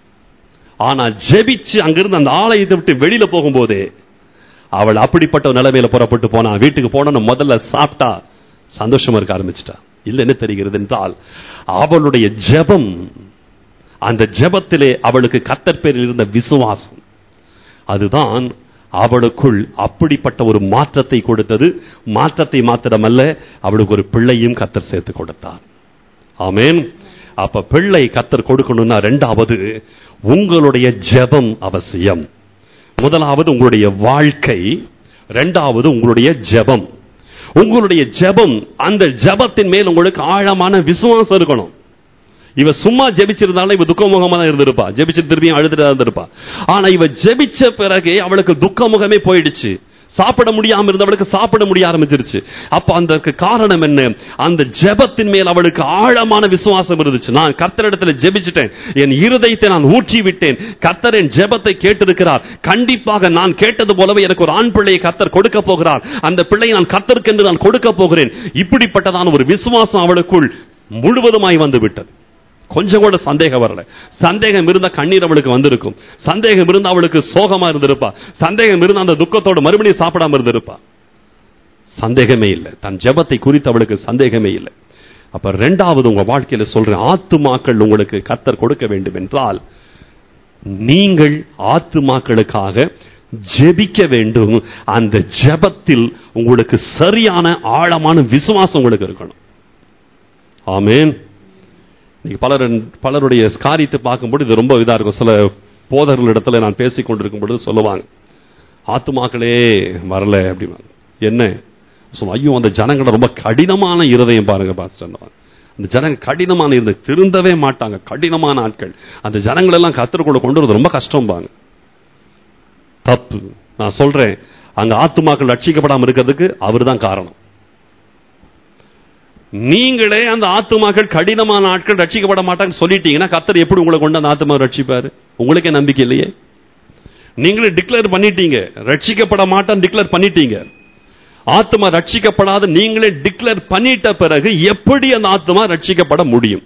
ஆனா ஜெபிச்சு அங்கிருந்து அந்த ஆலயத்தை விட்டு வெளியில போகும்போதே அவள் அப்படிப்பட்ட ஒரு நிலைமையில புறப்பட்டு போனா வீட்டுக்கு போன முதல்ல சாப்பிட்டா சந்தோஷமா இருக்க ஆரம்பிச்சிட்டா இல்ல என்ன தெரிகிறது என்றால் அவளுடைய ஜெபம் அந்த ஜெபத்திலே அவளுக்கு கத்தர் பேரில் இருந்த விசுவாசம் அதுதான் அவளுக்குள் அப்படிப்பட்ட ஒரு மாற்றத்தை கொடுத்தது மாற்றத்தை மாத்திரமல்ல அவளுக்கு ஒரு பிள்ளையும் கத்தர் சேர்த்து கொடுத்தார் ஆமென் அப்ப பிள்ளை கத்தர் கொடுக்கணும்னா ரெண்டாவது உங்களுடைய ஜெபம் அவசியம் முதலாவது உங்களுடைய வாழ்க்கை ரெண்டாவது உங்களுடைய ஜெபம் உங்களுடைய ஜெபம் அந்த ஜெபத்தின் மேல் உங்களுக்கு ஆழமான விசுவாசம் இருக்கணும் இவ சும்மா ஜெபிச்சிருந்தாலும் இவ துக்கமுகமா தான் இருந்திருப்பா ஜெபிச்சு திரும்பியும் அழுதுட்டு தான் இருந்திருப்பா ஆனா இவ ஜெபிச்ச பிறகு அவளுக்கு துக்கமுகமே போயிடுச்சு சாப்பிட முடியாம இருந்தவளுக்கு சாப்பிட முடிய ஆரம்பிச்சிருச்சு அப்ப அதற்கு காரணம் என்ன அந்த ஜெபத்தின் மேல் அவளுக்கு ஆழமான விசுவாசம் இருந்துச்சு நான் கர்த்தரிடத்துல ஜெபிச்சிட்டேன் என் இருதயத்தை நான் ஊற்றி விட்டேன் கர்த்தர் என் ஜெபத்தை கேட்டிருக்கிறார் கண்டிப்பாக நான் கேட்டது போலவே எனக்கு ஒரு ஆண் பிள்ளையை கர்த்தர் கொடுக்க போகிறார் அந்த பிள்ளையை நான் கர்த்தருக்கு என்று நான் கொடுக்க போகிறேன் இப்படிப்பட்டதான ஒரு விசுவாசம் அவளுக்குள் முழுவதுமாய் வந்து விட்டது கொஞ்சம் கூட சந்தேகம் வரல சந்தேகம் இருந்தா கண்ணீர் அவளுக்கு வந்திருக்கும் சந்தேகம் இருந்தா அவளுக்கு சோகமா இருந்திருப்பா சந்தேகம் இருந்தா அந்த துக்கத்தோட மறுபடியும் சாப்பிடாம இருந்திருப்பா சந்தேகமே இல்லை தன் ஜெபத்தை குறித்து அவளுக்கு சந்தேகமே இல்லை அப்ப ரெண்டாவது உங்க வாழ்க்கையில சொல்றேன் ஆத்துமாக்கள் உங்களுக்கு கத்தர் கொடுக்க வேண்டும் என்றால் நீங்கள் ஆத்துமாக்களுக்காக ஜெபிக்க வேண்டும் அந்த ஜெபத்தில் உங்களுக்கு சரியான ஆழமான விசுவாசம் உங்களுக்கு இருக்கணும் ஆமென் இன்னைக்கு பலர் பலருடைய காரியத்தை பார்க்கும்போது இது ரொம்ப இதா இருக்கும் சில போதர்களிடத்துல நான் பேசிக் கொண்டிருக்கும் பொழுது சொல்லுவாங்க ஆத்துமாக்களே வரல அப்படிவாங்க என்ன So, ஐயோ அந்த ஜனங்கள ரொம்ப கடினமான இருதயம் பாருங்க பாஸ்டர் அந்த ஜனங்க கடினமான இருந்தது திருந்தவே மாட்டாங்க கடினமான ஆட்கள் அந்த ஜனங்கள் எல்லாம் கத்தருக்குள்ள கொண்டு வரது ரொம்ப கஷ்டம் பாங்க தப்பு நான் சொல்றேன் அங்க ஆத்துமாக்கள் ரட்சிக்கப்படாம இருக்கிறதுக்கு அவர்தான் காரணம் நீங்களே அந்த ஆத்துமாக்கள் கடினமான ஆட்கள் ரட்சிக்கப்பட மாட்டாங்கன்னு சொல்லிட்டீங்கன்னா கத்தர் எப்படி உங்களை கொண்டு அந்த ஆத்துமா ரட்சிப்பாரு உங்களுக்கே நம்பிக்கை இல்லையே நீங்களே டிக்ளேர் பண்ணிட்டீங்க ரட்சிக்கப்பட மாட்டான்னு டிக்ளேர் பண்ணிட்டீங்க ஆத்மா ரட்சிக்கப்படாத நீங்களே டிக்ளேர் பண்ணிட்ட பிறகு எப்படி அந்த ஆத்மா ரட்சிக்கப்பட முடியும்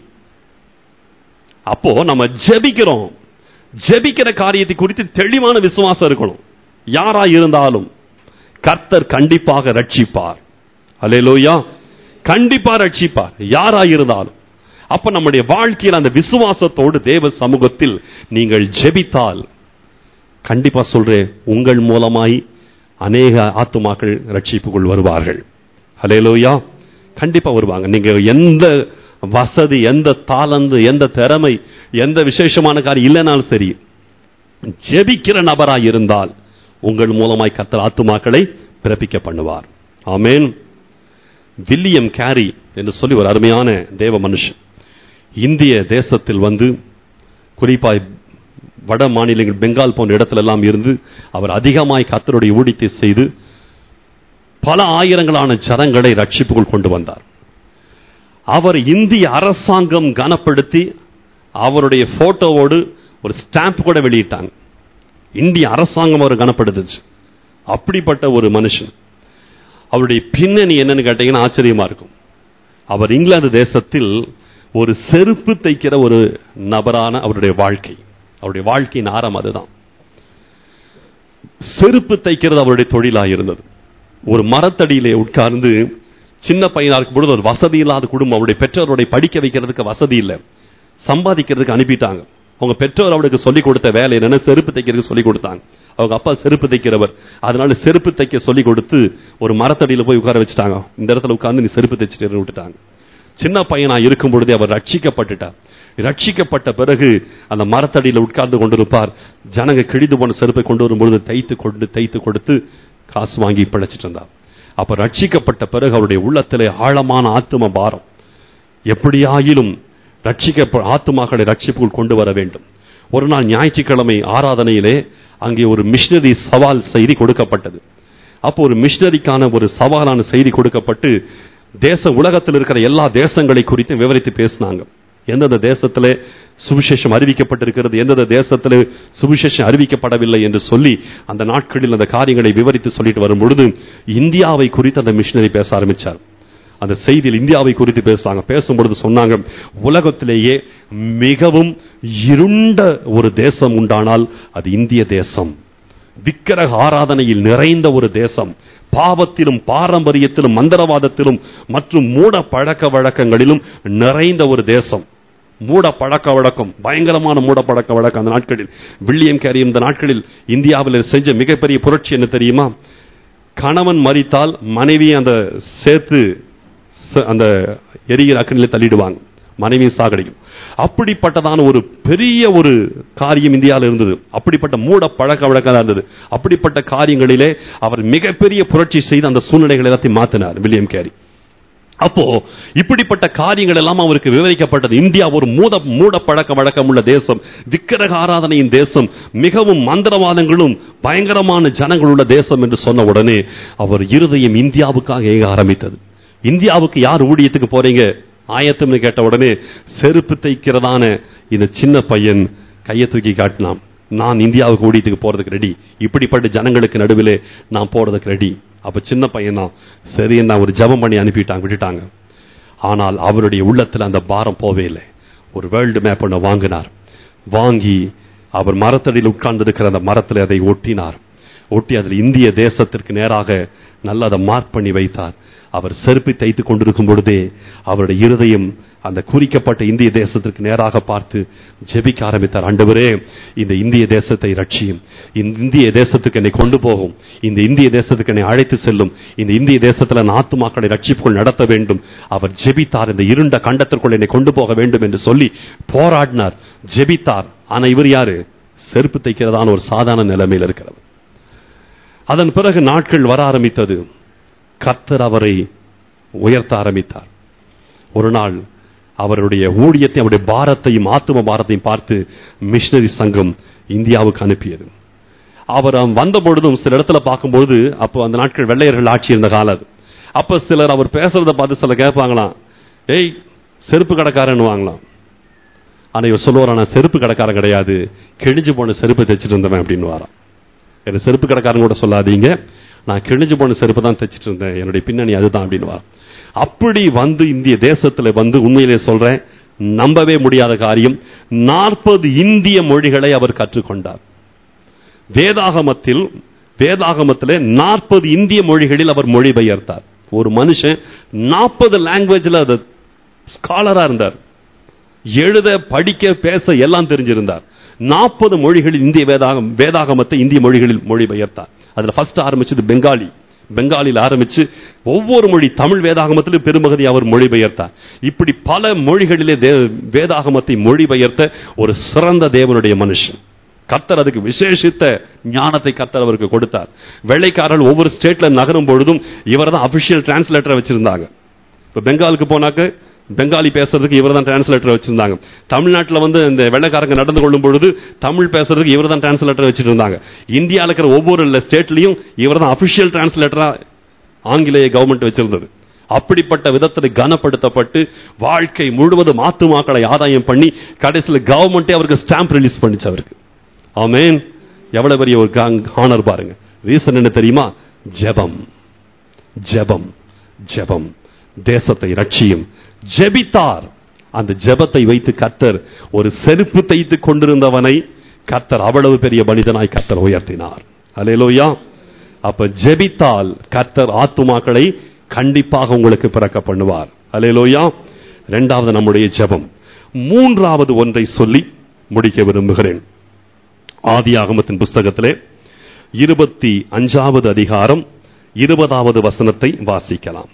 அப்போ நம்ம ஜெபிக்கிறோம் ஜெபிக்கிற காரியத்தை குறித்து தெளிவான விசுவாசம் இருக்கணும் யாரா இருந்தாலும் கர்த்தர் கண்டிப்பாக ரட்சிப்பார் அல்லேலூயா கண்டிப்பா ரட்சிப்பார் யாரா இருந்தாலும் அப்ப நம்முடைய வாழ்க்கையில் அந்த விசுவாசத்தோடு தேவ சமூகத்தில் நீங்கள் ஜெபித்தால் கண்டிப்பா சொல்றேன் உங்கள் மூலமாய் அநேக ஆத்துமாக்கள் ரட்சிப்புக்குள் வருவார்கள் ஹலேலூயா கண்டிப்பா வருவாங்க நீங்க எந்த வசதி எந்த தாளந்து எந்த திறமை எந்த விசேஷமான காரியம் இல்லைனாலும் சரி ஜெபிக்கிற நபராய் இருந்தால் உங்கள் மூலமாய் கத்தர் ஆத்துமாக்களை பிறப்பிக்க பண்ணுவார் ஆமேன் வில்லியம் கேரி என்று சொல்லி ஒரு அருமையான தேவ மனுஷன் இந்திய தேசத்தில் வந்து குறிப்பாய் வட மாநிலங்கள் பெங்கால் போன்ற இடத்துல எல்லாம் இருந்து அவர் அதிகமாய் கத்தருடைய ஊழியத்தை செய்து பல ஆயிரங்களான ஜனங்களை ரட்சிப்புக்குள் கொண்டு வந்தார் அவர் இந்திய அரசாங்கம் கனப்படுத்தி அவருடைய போட்டோவோடு ஒரு ஸ்டாம்ப் கூட வெளியிட்டாங்க இந்திய அரசாங்கம் அவர் கனப்படுத்துச்சு அப்படிப்பட்ட ஒரு மனுஷன் அவருடைய பின்னணி என்னன்னு கேட்டீங்கன்னா ஆச்சரியமா இருக்கும் அவர் இங்கிலாந்து தேசத்தில் ஒரு செருப்பு தைக்கிற ஒரு நபரான அவருடைய வாழ்க்கை அவருடைய வாழ்க்கையின் ஆரம் அதுதான் செருப்பு தைக்கிறது அவருடைய தொழிலாக இருந்தது ஒரு மரத்தடியிலே உட்கார்ந்து சின்ன பையனா இருக்கும் பொழுது ஒரு வசதி இல்லாத குடும்பம் அவருடைய பெற்றோருடைய படிக்க வைக்கிறதுக்கு வசதி இல்லை சம்பாதிக்கிறதுக்கு அனுப்பிட்டாங்க அவங்க பெற்றோர் அவருக்கு சொல்லிக் கொடுத்த வேலை என்னன்னா செருப்பு தைக்கிறதுக்கு சொல்லிக் கொடுத்தாங்க அவங்க அப்பா செருப்பு தைக்கிறவர் அதனால செருப்பு தைக்க சொல்லி கொடுத்து ஒரு மரத்தடியில போய் உட்கார வச்சுட்டாங்க இந்த இடத்துல உட்கார்ந்து நீ செருப்பு தைச்சிட்டு விட்டுட்டாங்க சின்ன பையனா இருக்கும் பொழுதே அவர் ரட்சிக்கப்பட்டுட்டார் ரட்சிக்கப்பட்ட பிறகு அந்த மரத்தடியில் உட்கார்ந்து கொண்டிருப்பார் ஜனங்க கிழிந்து போன செருப்பை கொண்டு வரும்பொழுது தைத்து கொண்டு தைத்து கொடுத்து காசு வாங்கி பிழைச்சிட்டு இருந்தார் அப்ப ரட்சிக்கப்பட்ட பிறகு அவருடைய உள்ளத்திலே ஆழமான ஆத்தும பாரம் எப்படியாயிலும் ரட்சிக்க ஆத்துமாக்களை ரட்சிப்புக்குள் கொண்டு வர வேண்டும் ஒரு நாள் ஞாயிற்றுக்கிழமை ஆராதனையிலே அங்கே ஒரு மிஷினரி சவால் செய்தி கொடுக்கப்பட்டது அப்போ ஒரு மிஷினரிக்கான ஒரு சவாலான செய்தி கொடுக்கப்பட்டு தேச உலகத்தில் இருக்கிற எல்லா தேசங்களை குறித்து விவரித்து பேசினாங்க எந்தெந்த தேசத்திலே சுவிசேஷம் அறிவிக்கப்பட்டிருக்கிறது எந்தெந்த தேசத்திலே சுவிசேஷம் அறிவிக்கப்படவில்லை என்று சொல்லி அந்த நாட்களில் அந்த காரியங்களை விவரித்து சொல்லிட்டு வரும் பொழுது இந்தியாவை குறித்து அந்த மிஷினரி பேச ஆரம்பிச்சார் அந்த செய்தியில் இந்தியாவை குறித்து பேசுறாங்க பேசும்பொழுது சொன்னாங்க உலகத்திலேயே மிகவும் இருண்ட ஒரு தேசம் உண்டானால் அது இந்திய தேசம் விக்கிரக ஆராதனையில் நிறைந்த ஒரு தேசம் பாவத்திலும் பாரம்பரியத்திலும் மந்திரவாதத்திலும் மற்றும் மூட பழக்க வழக்கங்களிலும் நிறைந்த ஒரு தேசம் மூட பழக்க வழக்கம் பயங்கரமான மூட பழக்க வழக்கம் அந்த நாட்களில் வில்லியம் கேரி இந்த நாட்களில் இந்தியாவில் செஞ்ச மிகப்பெரிய புரட்சி என்ன தெரியுமா கணவன் மறித்தால் மனைவி அந்த சேர்த்து அந்த எரிகிற அக்கனில தள்ளிடுவாங்க மனைவி சாகடிக்கும் அப்படிப்பட்டதான ஒரு பெரிய ஒரு காரியம் இந்தியாவில் இருந்தது அப்படிப்பட்ட மூட பழக்க வழக்கம் இருந்தது அப்படிப்பட்ட காரியங்களிலே அவர் மிகப்பெரிய புரட்சி செய்து அந்த சூழ்நிலைகளை எல்லாத்தையும் மாத்தினார் வில்லியம் கேரி அப்போ இப்படிப்பட்ட காரியங்கள் எல்லாம் அவருக்கு விவரிக்கப்பட்டது இந்தியா ஒரு மூட மூட பழக்க வழக்கம் உள்ள தேசம் விக்கிரக ஆராதனையின் தேசம் மிகவும் மந்திரவாதங்களும் பயங்கரமான ஜனங்கள் உள்ள தேசம் என்று சொன்ன உடனே அவர் இருதயம் இந்தியாவுக்காக ஏக ஆரம்பித்தது இந்தியாவுக்கு யார் ஊழியத்துக்கு போறீங்க ஆயத்தம்னு கேட்ட உடனே செருப்பு தைக்கிறதான இந்த சின்ன பையன் கையை தூக்கி காட்டினான் நான் இந்தியாவுக்கு ஊழியத்துக்கு போறதுக்கு ரெடி இப்படிப்பட்ட ஜனங்களுக்கு நடுவிலே நான் போறதுக்கு ரெடி அப்ப சின்ன பையன் தான் சரி நான் ஒரு ஜபம் பண்ணி அனுப்பிட்டாங்க விட்டுட்டாங்க ஆனால் அவருடைய உள்ளத்துல அந்த பாரம் போவே இல்லை ஒரு வேர்ல்டு மேப் ஒன்று வாங்கினார் வாங்கி அவர் மரத்தடியில் உட்கார்ந்திருக்கிற அந்த மரத்தில் அதை ஒட்டினார் ஒட்டி அதில் இந்திய தேசத்திற்கு நேராக நல்ல அதை மார்க் பண்ணி வைத்தார் அவர் செருப்பை தைத்துக் கொண்டிருக்கும் பொழுதே அவருடைய இருதயம் அந்த குறிக்கப்பட்ட இந்திய தேசத்திற்கு நேராக பார்த்து ஜெபிக்க ஆரம்பித்தார் ஆண்டவரே இந்த இந்திய தேசத்தை ரட்சியும் இந்த இந்திய தேசத்துக்கு என்னை கொண்டு போகும் இந்த இந்திய தேசத்துக்கு என்னை அழைத்து செல்லும் இந்த இந்திய தேசத்துல நாத்துமாக்களை ரட்சிப்புக்குள் நடத்த வேண்டும் அவர் ஜெபித்தார் இந்த இருண்ட கண்டத்திற்குள் என்னை கொண்டு போக வேண்டும் என்று சொல்லி போராடினார் ஜெபித்தார் ஆனா இவர் யாரு செருப்பு தைக்கிறதான ஒரு சாதாரண நிலைமையில் இருக்கிறவர் அதன் பிறகு நாட்கள் வர ஆரம்பித்தது கர்த்தர் அவரை உயர்த்த ஆரம்பித்தார் ஒரு நாள் அவருடைய ஊழியத்தை அவருடைய பாரத்தையும் ஆத்தும பாரத்தையும் பார்த்து மிஷனரி சங்கம் இந்தியாவுக்கு அனுப்பியது அவர் வந்த பொழுதும் சில இடத்துல பார்க்கும்போது அப்போ அந்த நாட்கள் வெள்ளையர்கள் ஆட்சி இருந்த காலம் அது அப்ப சிலர் அவர் பேசுறத பார்த்து சில கேட்பாங்களாம் ஏய் செருப்பு கடைக்காரன்னு வாங்கலாம் ஆனா இவர் சொல்லுவார் நான் செருப்பு கடைக்காரன் கிடையாது கிழிஞ்சு போன செருப்பு தைச்சிட்டு இருந்தவன் அப்படின்னு வாராம் என்ன செருப்பு கடைக்காரன் கூட சொல்லாதீங்க நான் கிழிஞ்சு போன செருப்பு தான் தைச்சிட்டு இருந்தேன் என்னுடைய பின்னணி அதுதான் அப்படின்னு வாராம் அப்படி வந்து இந்திய தேசத்துல வந்து உண்மையிலே சொல்றேன் நம்பவே முடியாத காரியம் நாற்பது இந்திய மொழிகளை அவர் கற்றுக்கொண்டார் வேதாகமத்தில் வேதாகமத்திலே நாற்பது இந்திய மொழிகளில் அவர் மொழிபெயர்த்தார் ஒரு மனுஷன் நாற்பது லாங்குவேஜ்ல அது ஸ்காலரா இருந்தார் எழுத படிக்க பேச எல்லாம் தெரிஞ்சிருந்தார் நாற்பது மொழிகளில் இந்திய வேதாகம் வேதாகமத்தை இந்திய மொழிகளில் மொழிபெயர்த்தார் அதுல ஃபர்ஸ்ட் ஆரம்பிச்சது பெங்காலி பெங்காலியில் ஆரம்பிச்சு ஒவ்வொரு மொழி தமிழ் வேதாகமத்திலும் பெரும்பகுதி அவர் மொழிபெயர்த்தார் இப்படி பல மொழிகளிலே தே- வேதாகமத்தை மொழிபெயர்த்த ஒரு சிறந்த தேவனுடைய மனுஷன் கர்த்தர் அதுக்கு விசேஷித்த ஞானத்தை கர்த்தர் அவருக்கு கொடுத்தார் வெள்ளைக்காரர்கள் ஒவ்வொரு ஸ்டேட்ல நகரும் பொழுதும் இவர் தான் அபிஷியல் டிரான்ஸ்லேட்டரை வச்சிருந்தாங்க இப்ப பெங்காலுக்கு போனாக்க பெங்காலி பேசுறதுக்கு இவர் தான் டிரான்ஸ்லேட்டர் வச்சிருந்தாங்க தமிழ்நாட்டில் வந்து இந்த வெள்ளைக்காரங்க நடந்து கொள்ளும் பொழுது தமிழ் பேசுறதுக்கு இவர் தான் டிரான்ஸ்லேட்டர் வச்சிட்டு இருந்தாங்க இந்தியாவில் இருக்கிற ஒவ்வொரு ஸ்டேட்லையும் இவர் தான் அபிஷியல் டிரான்ஸ்லேட்டரா ஆங்கிலேய கவர்மெண்ட் வச்சிருந்தது அப்படிப்பட்ட விதத்தில் கனப்படுத்தப்பட்டு வாழ்க்கை முழுவதும் ஆத்துமாக்களை ஆதாயம் பண்ணி கடைசியில் கவர்மெண்டே அவருக்கு ஸ்டாம்ப் ரிலீஸ் பண்ணிச்சு அவருக்கு ஆமென் எவ்வளவு பெரிய ஒரு ஹானர் பாருங்க ரீசன் என்ன தெரியுமா ஜெபம் ஜெபம் ஜெபம் தேசத்தை ரட்சியும் ஜெபித்தார் அந்த ஜெபத்தை வைத்து கர்த்தர் ஒரு செருப்பு தைத்து கொண்டிருந்தவனை கர்த்தர் அவ்வளவு பெரிய மனிதனாய் கர்த்தர் உயர்த்தினார் அல்லேலூயா அப்ப ஜெபித்தால் கர்த்தர் ஆத்துமாக்களை கண்டிப்பாக உங்களுக்கு பிறக்க பண்ணுவார் அல்லேலூயா இரண்டாவது நம்முடைய ஜெபம் மூன்றாவது ஒன்றை சொல்லி முடிக்க விரும்புகிறேன் ஆதியாகமத்தின் புஸ்தகத்திலே இருபத்தி அஞ்சாவது அதிகாரம் இருபதாவது வசனத்தை வாசிக்கலாம்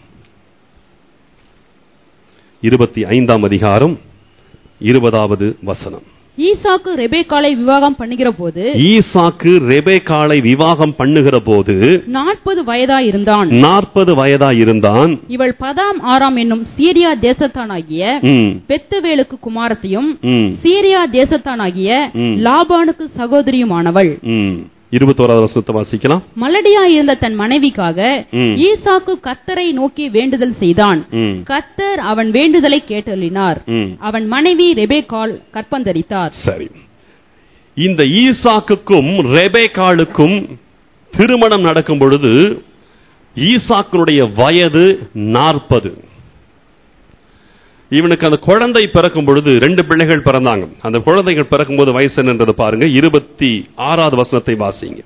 இருபத்தி ஐந்தாம் அதிகாரம் இருபதாவது வசனம் ஈசாக்கு ரெபேக்காளை விவாகம் பண்ணுகிற போது ஈசாக்கு ரெபேக்காளை விவாகம் பண்ணுகிற போது நாற்பது வயதாயிருந்தான் நாற்பது வயதா இருந்தான் இவள் பதாம் ஆறாம் என்னும் சீரியா தேசத்தானாகிய ம், பெத்துவேலுக்கு குமாரத்தையும் ம், சீரியா தேசத்தானாகிய ம். லாபானுக்கு சகோதரியுமானவள் ம். இருபத்தோராவது வசனத்தை வாசிக்கலாம் மலடியாயிருந்த தன் மனைவிக்காக ம். ஈசாக்கு கத்தரை நோக்கி வேண்டுதல் செய்தான் ம், கத்தர் அவன் வேண்டுதலை கேட்டருளினார் ம். அவன் மனைவி ரெபேக்காள் கற்பந்தரித்தார் சரி இந்த ஈசாக்குக்கும் ரெபேக்காளுக்கும் திருமணம் நடக்கும் பொழுது ஈசாக்கினுடைய வயது நாற்பது இவனுக்கு அந்த குழந்தை பிறக்கும் பொழுது ரெண்டு பிள்ளைகள் பிறந்தாங்க அந்த குழந்தைகள் பிறக்கும்போது வயசு என்னன்றது பாருங்க இருபத்தி ஆறாவது வசனத்தை வாசிங்க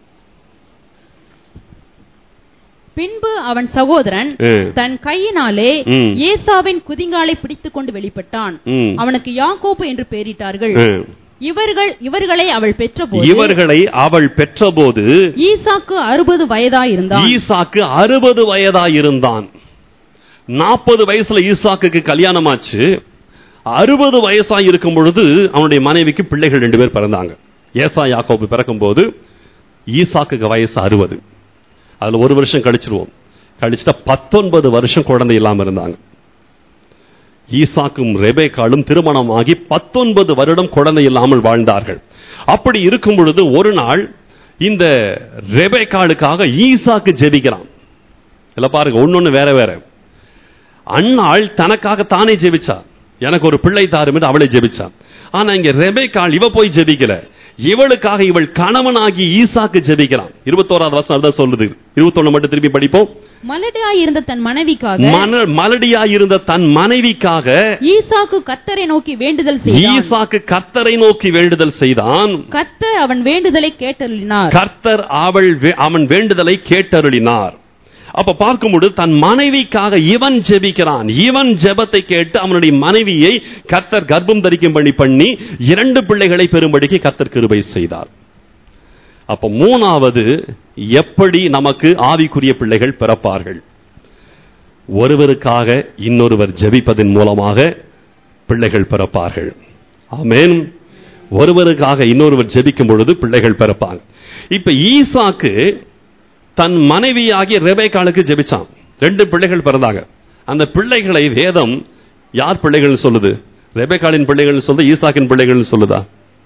பின்பு அவன் சகோதரன் ம். தன் கையினாலே ம். ஏசாவின் குதிங்காலை பிடித்துக் கொண்டு வெளிப்பட்டான் ம். அவனுக்கு யாக்கோப்பு என்று பெயரிட்டார்கள் ம். இவர்கள் இவர்களை அவள் பெற்றபோது இவர்களை அவள் பெற்றபோது ஈசாக்கு அறுபது வயதாயிருந்தான் ஈசாக்கு அறுபது வயதா இருந்தான் நாற்பது வயசுல ஈசாக்குக்கு கல்யாணம் ஆச்சு அறுபது வயசா இருக்கும் பொழுது அவனுடைய மனைவிக்கு பிள்ளைகள் ரெண்டு பேர் பிறந்தாங்க ஏசா யாக்கோபு பிறக்கும்போது ஈசாக்குக்கு வயசு அறுபது அதுல ஒரு வருஷம் கழிச்சிருவோம் கழிச்சுட்டா பத்தொன்பது வருஷம் குழந்தை இல்லாம இருந்தாங்க ஈசாக்கும் ரெபேக்காலும் திருமணமாகி பத்தொன்பது வருடம் குழந்தை இல்லாமல் வாழ்ந்தார்கள் அப்படி இருக்கும் பொழுது ஒரு நாள் இந்த ரெபேக்காளுக்காக ஈசாக்கு ஜெபிக்கிறான் இல்ல பாருங்க ஒன்னொன்னு வேற வேற அன்னாள் தனக்காக தானே ஜெபிச்சா எனக்கு ஒரு பிள்ளை தாரும் என்று அவளை ஜெபிச்சா ஆனா இங்க ரெபேக்காள் இவ போய் ஜெபிக்கல இவளுக்காக இவள் கணவனாகி ஈசாக்கு ஜெபிக்கிறான் இருபத்தோராவது வருஷம் அதான் சொல்லுது இருபத்தொன்னு மட்டும் திருப்பி படிப்போம் மலடியாயிருந்த தன் மனைவிக்காக மன மலடியா இருந்த தன் மனைவிக்காக ஈசாக்கு கத்தரை நோக்கி வேண்டுதல் செய்தான் ஈசாக்கு கர்த்தரை நோக்கி வேண்டுதல் செய்தான் கத்தர் அவன் வேண்டுதலை கேட்டருளினார் கர்த்தர் அவள் வே- அவன் வேண்டுதலை கேட்டருளினார் அப்ப பார்க்கும்போது தன் மனைவிக்காக இவன் ஜெபிக்கிறான் இவன் ஜெபத்தை கேட்டு அவனுடைய மனைவியை கர்த்தர் கர்ப்பம் தரிக்கும்படி பண்ணி இரண்டு பிள்ளைகளை பெறும்படிக்கு கர்த்தர் கிருபை செய்தார் அப்ப மூணாவது எப்படி நமக்கு ஆவிக்குரிய பிள்ளைகள் பிறப்பார்கள் ஒருவருக்காக இன்னொருவர் ஜெபிப்பதன் மூலமாக பிள்ளைகள் பிறப்பார்கள் ஆமென் ஒருவருக்காக இன்னொருவர் ஜெபிக்கும் பொழுது பிள்ளைகள் பிறப்பாங்க இப்ப ஈசாக்கு தன் மனைவியாகிய ரெபேக்காளுக்கு ஜெபிச்சான் ரெண்டு பிள்ளைகள் பிறந்தாங்க அந்த பிள்ளைகளை வேதம் யார் பிள்ளைகள் சொல்லுது ரெபேக்காளின் பிள்ளைகள் சொல்லுது ஈசாக்கின் பிள்ளைகள் சொல்லுதா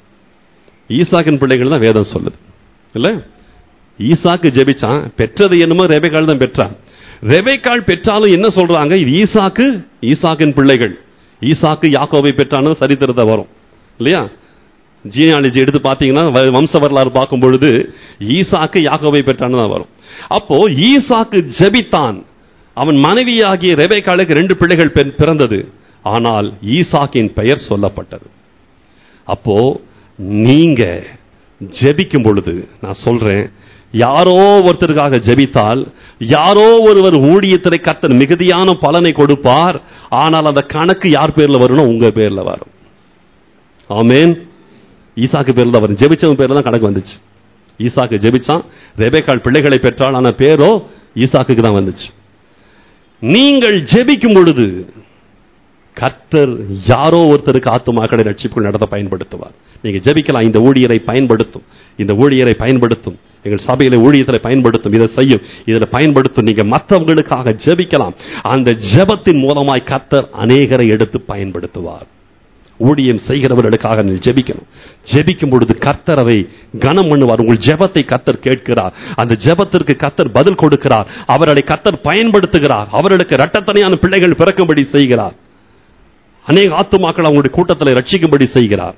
ஈசாக்கின் பிள்ளைகள் தான் வேதம் சொல்லுது இல்ல ஈசாக்கு ஜெபிச்சான் பெற்றது என்னமோ ரெபேக்காள் தான் பெற்றான் ரெபேக்காள் பெற்றாலும் என்ன சொல்றாங்க இது ஈசாக்கு ஈசாக்கின் பிள்ளைகள் ஈசாக்கு யாக்கோவை பெற்றான்னு சரித்திரத்தை வரும் இல்லையா ஜீனியாலஜி எடுத்து பார்த்தீங்கன்னா வ- வம்ச வரலாறு பார்க்கும் பொழுது ஈசாக்கு யாக்கோவை பெற்றான்னு தான் வரும் அப்போ ஈசாக்கு ஜெபித்தான் அவன் மனைவியாகிய ரெபேக்காளுக்கு ரெண்டு பிள்ளைகள் பெண் பிறந்தது ஆனால் ஈசாக்கின் பெயர் சொல்லப்பட்டது அப்போ நீங்க ஜெபிக்கும் பொழுது நான் சொல்றேன் யாரோ ஒருத்தருக்காக ஜெபித்தால் யாரோ ஒருவர் ஊழியத்திலே கத்தர் மிகுதியான பலனை கொடுப்பார் ஆனால் அந்த கணக்கு யார் பேர்ல வரும்னா உங்க பேர்ல வரும் ஆமென் ஈசாக்கு பேர்ல தான் வரும் ஜெபிச்சவன் பேர்ல தான் கணக்கு வந்துச்சு ஈசாக்கு ஜெபிச்சான் ரெபேக்காள் பிள்ளைகளை பெற்றாள் ஆனா பேரோ ஈசாக்குக்கு தான் வந்துச்சு நீங்கள் ஜெபிக்கும் பொழுது கர்த்தர் யாரோ ஒருத்தருக்கு ஆத்துமாக்களை ரட்சிப்பு நடத்த பயன்படுத்துவார் நீங்க ஜெபிக்கலாம் இந்த ஊழியரை பயன்படுத்தும் இந்த ஊழியரை பயன்படுத்தும் எங்கள் சபையில ஊழியத்தில் பயன்படுத்தும் இதை செய்யும் இதுல பயன்படுத்தும் நீங்க மற்றவங்களுக்காக ஜெபிக்கலாம் அந்த ஜெபத்தின் மூலமாய் கர்த்தர் அநேகரை எடுத்து பயன்படுத்துவார் ஊழியம் செய்கிறவர்களுக்காக நீங்கள் ஜெபிக்கணும் ஜெபிக்கும் பொழுது கர்த்தரவை கனம் பண்ணுவார் உங்கள் ஜெபத்தை கர்த்தர் கேட்கிறார் அந்த ஜெபத்திற்கு கர்த்தர் பதில் கொடுக்கிறார் அவர்களை கர்த்தர் பயன்படுத்துகிறார் அவர்களுக்கு இரட்டத்தனையான பிள்ளைகள் பிறக்கும்படி செய்கிறார் அநேக ஆத்துமாக்கள் அவங்களுடைய கூட்டத்தில் ரட்சிக்கும்படி செய்கிறார்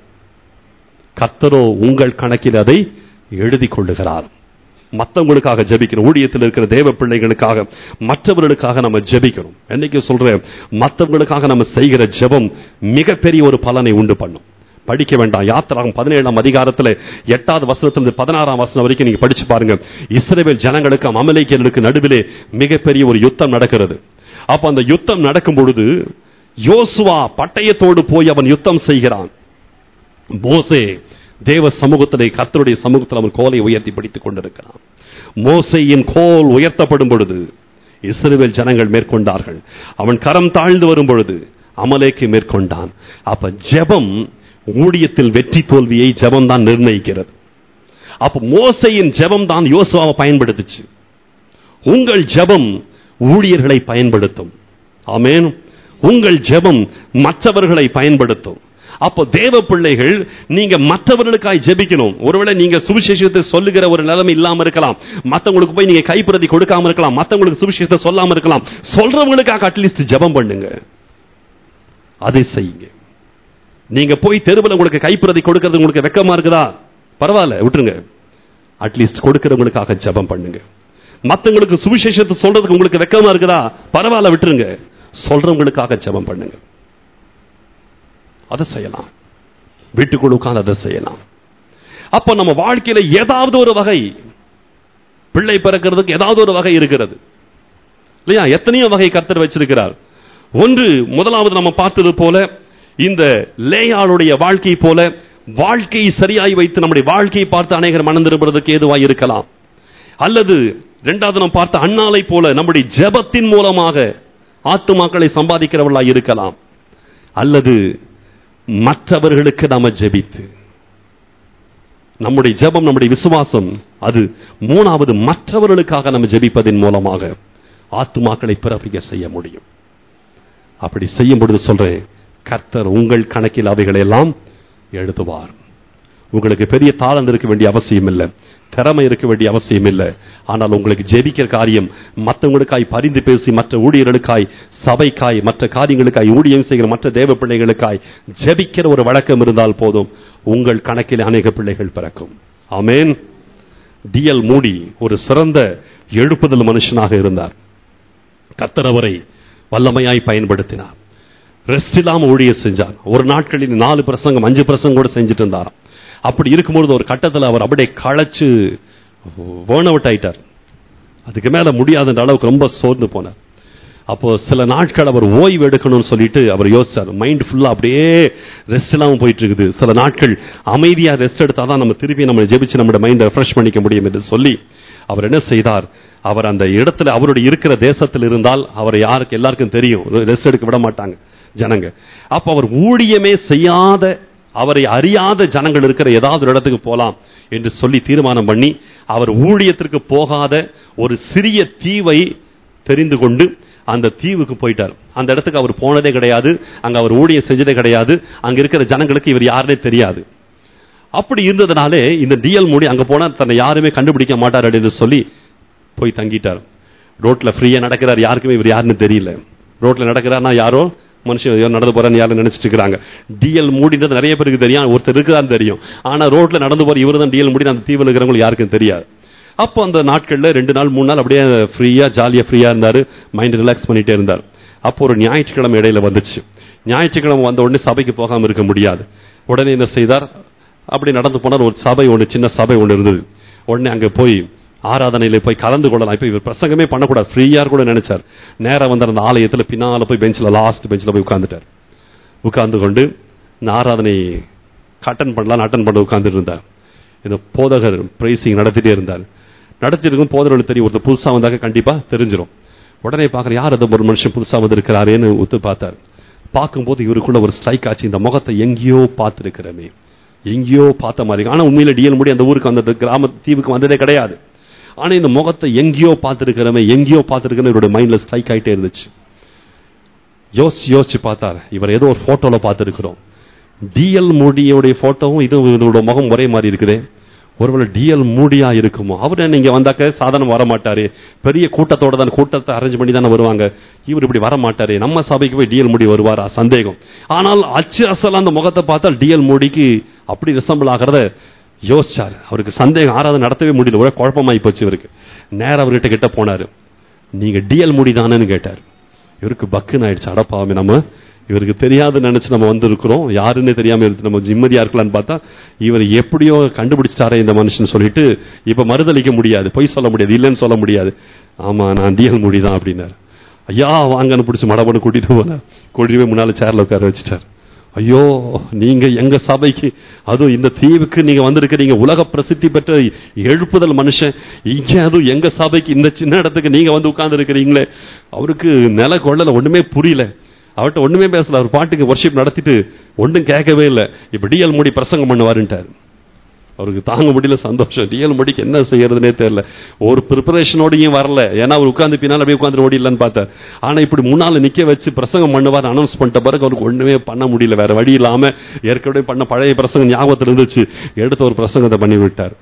கர்த்தரோ உங்கள் கணக்கில் அதை எழுதி கொள்ளுகிறார் மற்றவங்களுக்காக ஜெபிக்கணும் ஊழியத்தில் இருக்கிற தேவ பிள்ளைகளுக்காக மற்றவர்களுக்காக நம்ம ஜெபிக்கணும் என்னைக்கு சொல்றேன் மற்றவங்களுக்காக நம்ம செய்கிற ஜெபம் மிகப்பெரிய ஒரு பலனை உண்டு பண்ணும் படிக்க வேண்டாம் யாத்திராகம் பதினேழாம் அதிகாரத்துல எட்டாவது வசனத்திலிருந்து பதினாறாம் வசனம் வரைக்கும் நீங்க படிச்சு பாருங்க இஸ்ரவேல் ஜனங்களுக்கு அமலேக்கியர்களுக்கு நடுவிலே மிகப்பெரிய ஒரு யுத்தம் நடக்கிறது அப்ப அந்த யுத்தம் நடக்கும் பொழுது யோசுவா பட்டயத்தோடு போய் அவன் யுத்தம் செய்கிறான் மோசே தேவ சமூகத்திலே கர்த்தருடைய சமூகத்தில் அவன் கோலை உயர்த்தி பிடித்துக் கொண்டிருக்கிறான் மோசையின் கோல் உயர்த்தப்படும் பொழுது இஸ்ரவேல் ஜனங்கள் மேற்கொண்டார்கள் அவன் கரம் தாழ்ந்து வரும் பொழுது அமலேக்கு மேற்கொண்டான் அப்ப ஜெபம் ஊழியத்தில் வெற்றி தோல்வியை ஜெபம் தான் நிர்ணயிக்கிறது அப்ப மோசையின் ஜெபம் தான் யோசுவாவை பயன்படுத்துச்சு உங்கள் ஜெபம் ஊழியர்களை பயன்படுத்தும் ஆமென் உங்கள் ஜெபம் மற்றவர்களை பயன்படுத்தும் அப்போ தேவ பிள்ளைகள் நீங்க மற்றவர்களுக்காய் ஜெபிக்கணும் ஒருவேளை நீங்க சுவிசேஷத்தை சொல்லுகிற ஒரு நிலைமை இல்லாம இருக்கலாம் மத்தவங்களுக்கு போய் நீங்க கைப்பிரதி கொடுக்காம இருக்கலாம் மத்தவங்களுக்கு சுவிசேஷத்தை சொல்லாம இருக்கலாம் சொல்றவங்களுக்காக அட்லீஸ்ட் ஜெபம் பண்ணுங்க அதை செய்யுங்க நீங்க போய் தெருவில் உங்களுக்கு கைப்பிரதி கொடுக்கிறது உங்களுக்கு வெக்கமா இருக்குதா பரவாயில்ல விட்டுருங்க அட்லீஸ்ட் கொடுக்கிறவங்களுக்காக ஜெபம் பண்ணுங்க மத்தவங்களுக்கு சுவிசேஷத்தை சொல்றதுக்கு உங்களுக்கு வெக்கமா இருக்குதா பரவாயில்ல விட்டுருங்க சொல்றவங்களுக்காக ஜெபம் பண்ணுங்க அதை செய்யலாம் வீட்டுக்குள்ள உட்கார்ந்து அதை செய்யலாம் அப்ப நம்ம வாழ்க்கையில ஏதாவது ஒரு வகை பிள்ளை பிறக்கிறதுக்கு ஏதாவது ஒரு வகை இருக்கிறது இல்லையா எத்தனையோ வகை கர்த்தர் வச்சிருக்கிறார் ஒன்று முதலாவது நம்ம பார்த்தது போல இந்த லேயாளுடைய வாழ்க்கை போல வாழ்க்கையை சரியாய் வைத்து நம்முடைய வாழ்க்கையை பார்த்து அநேகர் மனம் திரும்புறதுக்கு ஏதுவாய் இருக்கலாம் அல்லது இரண்டாவது நாம் பார்த்த அண்ணாலை போல நம்முடைய ஜெபத்தின் மூலமாக ஆத்துமாக்களை சம்பாதிக்கிறவர்களாய் இருக்கலாம் அல்லது மற்றவர்களுக்கு நாம ஜெபித்து நம்முடைய ஜெபம் நம்முடைய விசுவாசம் அது மூணாவது மற்றவர்களுக்காக நம்ம ஜெபிப்பதன் மூலமாக ஆத்துமாக்களை பிறப்பிக்க செய்ய முடியும் அப்படி செய்யும் பொழுது சொல்றேன் கர்த்தர் உங்கள் கணக்கில் அவைகளை எல்லாம் எழுதுவார் உங்களுக்கு பெரிய தாளந்து இருக்க வேண்டிய அவசியம் இல்லை திறமை இருக்க வேண்டிய அவசியம் இல்லை ஆனால் உங்களுக்கு ஜெபிக்கிற காரியம் மற்றவங்களுக்காய் பரிந்து பேசி மற்ற ஊழியர்களுக்காய் சபைக்காய் மற்ற காரியங்களுக்காய் ஊழியம் செய்கிற மற்ற தேவ பிள்ளைகளுக்காய் ஜெபிக்கிற ஒரு வழக்கம் இருந்தால் போதும் உங்கள் கணக்கில் அநேக பிள்ளைகள் பிறக்கும் ஆமேன் டிஎல் மூடி ஒரு சிறந்த எழுப்புதல் மனுஷனாக இருந்தார் கர்த்தர் அவரை வல்லமையாய் பயன்படுத்தினார் ரெஸ்ட் இல்லாம ஊழிய செஞ்சார் ஒரு நாட்களில் நாலு பிரசங்கம் அஞ்சு பிரசங்கம் கூட செஞ்சுட்டு இருந்தாராம் அப்படி இருக்கும்பொழுது ஒரு கட்டத்தில் அவர் அப்படியே களைச்சு வேர்ன் அவுட் ஆயிட்டார் அதுக்கு மேல முடியாதுன்ற அளவுக்கு ரொம்ப சோர்ந்து போனார் அப்போ சில நாட்கள் அவர் ஓய்வு எடுக்கணும்னு சொல்லிட்டு அவர் யோசிச்சார் மைண்ட் ஃபுல்லா அப்படியே ரெஸ்ட் இல்லாம போயிட்டு இருக்குது சில நாட்கள் அமைதியா ரெஸ்ட் எடுத்தாதான் நம்ம திருப்பி நம்ம ஜெபிச்சு நம்மளோட மைண்டை ரெஃப்ரெஷ் பண்ணிக்க முடியும் என்று சொல்லி அவர் என்ன செய்தார் அவர் அந்த இடத்துல அவருடைய இருக்கிற தேசத்தில் இருந்தால் அவரை யாருக்கு எல்லாருக்கும் தெரியும் ரெஸ்ட் எடுக்க விட மாட்டாங்க ஜனங்க அப்ப அவர் ஊழியமே செய்யாத அவரை அறியாத ஜனங்கள் இருக்கிற ஏதாவது ஒரு இடத்துக்கு போலாம் என்று சொல்லி தீர்மானம் பண்ணி அவர் ஊழியத்திற்கு போகாத ஒரு சிறிய தீவை தெரிந்து கொண்டு அந்த தீவுக்கு போயிட்டார் அந்த இடத்துக்கு அவர் போனதே கிடையாது அங்க அவர் ஊழியம் செஞ்சதே கிடையாது அங்க இருக்கிற ஜனங்களுக்கு இவர் யாருனே தெரியாது அப்படி இருந்ததுனாலே இந்த டிஎல் மூடி அங்க போனா தன்னை யாருமே கண்டுபிடிக்க மாட்டார் அப்படின்னு சொல்லி போய் தங்கிட்டார் ரோட்ல ஃப்ரீயா நடக்கிறார் யாருக்குமே இவர் யாருன்னு தெரியல ரோட்ல நடக்கிறார்னா யாரோ மனுஷன் யாரோ நடந்து போறான்னு யாரும் நினைச்சிட்டு இருக்காங்க டிஎல் மூடின்றது நிறைய பேருக்கு தெரியும் ஒருத்தர் இருக்குதான்னு தெரியும் ஆனா ரோட்ல நடந்து போற இவர் தான் டிஎல் மூடி அந்த தீவில் இருக்கிறவங்களுக்கு யாருக்கும் தெரியாது அப்போ அந்த நாட்கள்ல ரெண்டு நாள் மூணு நாள் அப்படியே ஃப்ரீயா ஜாலியா ஃப்ரீயா இருந்தாரு மைண்ட் ரிலாக்ஸ் பண்ணிட்டே இருந்தார் அப்போ ஒரு ஞாயிற்றுக்கிழமை இடையில வந்துச்சு ஞாயிற்றுக்கிழமை வந்த உடனே சபைக்கு போகாம இருக்க முடியாது உடனே என்ன செய்தார் அப்படி நடந்து போனார் ஒரு சபை ஒன்று சின்ன சபை ஒன்று இருந்தது உடனே அங்க போய் ஆராதனையில போய் கலந்து கொள்ளலாம் இப்போ இவர் பிரசங்கமே பண்ணக்கூடாது ஃப்ரீயா கூட நினைச்சார் நேரா வந்து அந்த ஆலயத்துல பின்னால போய் பெஞ்சில் லாஸ்ட் பெஞ்சில் போய் உட்கார்ந்துட்டார் உட்கார்ந்து கொண்டு இந்த ஆராதனை அட்டன் பண்ணலாம் அட்டன் பண்ண உட்கார்ந்துட்டு இருந்தார் இந்த போதகர் பிரைசிங் நடத்திட்டே இருந்தார் நடத்திட்டு இருக்கும் போதகர்களுக்கு தெரியும் ஒருத்தர் புதுசா வந்தாக்க கண்டிப்பா தெரிஞ்சிடும் உடனே பார்க்குற யார் அந்த ஒரு மனுஷன் புதுசா வந்திருக்கிறாரேன்னு ஒத்து பார்த்தார் பார்க்கும்போது இவருக்குள்ள ஒரு ஸ்ட்ரைக் ஆச்சு இந்த முகத்தை எங்கேயோ பார்த்துருக்கிறமே எங்கேயோ பார்த்த மாதிரி இருக்கு. ஆனா உண்மையில டிஎல் முடி அந்த ஊருக்கு அந்த கிராம தீவுக்கு வந்ததே கிடையாது ஆனா இந்த முகத்தை எங்கேயோ பார்த்துருக்கிறமே எங்கேயோ பார்த்துருக்கிறமே இவருடைய மைண்ட்ல ஸ்ட்ரைக் ஆயிட்டே இருந்துச்சு யோசிச்சு யோசிச்சு பார்த்தார் இவர் ஏதோ ஒரு போட்டோல பார்த்துருக்கிறோம் டிஎல் மூடியோடைய போட்டோவும் இதுவும் இவரோட முகம் ஒரே மாதிரி இருக்குதே ஒருவேளை டிஎல் மூடியா இருக்குமோ அவர் நீங்க வந்தாக்க சாதாரண வர மாட்டாரு பெரிய கூட்டத்தோட தான் கூட்டத்தை அரேஞ்ச் பண்ணி தானே வருவாங்க இவர் இப்படி வர மாட்டாரு நம்ம சபைக்கு போய் டிஎல் மூடி வருவாரா சந்தேகம் ஆனால் அச்சு அசல் அந்த முகத்தை பார்த்தால் டிஎல் மூடிக்கு அப்படி ரிசம்பிள் ஆகிறத யோசிச்சார் அவருக்கு சந்தேகம் ஆறாவது நடத்தவே முடியல ஒரே குழப்பமாயி போச்சு இவருக்கு நேரா அவர்கிட்ட கிட்ட போனாரு நீங்க டிஎல் மூடி தானேன்னு கேட்டார் இவருக்கு பக்குன்னு ஆயிடுச்சு அடப்பாவே நம்ம இவருக்கு தெரியாது நினைச்சு நம்ம வந்திருக்கிறோம் யாருன்னே தெரியாம இருக்கு நம்ம நிம்மதியா இருக்கலாம்னு பார்த்தா இவர் எப்படியோ கண்டுபிடிச்சிட்டாரே இந்த மனுஷன் சொல்லிட்டு இப்ப மறுதளிக்க முடியாது பொய் சொல்ல முடியாது இல்லைன்னு சொல்ல முடியாது ஆமா நான் டிஎல் மூடி தான் அப்படின்னாரு ஐயா வாங்கன்னு பிடிச்சி மடபன்னு கூட்டிட்டு போனார் கூட்டிட்டு போய் முன்னால சேர்ல உட்கார வச்சுட்டார் ஐயோ நீங்க எங்க சபைக்கு அதுவும் இந்த தீவுக்கு நீங்க வந்திருக்கிறீங்க உலக பிரசித்தி பெற்ற எழுப்புதல் மனுஷன் இங்க அதுவும் எங்க சபைக்கு இந்த சின்ன இடத்துக்கு நீங்க வந்து உட்கார்ந்து இருக்கிறீங்களே அவருக்கு நில கொள்ளல ஒண்ணுமே புரியல அவர்கிட்ட ஒண்ணுமே பேசல அவர் பாட்டுக்கு ஒர்ஷிப் நடத்திட்டு ஒண்ணும் கேட்கவே இல்லை இப்ப டிஎல் மூடி பிரசங்கம் பண்ணுவாருன்ட்டார் அவருக்கு தாங்க முடியல சந்தோஷம் டிஎல் முடிக்கு என்ன செய்யறதுனே தெரியல ஒரு ப்ரிப்பரேஷனோடையும் வரல ஏன்னா அவர் உட்கார்ந்து பின்னால் அப்படியே உட்கார்ந்து ஓடிடலான்னு பார்த்தார் ஆனா இப்படி முன்னால நிக்க வச்சு பிரசங்கம் பண்ணுவார் அனௌன்ஸ் பண்ணிட்ட பிறகு அவருக்கு ஒண்ணுமே பண்ண முடியல வேற வழி இல்லாம ஏற்கனவே பண்ண பழைய பிரசங்கம் ஞாபகத்தில் இருந்துச்சு எடுத்து ஒரு பிரசங்கத்தை பண்ணி விட்டார்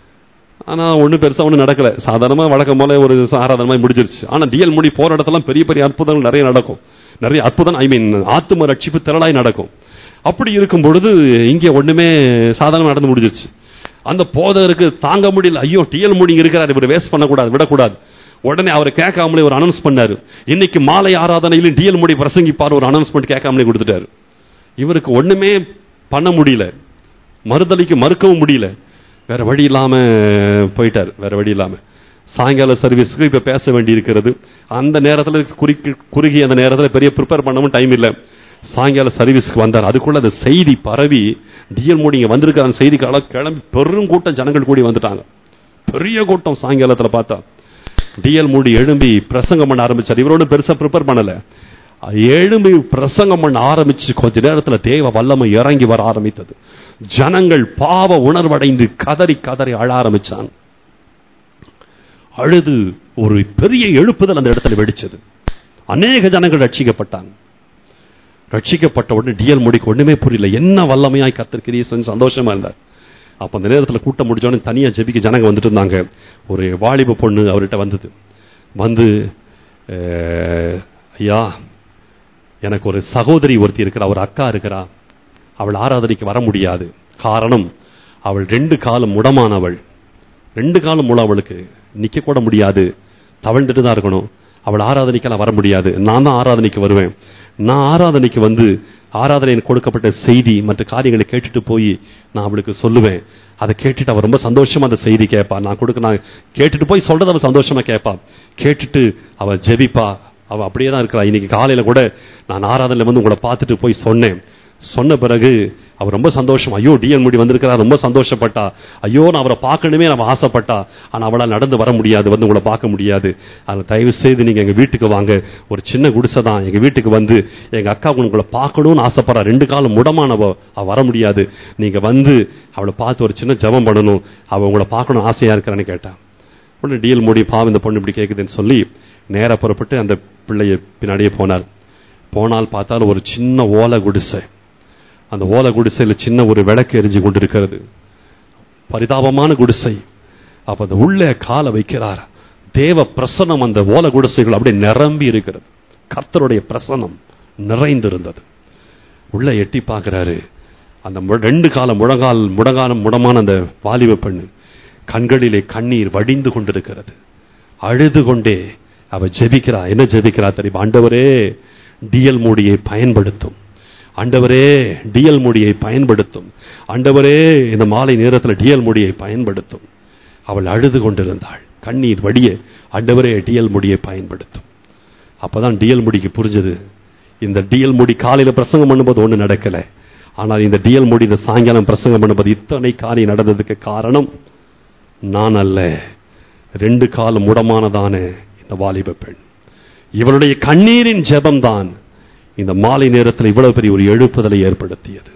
ஆனா ஒண்ணும் பெருசா ஒண்ணும் நடக்கல சாதாரணமா வழக்கம் போல ஒரு ஆராதனமா முடிஞ்சிருச்சு ஆனா டிஎல் முடி போற இடத்துல பெரிய பெரிய அற்புதங்கள் நிறைய நடக்கும் நிறைய அற்புதம் ஐ மீன் ஆத்தும ரட்சிப்பு திரளாய் நடக்கும் அப்படி இருக்கும் பொழுது இங்க ஒண்ணுமே சாதாரணமா நடந்து முடிஞ்சிருச்சு அந்த போதகருக்கு தாங்க முடியல ஐயோ டிஎல் முடி இருக்கிறார் இவர் வேஸ்ட் பண்ணக்கூடாது விடக்கூடாது உடனே அவர் கேட்காமலே ஒரு அனௌன்ஸ் பண்ணாரு இன்னைக்கு மாலை ஆராதனையிலும் டிஎல் முடி பிரசங்கிப்பார் ஒரு அனௌன்ஸ்மெண்ட் கேட்காமலே கொடுத்துட்டாரு இவருக்கு ஒண்ணுமே பண்ண முடியல மறுதளிக்கு மறுக்கவும் முடியல வேற வழி இல்லாம போயிட்டார் வேற வழி இல்லாம சாயங்கால சர்வீஸ்க்கு இப்ப பேச வேண்டி இருக்கிறது அந்த நேரத்துல குறுக்கி குறுகி அந்த நேரத்துல பெரிய ப்ரிப்பேர் பண்ணவும் டைம் இல்ல சாயங்கால சர்வீஸ்க்கு வந்தார் அதுக்குள்ள அந்த செய்தி பரவி டிஎல் மோடி இங்க வந்திருக்கிற அந்த செய்தி காலம் கிளம்பி பெரும் கூட்டம் ஜனங்கள் கூடி வந்துட்டாங்க பெரிய கூட்டம் சாயங்காலத்துல பார்த்தா டிஎல் மூடி எழும்பி பிரசங்கம் பண்ண ஆரம்பிச்சார் இவரோட பெருசா ப்ரிப்பேர் பண்ணல எழும்பி பிரசங்கம் பண்ண ஆரம்பிச்சு கொஞ்ச நேரத்துல தேவ வல்லமை இறங்கி வர ஆரம்பித்தது ஜனங்கள் பாவ உணர்வடைந்து கதறி கதறி அழ ஆரம்பிச்சாங்க அழுது ஒரு பெரிய எழுப்புதல் அந்த இடத்துல வெடிச்சது அநேக ஜனங்கள் ரட்சிக்கப்பட்டாங்க ரட்சிக்கப்பட்ட உடனே டிஎல் முடிக்கு ஒண்ணுமே புரியல என்ன வல்லமையாய் கத்திருக்கிறீசன் சந்தோஷமா இருந்தார் அப்ப அந்த நேரத்துல கூட்டம் முடிச்சோடனே தனியா ஜெபிக்க ஜனங்க வந்துட்டு இருந்தாங்க ஒரு வாலிப பொண்ணு அவர்கிட்ட வந்தது வந்து அஹ், ஐயா எனக்கு ஒரு சகோதரி ஒருத்தி இருக்கிறா ஒரு அக்கா இருக்கிறா அவள் ஆராதனைக்கு வர முடியாது காரணம் அவள் ரெண்டு காலம் முடமானவள் ரெண்டு காலம் முழு அவளுக்கு நிக்க கூட முடியாது தவழ்ந்துட்டு தான் இருக்கணும் அவள் ஆராதனைக்கெல்லாம் வர முடியாது நான் தான் ஆராதனைக்கு வருவேன் நான் ஆராதனைக்கு வந்து ஆராதனையில் கொடுக்கப்பட்ட செய்தி மற்ற காரியங்களை கேட்டுட்டு போய் நான் அவளுக்கு சொல்லுவேன் அதை கேட்டுட்டு அவ ரொம்ப சந்தோஷமா அந்த செய்தி கேட்பா நான் கொடுக்க நான் கேட்டுட்டு போய் சொல்றத அவ சந்தோஷமா கேட்பா கேட்டுட்டு அவ ஜெபிப்பா அவ அப்படியே தான் இருக்கிறா இன்னைக்கு காலையில கூட நான் ஆராதனையில வந்து உங்களை பார்த்துட்டு போய் சொன்னேன் சொன்ன பிறகு அவர் ரொம்ப சந்தோஷம் ஐயோ டிஎன் முடி வந்திருக்கிறார் ரொம்ப சந்தோஷப்பட்டா ஐயோ நான் அவரை பார்க்கணுமே நம்ம ஆசைப்பட்டா ஆனா அவளால் நடந்து வர முடியாது வந்து உங்களை பார்க்க முடியாது அதில் தயவு செய்து நீங்க எங்க வீட்டுக்கு வாங்க ஒரு சின்ன குடிசை தான் எங்க வீட்டுக்கு வந்து எங்க அக்கா உங்களை பார்க்கணும்னு ஆசைப்படுறா ரெண்டு காலம் முடமானவ அவ வர முடியாது நீங்க வந்து அவளை பார்த்து ஒரு சின்ன ஜெபம் பண்ணணும் அவ உங்களை பார்க்கணும் ஆசையா இருக்கிறான்னு கேட்டா உடனே டிஎல் மூடி பாவம் இந்த பொண்ணு இப்படி கேட்குதுன்னு சொல்லி நேரா புறப்பட்டு அந்த பிள்ளைய பின்னாடியே போனார் போனால் பார்த்தால் ஒரு சின்ன ஓலை குடிசை அந்த ஓலை குடிசையில் சின்ன ஒரு விளக்கு எரிஞ்சு கொண்டிருக்கிறது பரிதாபமான குடிசை அப்ப அந்த உள்ளே காலை வைக்கிறார் தேவ பிரசனம் அந்த ஓலை குடிசைகள் அப்படியே நிரம்பி இருக்கிறது கர்த்தருடைய பிரசனம் நிறைந்திருந்தது உள்ள எட்டி பார்க்கிறாரு அந்த மு- ரெண்டு கால முழங்கால் முழங்காலம் முடமான அந்த வாலிப பெண்ணு கண்களிலே கண்ணீர் வடிந்து கொண்டிருக்கிறது அழுது கொண்டே அவ ஜெபிக்கிறா என்ன ஜெபிக்கிறா தெரியுமா ஆண்டவரே டிஎல் மூடியை பயன்படுத்தும் ஆண்டவரே டிஎல் மூடியை பயன்படுத்தும் ஆண்டவரே இந்த மாலை நேரத்தில் டிஎல் மூடியை பயன்படுத்தும் அவள் அழுது கொண்டிருந்தாள் கண்ணீர் வடிய ஆண்டவரே டிஎல் முடியை பயன்படுத்தும் அப்பதான் டிஎல் முடிக்கு புரிஞ்சது இந்த டிஎல் முடி காலையில பிரசங்கம் பண்ணும்போது ஒண்ணு நடக்கல ஆனால் இந்த டிஎல் முடி இந்த சாயங்காலம் பிரசங்கம் பண்ணும்போது இத்தனை காரியம் நடந்ததுக்கு காரணம் நான் அல்ல ரெண்டு காலம் முடமானதான இந்த வாலிப பெண் இவளுடைய கண்ணீரின் ஜெபம்தான் இந்த மாலை நேரத்தில் இவ்வளவு பெரிய ஒரு எழுப்புதலை ஏற்படுத்தியது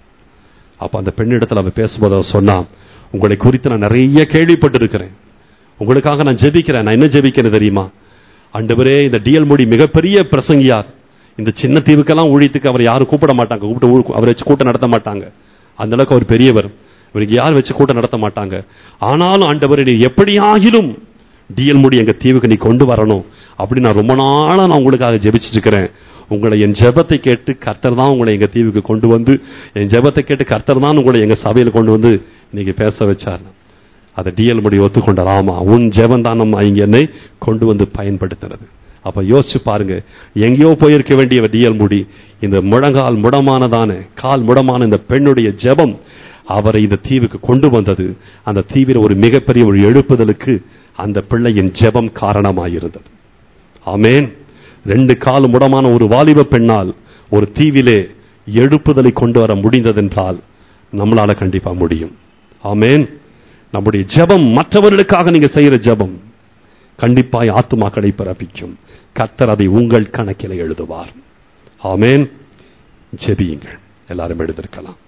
அப்ப அந்த பெண்ணிடத்தில் அவ பேசும்போது அவ சொன்னா உங்களை குறித்து நான் நிறைய கேள்விப்பட்டிருக்கிறேன் உங்களுக்காக நான் ஜெபிக்கிறேன் நான் என்ன ஜெபிக்கிறேன் தெரியுமா ஆண்டவரே இந்த டிஎல் மோடி மிகப்பெரிய பிரசங்கியார் இந்த சின்ன தீவுக்கெல்லாம் ஊழியத்துக்கு அவர் யாரும் கூப்பிட மாட்டாங்க கூப்பிட்டு ஊ- அவரை வச்சு கூட்டம் நடத்த மாட்டாங்க அந்த அளவுக்கு அவர் பெரியவர் இவருக்கு யார் வச்சு கூட்டம் நடத்த மாட்டாங்க ஆனாலும் ஆண்டவர் நீ எப்படியாகிலும் டிஎல் மோடி எங்க தீவுக்கு நீ கொண்டு வரணும் அப்படி நான் ரொம்ப நாளா நான் உங்களுக்காக ஜெபிச்சிட்டு இருக்கிறேன் உங்களை என் ஜெபத்தை கேட்டு கர்த்தர் தான் உங்களை எங்க தீவுக்கு கொண்டு வந்து என் ஜெபத்தை கேட்டு கர்த்தர் தான் உங்களை எங்க சபையில கொண்டு வந்து இன்னைக்கு பேச வச்சார் அதை டிஎல் முடி ஒத்துக்கொண்டார் ஆமா உன் ஜெபம் தான் நம்ம இங்க என்னை கொண்டு வந்து பயன்படுத்துறது அப்ப யோசிச்சு பாருங்க எங்கேயோ போயிருக்க வேண்டிய டிஎல் முடி இந்த முழங்கால் முடமானதான கால் முடமான இந்த பெண்ணுடைய ஜெபம் அவரை இந்த தீவுக்கு கொண்டு வந்தது அந்த தீவிர ஒரு மிகப்பெரிய ஒரு எழுப்புதலுக்கு அந்த பிள்ளையின் ஜெபம் காரணமாயிருந்தது ஆமென் ரெண்டு கால் முடமான ஒரு வாலிப பெண்ணால் ஒரு தீவிலே எழுப்புதலை கொண்டு வர முடிந்ததென்றால் நம்மளால கண்டிப்பா முடியும் ஆமென் நம்முடைய ஜெபம் மற்றவர்களுக்காக நீங்க செய்யற ஜெபம் கண்டிப்பாய் ஆத்துமாக்களை பிறப்பிக்கும் கர்த்தர் அதை உங்கள் கணக்கில் எழுதுவார் ஆமென் ஜெபியுங்கள் எல்லாரும் எழுதிருக்கலாம்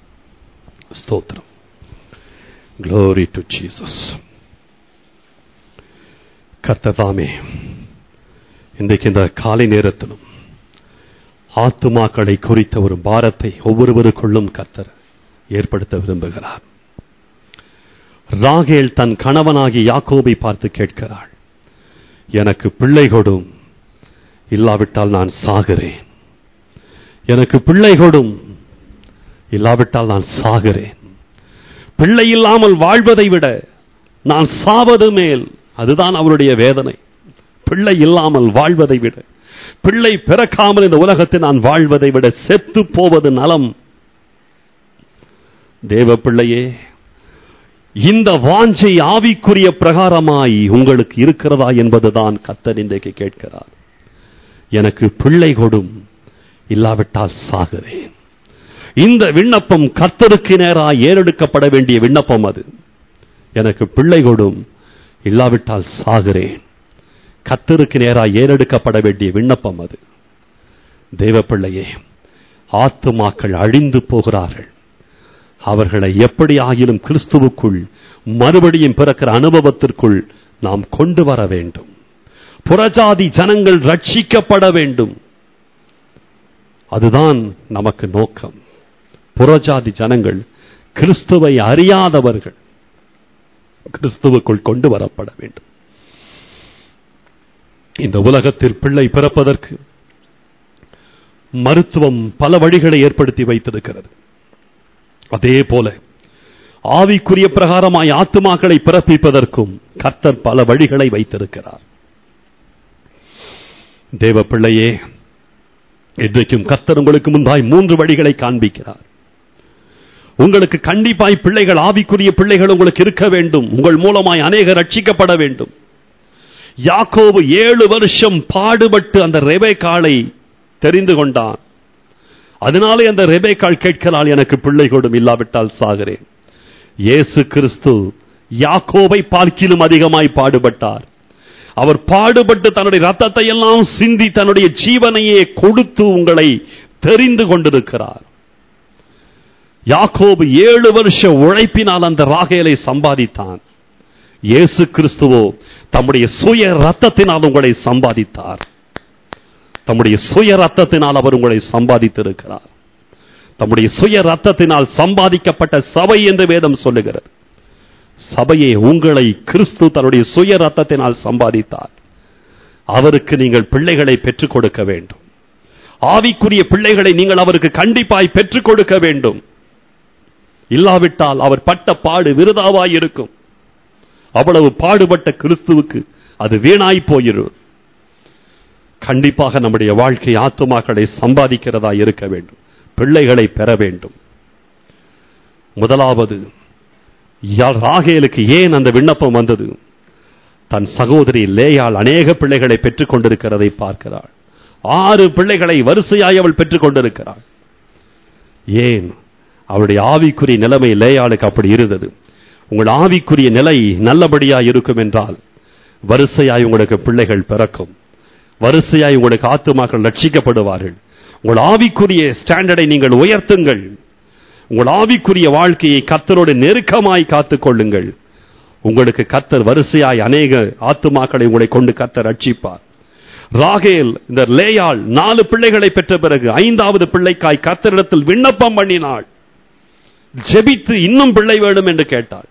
ஸ்தோத்திரம் glory டு ஜீசஸ் கர்த்ததாமே இன்றைக்கு இந்த காலை நேரத்திலும் ஆத்துமாக்களை குறித்த ஒரு பாரத்தை ஒவ்வொருவருக்குள்ளும் கர்த்தர் ஏற்படுத்த விரும்புகிறார் ராகேல் தன் கணவனாகி யாக்கோபை பார்த்து கேட்கிறாள் எனக்கு பிள்ளை கொடும் இல்லாவிட்டால் நான் சாகிறேன் எனக்கு பிள்ளை கொடும் இல்லாவிட்டால் நான் சாகிறேன் பிள்ளை இல்லாமல் வாழ்வதை விட நான் சாவது மேல் அதுதான் அவருடைய வேதனை பிள்ளை இல்லாமல் வாழ்வதை விட பிள்ளை பிறக்காமல் இந்த உலகத்தில் நான் வாழ்வதை விட செத்து போவது நலம் தேவ பிள்ளையே இந்த வாஞ்சை ஆவிக்குரிய பிரகாரமாய் உங்களுக்கு இருக்கிறதா என்பதுதான் கத்தர் இன்றைக்கு கேட்கிறார் எனக்கு பிள்ளை கொடும் இல்லாவிட்டால் சாகிறேன் இந்த விண்ணப்பம் கர்த்தருக்கு நேராக ஏறெடுக்கப்பட வேண்டிய விண்ணப்பம் அது எனக்கு பிள்ளை கொடும் இல்லாவிட்டால் சாகிறேன் கர்த்தருக்கு நேராக ஏறெடுக்கப்பட வேண்டிய விண்ணப்பம் அது தேவ பிள்ளையே ஆத்துமாக்கள் அழிந்து போகிறார்கள் அவர்களை எப்படி ஆகிலும் கிறிஸ்துவுக்குள் மறுபடியும் பிறக்கிற அனுபவத்திற்குள் நாம் கொண்டு வர வேண்டும் புறஜாதி ஜனங்கள் ரட்சிக்கப்பட வேண்டும் அதுதான் நமக்கு நோக்கம் புறஜாதி ஜனங்கள் கிறிஸ்துவை அறியாதவர்கள் கிறிஸ்துவுக்குள் கொண்டு வரப்பட வேண்டும் இந்த உலகத்தில் பிள்ளை பிறப்பதற்கு மருத்துவம் பல வழிகளை ஏற்படுத்தி வைத்திருக்கிறது அதே போல ஆவிக்குரிய பிரகாரமாய் ஆத்துமாக்களை பிறப்பிப்பதற்கும் கர்த்தர் பல வழிகளை வைத்திருக்கிறார் தேவ பிள்ளையே இன்றைக்கும் கர்த்தர் உங்களுக்கு முன்பாய் மூன்று வழிகளை காண்பிக்கிறார் உங்களுக்கு கண்டிப்பாய் பிள்ளைகள் ஆவிக்குரிய பிள்ளைகள் உங்களுக்கு இருக்க வேண்டும் உங்கள் மூலமாய் அநேகர் ரட்சிக்கப்பட வேண்டும் யாக்கோபு ஏழு வருஷம் பாடுபட்டு அந்த ரெபேக்காளை தெரிந்து கொண்டான் அதனாலே அந்த ரெபேக்காள் கேட்கிறாள் எனக்கு பிள்ளை கொடும் இல்லாவிட்டால் சாகிறேன் இயேசு கிறிஸ்து யாக்கோபை பார்க்கிலும் அதிகமாய் பாடுபட்டார் அவர் பாடுபட்டு தன்னுடைய ரத்தத்தை எல்லாம் சிந்தி தன்னுடைய ஜீவனையே கொடுத்து உங்களை தெரிந்து கொண்டிருக்கிறார் யாக்கோபு ஏழு வருஷ உழைப்பினால் அந்த ராகேலை சம்பாதித்தான் இயேசு கிறிஸ்துவோ தம்முடைய சுய ரத்தத்தினால் உங்களை சம்பாதித்தார் தம்முடைய சுய ரத்தத்தினால் அவர் உங்களை சம்பாதித்திருக்கிறார் தம்முடைய சுய ரத்தத்தினால் சம்பாதிக்கப்பட்ட சபை என்று வேதம் சொல்லுகிறது சபையை உங்களை கிறிஸ்து தன்னுடைய சுய ரத்தத்தினால் சம்பாதித்தார் அவருக்கு நீங்கள் பிள்ளைகளை பெற்றுக் கொடுக்க வேண்டும் ஆவிக்குரிய பிள்ளைகளை நீங்கள் அவருக்கு கண்டிப்பாய் பெற்றுக் கொடுக்க வேண்டும் இல்லாவிட்டால் அவர் பட்ட பாடு விருதாவாய் இருக்கும் அவ்வளவு பாடுபட்ட கிறிஸ்துவுக்கு அது வீணாய் போயிரும் கண்டிப்பாக நம்முடைய வாழ்க்கை ஆத்துமாக்களை சம்பாதிக்கிறதா இருக்க வேண்டும் பிள்ளைகளை பெற வேண்டும் முதலாவது யா- ராகேலுக்கு ஏன் அந்த விண்ணப்பம் வந்தது தன் சகோதரி லேயாள் அநேக பிள்ளைகளை பெற்றுக் கொண்டிருக்கிறதை பார்க்கிறாள் ஆறு பிள்ளைகளை வரிசையாய் அவள் பெற்றுக் கொண்டிருக்கிறாள் ஏன் அவளுடைய ஆவிக்குரிய நிலைமை லேயாளுக்கு அப்படி இருந்தது உங்கள் ஆவிக்குரிய நிலை நல்லபடியா இருக்கும் என்றால் வரிசையாய் உங்களுக்கு பிள்ளைகள் பிறக்கும் வரிசையாய் உங்களுக்கு ஆத்துமாக்கள் ரட்சிக்கப்படுவார்கள் உங்கள் ஆவிக்குரிய ஸ்டாண்டர்டை நீங்கள் உயர்த்துங்கள் உங்கள் ஆவிக்குரிய வாழ்க்கையை கத்தரோடு நெருக்கமாய் காத்துக் கொள்ளுங்கள் உங்களுக்கு கத்தர் வரிசையாய் அநேக ஆத்துமாக்களை உங்களை கொண்டு கத்தர் ரட்சிப்பார் ராகேல் இந்த லேயாள் நாலு பிள்ளைகளை பெற்ற பிறகு ஐந்தாவது பிள்ளைக்காய் கத்தரிடத்தில் விண்ணப்பம் பண்ணினாள் ஜெபித்து இன்னும் பிள்ளை வேண்டும் என்று கேட்டாள்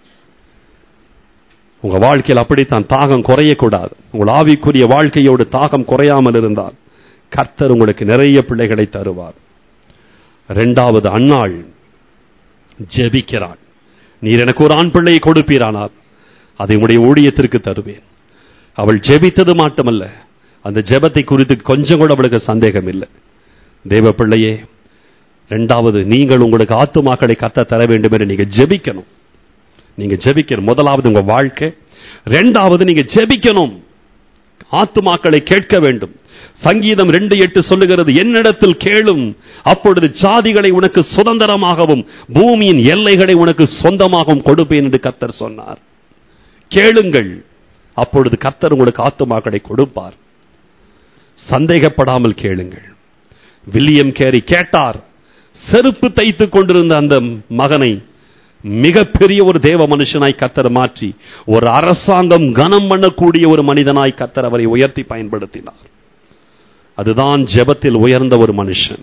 உங்க வாழ்க்கையில் அப்படித்தான் தாகம் குறையக்கூடாது உங்கள் ஆவிக்குரிய வாழ்க்கையோடு தாகம் குறையாமல் இருந்தால் கர்த்தர் உங்களுக்கு நிறைய பிள்ளைகளை தருவார் இரண்டாவது அன்னாள் ஜெபிக்கிறாள் நீர் எனக்கு ஒரு ஆண் பிள்ளையை கொடுப்பீரானால் அதை உடைய ஊழியத்திற்கு தருவேன் அவள் ஜெபித்தது மட்டுமல்ல அந்த ஜெபத்தை குறித்து கொஞ்சம் கூட அவளுக்கு சந்தேகம் இல்லை தேவ பிள்ளையே இரண்டாவது நீங்கள் உங்களுக்கு ஆத்துமாக்களை கத்த தர வேண்டும் என்று நீங்க ஜெபிக்கணும் நீங்க ஜெபிக்கணும் முதலாவது உங்க வாழ்க்கை இரண்டாவது நீங்க ஜெபிக்கணும் ஆத்துமாக்களை கேட்க வேண்டும் சங்கீதம் ரெண்டு எட்டு சொல்லுகிறது என்னிடத்தில் கேளும் அப்பொழுது ஜாதிகளை உனக்கு சுதந்திரமாகவும் பூமியின் எல்லைகளை உனக்கு சொந்தமாகவும் கொடுப்பேன் என்று கர்த்தர் சொன்னார் கேளுங்கள் அப்பொழுது கர்த்தர் உங்களுக்கு ஆத்துமாக்களை கொடுப்பார் சந்தேகப்படாமல் கேளுங்கள் வில்லியம் கேரி கேட்டார் செருப்பு தைத்துக் கொண்டிருந்த அந்த மகனை மிகப்பெரிய ஒரு தேவ மனுஷனாய் கத்தர் மாற்றி ஒரு அரசாங்கம் கனம் பண்ணக்கூடிய ஒரு மனிதனாய் கத்தர் அவரை உயர்த்தி பயன்படுத்தினார் அதுதான் ஜெபத்தில் உயர்ந்த ஒரு மனுஷன்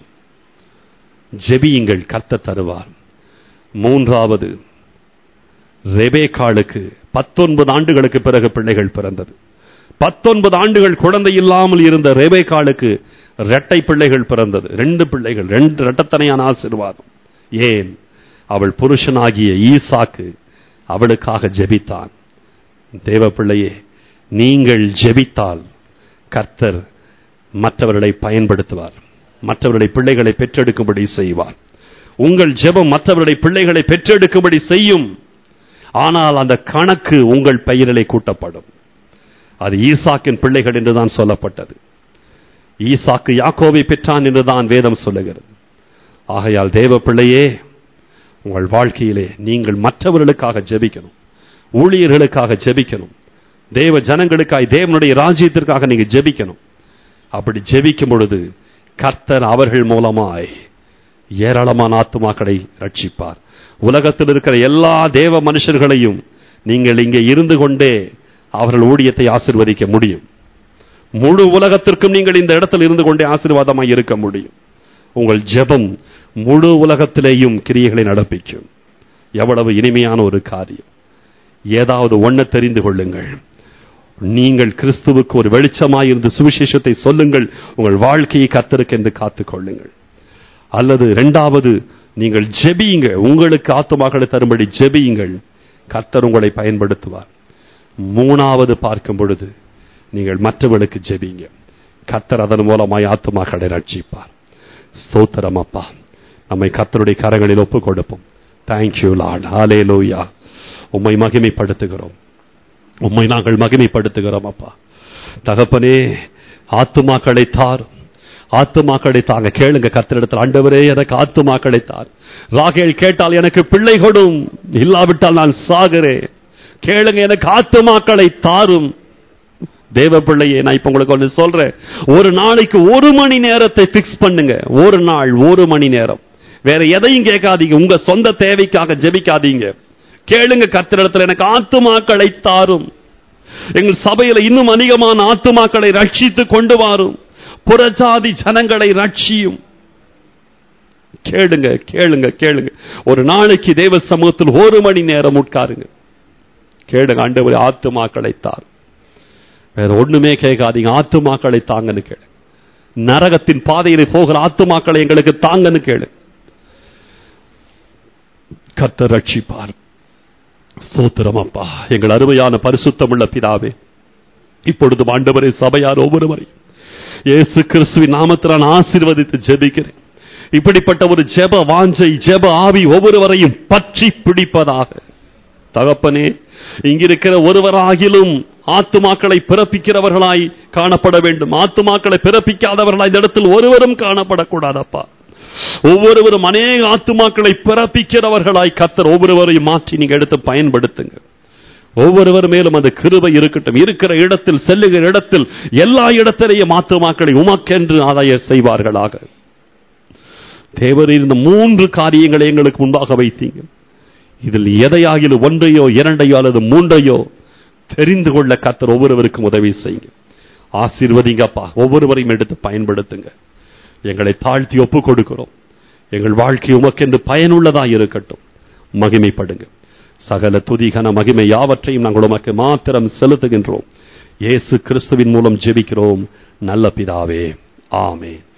ஜெபியுங்கள் கர்த்தர் தருவார் மூன்றாவது ரெபேக்காளுக்கு பத்தொன்பது ஆண்டுகளுக்கு பிறகு பிள்ளைகள் பிறந்தது பத்தொன்பது ஆண்டுகள் குழந்தை இல்லாமல் இருந்த ரெபேக்காளுக்கு இரட்டை பிள்ளைகள் பிறந்தது ரெண்டு பிள்ளைகள் ரெண்டு இரட்டத்தனையான ஆசீர்வாதம் ஏன் அவள் புருஷனாகிய ஈசாக்கு அவளுக்காக ஜெபித்தான் தேவ பிள்ளையே நீங்கள் ஜெபித்தால் கர்த்தர் மற்றவர்களை பயன்படுத்துவார் மற்றவர்களை பிள்ளைகளை பெற்றெடுக்கும்படி செய்வார் உங்கள் ஜெபம் மற்றவர்களை பிள்ளைகளை பெற்றெடுக்கும்படி செய்யும் ஆனால் அந்த கணக்கு உங்கள் பெயரிலே கூட்டப்படும் அது ஈசாக்கின் பிள்ளைகள் என்றுதான் சொல்லப்பட்டது ஈசாக்கு யாக்கோவை பெற்றான் என்றுதான் வேதம் சொல்லுகிறது ஆகையால் தேவ பிள்ளையே உங்கள் வாழ்க்கையிலே நீங்கள் மற்றவர்களுக்காக ஜெபிக்கணும் ஊழியர்களுக்காக ஜெபிக்கணும் தேவ ஜனங்களுக்காய் தேவனுடைய ராஜ்யத்திற்காக நீங்க ஜெபிக்கணும் அப்படி ஜெபிக்கும் பொழுது கர்த்தர் அவர்கள் மூலமாய் ஏராளமான ஆத்துமாக்களை ரட்சிப்பார் உலகத்தில் இருக்கிற எல்லா தேவ மனுஷர்களையும் நீங்கள் இங்கே இருந்து கொண்டே அவர்கள் ஊழியத்தை ஆசிர்வதிக்க முடியும் முழு உலகத்திற்கும் நீங்கள் இந்த இடத்தில் இருந்து கொண்டே ஆசீர்வாதமாய் இருக்க முடியும் உங்கள் ஜெபம் முழு உலகத்திலேயும் கிரியைகளை நடப்பிக்கும் எவ்வளவு இனிமையான ஒரு காரியம் ஏதாவது ஒன்ன தெரிந்து கொள்ளுங்கள் நீங்கள் கிறிஸ்துவுக்கு ஒரு வெளிச்சமாயிருந்து சுவிசேஷத்தை சொல்லுங்கள் உங்கள் வாழ்க்கையை கத்தருக்கு என்று காத்துக் கொள்ளுங்கள் அல்லது இரண்டாவது நீங்கள் ஜெபியுங்க உங்களுக்கு ஆத்துமாக்களை தரும்படி ஜெபியுங்கள் கர்த்தர் உங்களை பயன்படுத்துவார் மூணாவது பார்க்கும் பொழுது நீங்கள் மற்றவர்களுக்கு ஜெபிங்க கர்த்தர் அதன் மூலமாய் ஆத்துமாக்களை ரட்சிப்பார் ஸ்தோத்திரம் அப்பா நம்மை கர்த்தருடைய கரங்களில் ஒப்புக் கொடுப்போம் தேங்க்யூ லார்ட் ஹாலே லோயா உம்மை மகிமைப்படுத்துகிறோம் உம்மை நாங்கள் மகிமைப்படுத்துகிறோம் அப்பா தகப்பனே ஆத்துமாக்களை தார் ஆத்துமாக்களை தாங்க கேளுங்க கத்திரிடத்தில் ஆண்டவரே எனக்கு ஆத்துமாக்களை தார் ராகேல் கேட்டால் எனக்கு பிள்ளை கொடும் இல்லாவிட்டால் நான் சாகிறேன் கேளுங்க எனக்கு ஆத்துமாக்களை தாரும் தேவ பிள்ளையே நான் இப்ப உங்களுக்கு ஒன்று சொல்றேன் ஒரு நாளைக்கு ஒரு மணி நேரத்தை பிக்ஸ் பண்ணுங்க ஒரு நாள் ஒரு மணி நேரம் வேற எதையும் கேட்காதீங்க உங்க சொந்த தேவைக்காக ஜெபிக்காதீங்க கேளுங்க கத்திரிடத்தில் எனக்கு ஆத்துமாக்களை தாரும் எங்கள் சபையில இன்னும் அதிகமான ஆத்துமாக்களை ரட்சித்து கொண்டு வாரும் புறஜாதி ஜனங்களை ரட்சியும் கேளுங்க கேளுங்க கேளுங்க ஒரு நாளைக்கு தேவ சமூகத்தில் ஒரு மணி நேரம் உட்காருங்க கேளுங்க ஆண்டவர் ஆத்துமாக்களை தார் வேற ஒண்ணுமே கேட்காதீங்க ஆத்துமாக்களை தாங்கன்னு கேளு நரகத்தின் பாதையிலே போகிற ஆத்துமாக்களை எங்களுக்கு தாங்கன்னு கேளு கர்த்தர் ரட்சிப்பார் சோத்திரம் அப்பா எங்கள் அருமையான பரிசுத்தமுள்ள பிதாவே இப்பொழுது ஆண்டவரே சபையார் ஒவ்வொருவரையும் இயேசு கிறிஸ்துவின் நாமத்தில் நான் ஆசீர்வதித்து ஜெபிக்கிறேன் இப்படிப்பட்ட ஒரு ஜெப வாஞ்சை ஜெப ஆவி ஒவ்வொருவரையும் பற்றி பிடிப்பதாக தகப்பனே இங்கிருக்கிற ஒருவராகிலும் ஆத்துமாக்களை பிறப்பிக்கிறவர்களாய் காணப்பட வேண்டும் ஆத்துமாக்களை பிறப்பிக்காதவர்களாய் இந்த இடத்தில் ஒருவரும் காணப்படக்கூடாதப்பா ஒவ்வொருவரும் அநேக ஆத்துமாக்களை பிறப்பிக்கிறவர்களாய் கத்தர் ஒவ்வொருவரையும் மாற்றி நீங்க எடுத்து பயன்படுத்துங்க ஒவ்வொருவர் மேலும் அந்த கிருபை இருக்கட்டும் இருக்கிற இடத்தில் செல்லுகிற இடத்தில் எல்லா இடத்திலேயும் ஆத்துமாக்களை உமக்கென்று ஆதாய செய்வார்களாக தேவரின் இந்த மூன்று காரியங்களை எங்களுக்கு முன்பாக வைத்தீங்க இதில் எதையாகிலும் ஒன்றையோ இரண்டையோ அல்லது மூன்றையோ தெரிந்து கொள்ள கத்தர் ஒவ்வொருவருக்கும் உதவி செய்யுங்க ஆசீர்வதிங்கப்பா ஒவ்வொருவரையும் எடுத்து பயன்படுத்துங்க எங்களை தாழ்த்தி ஒப்புக் கொடுக்கிறோம் எங்கள் வாழ்க்கை உமக்கென்று பயனுள்ளதா இருக்கட்டும் மகிமைப்படுங்க சகல துதிகன மகிமை யாவற்றையும் நாங்கள் உமக்கு மாத்திரம் செலுத்துகின்றோம் இயேசு கிறிஸ்துவின் மூலம் ஜெபிக்கிறோம் நல்ல பிதாவே ஆமென்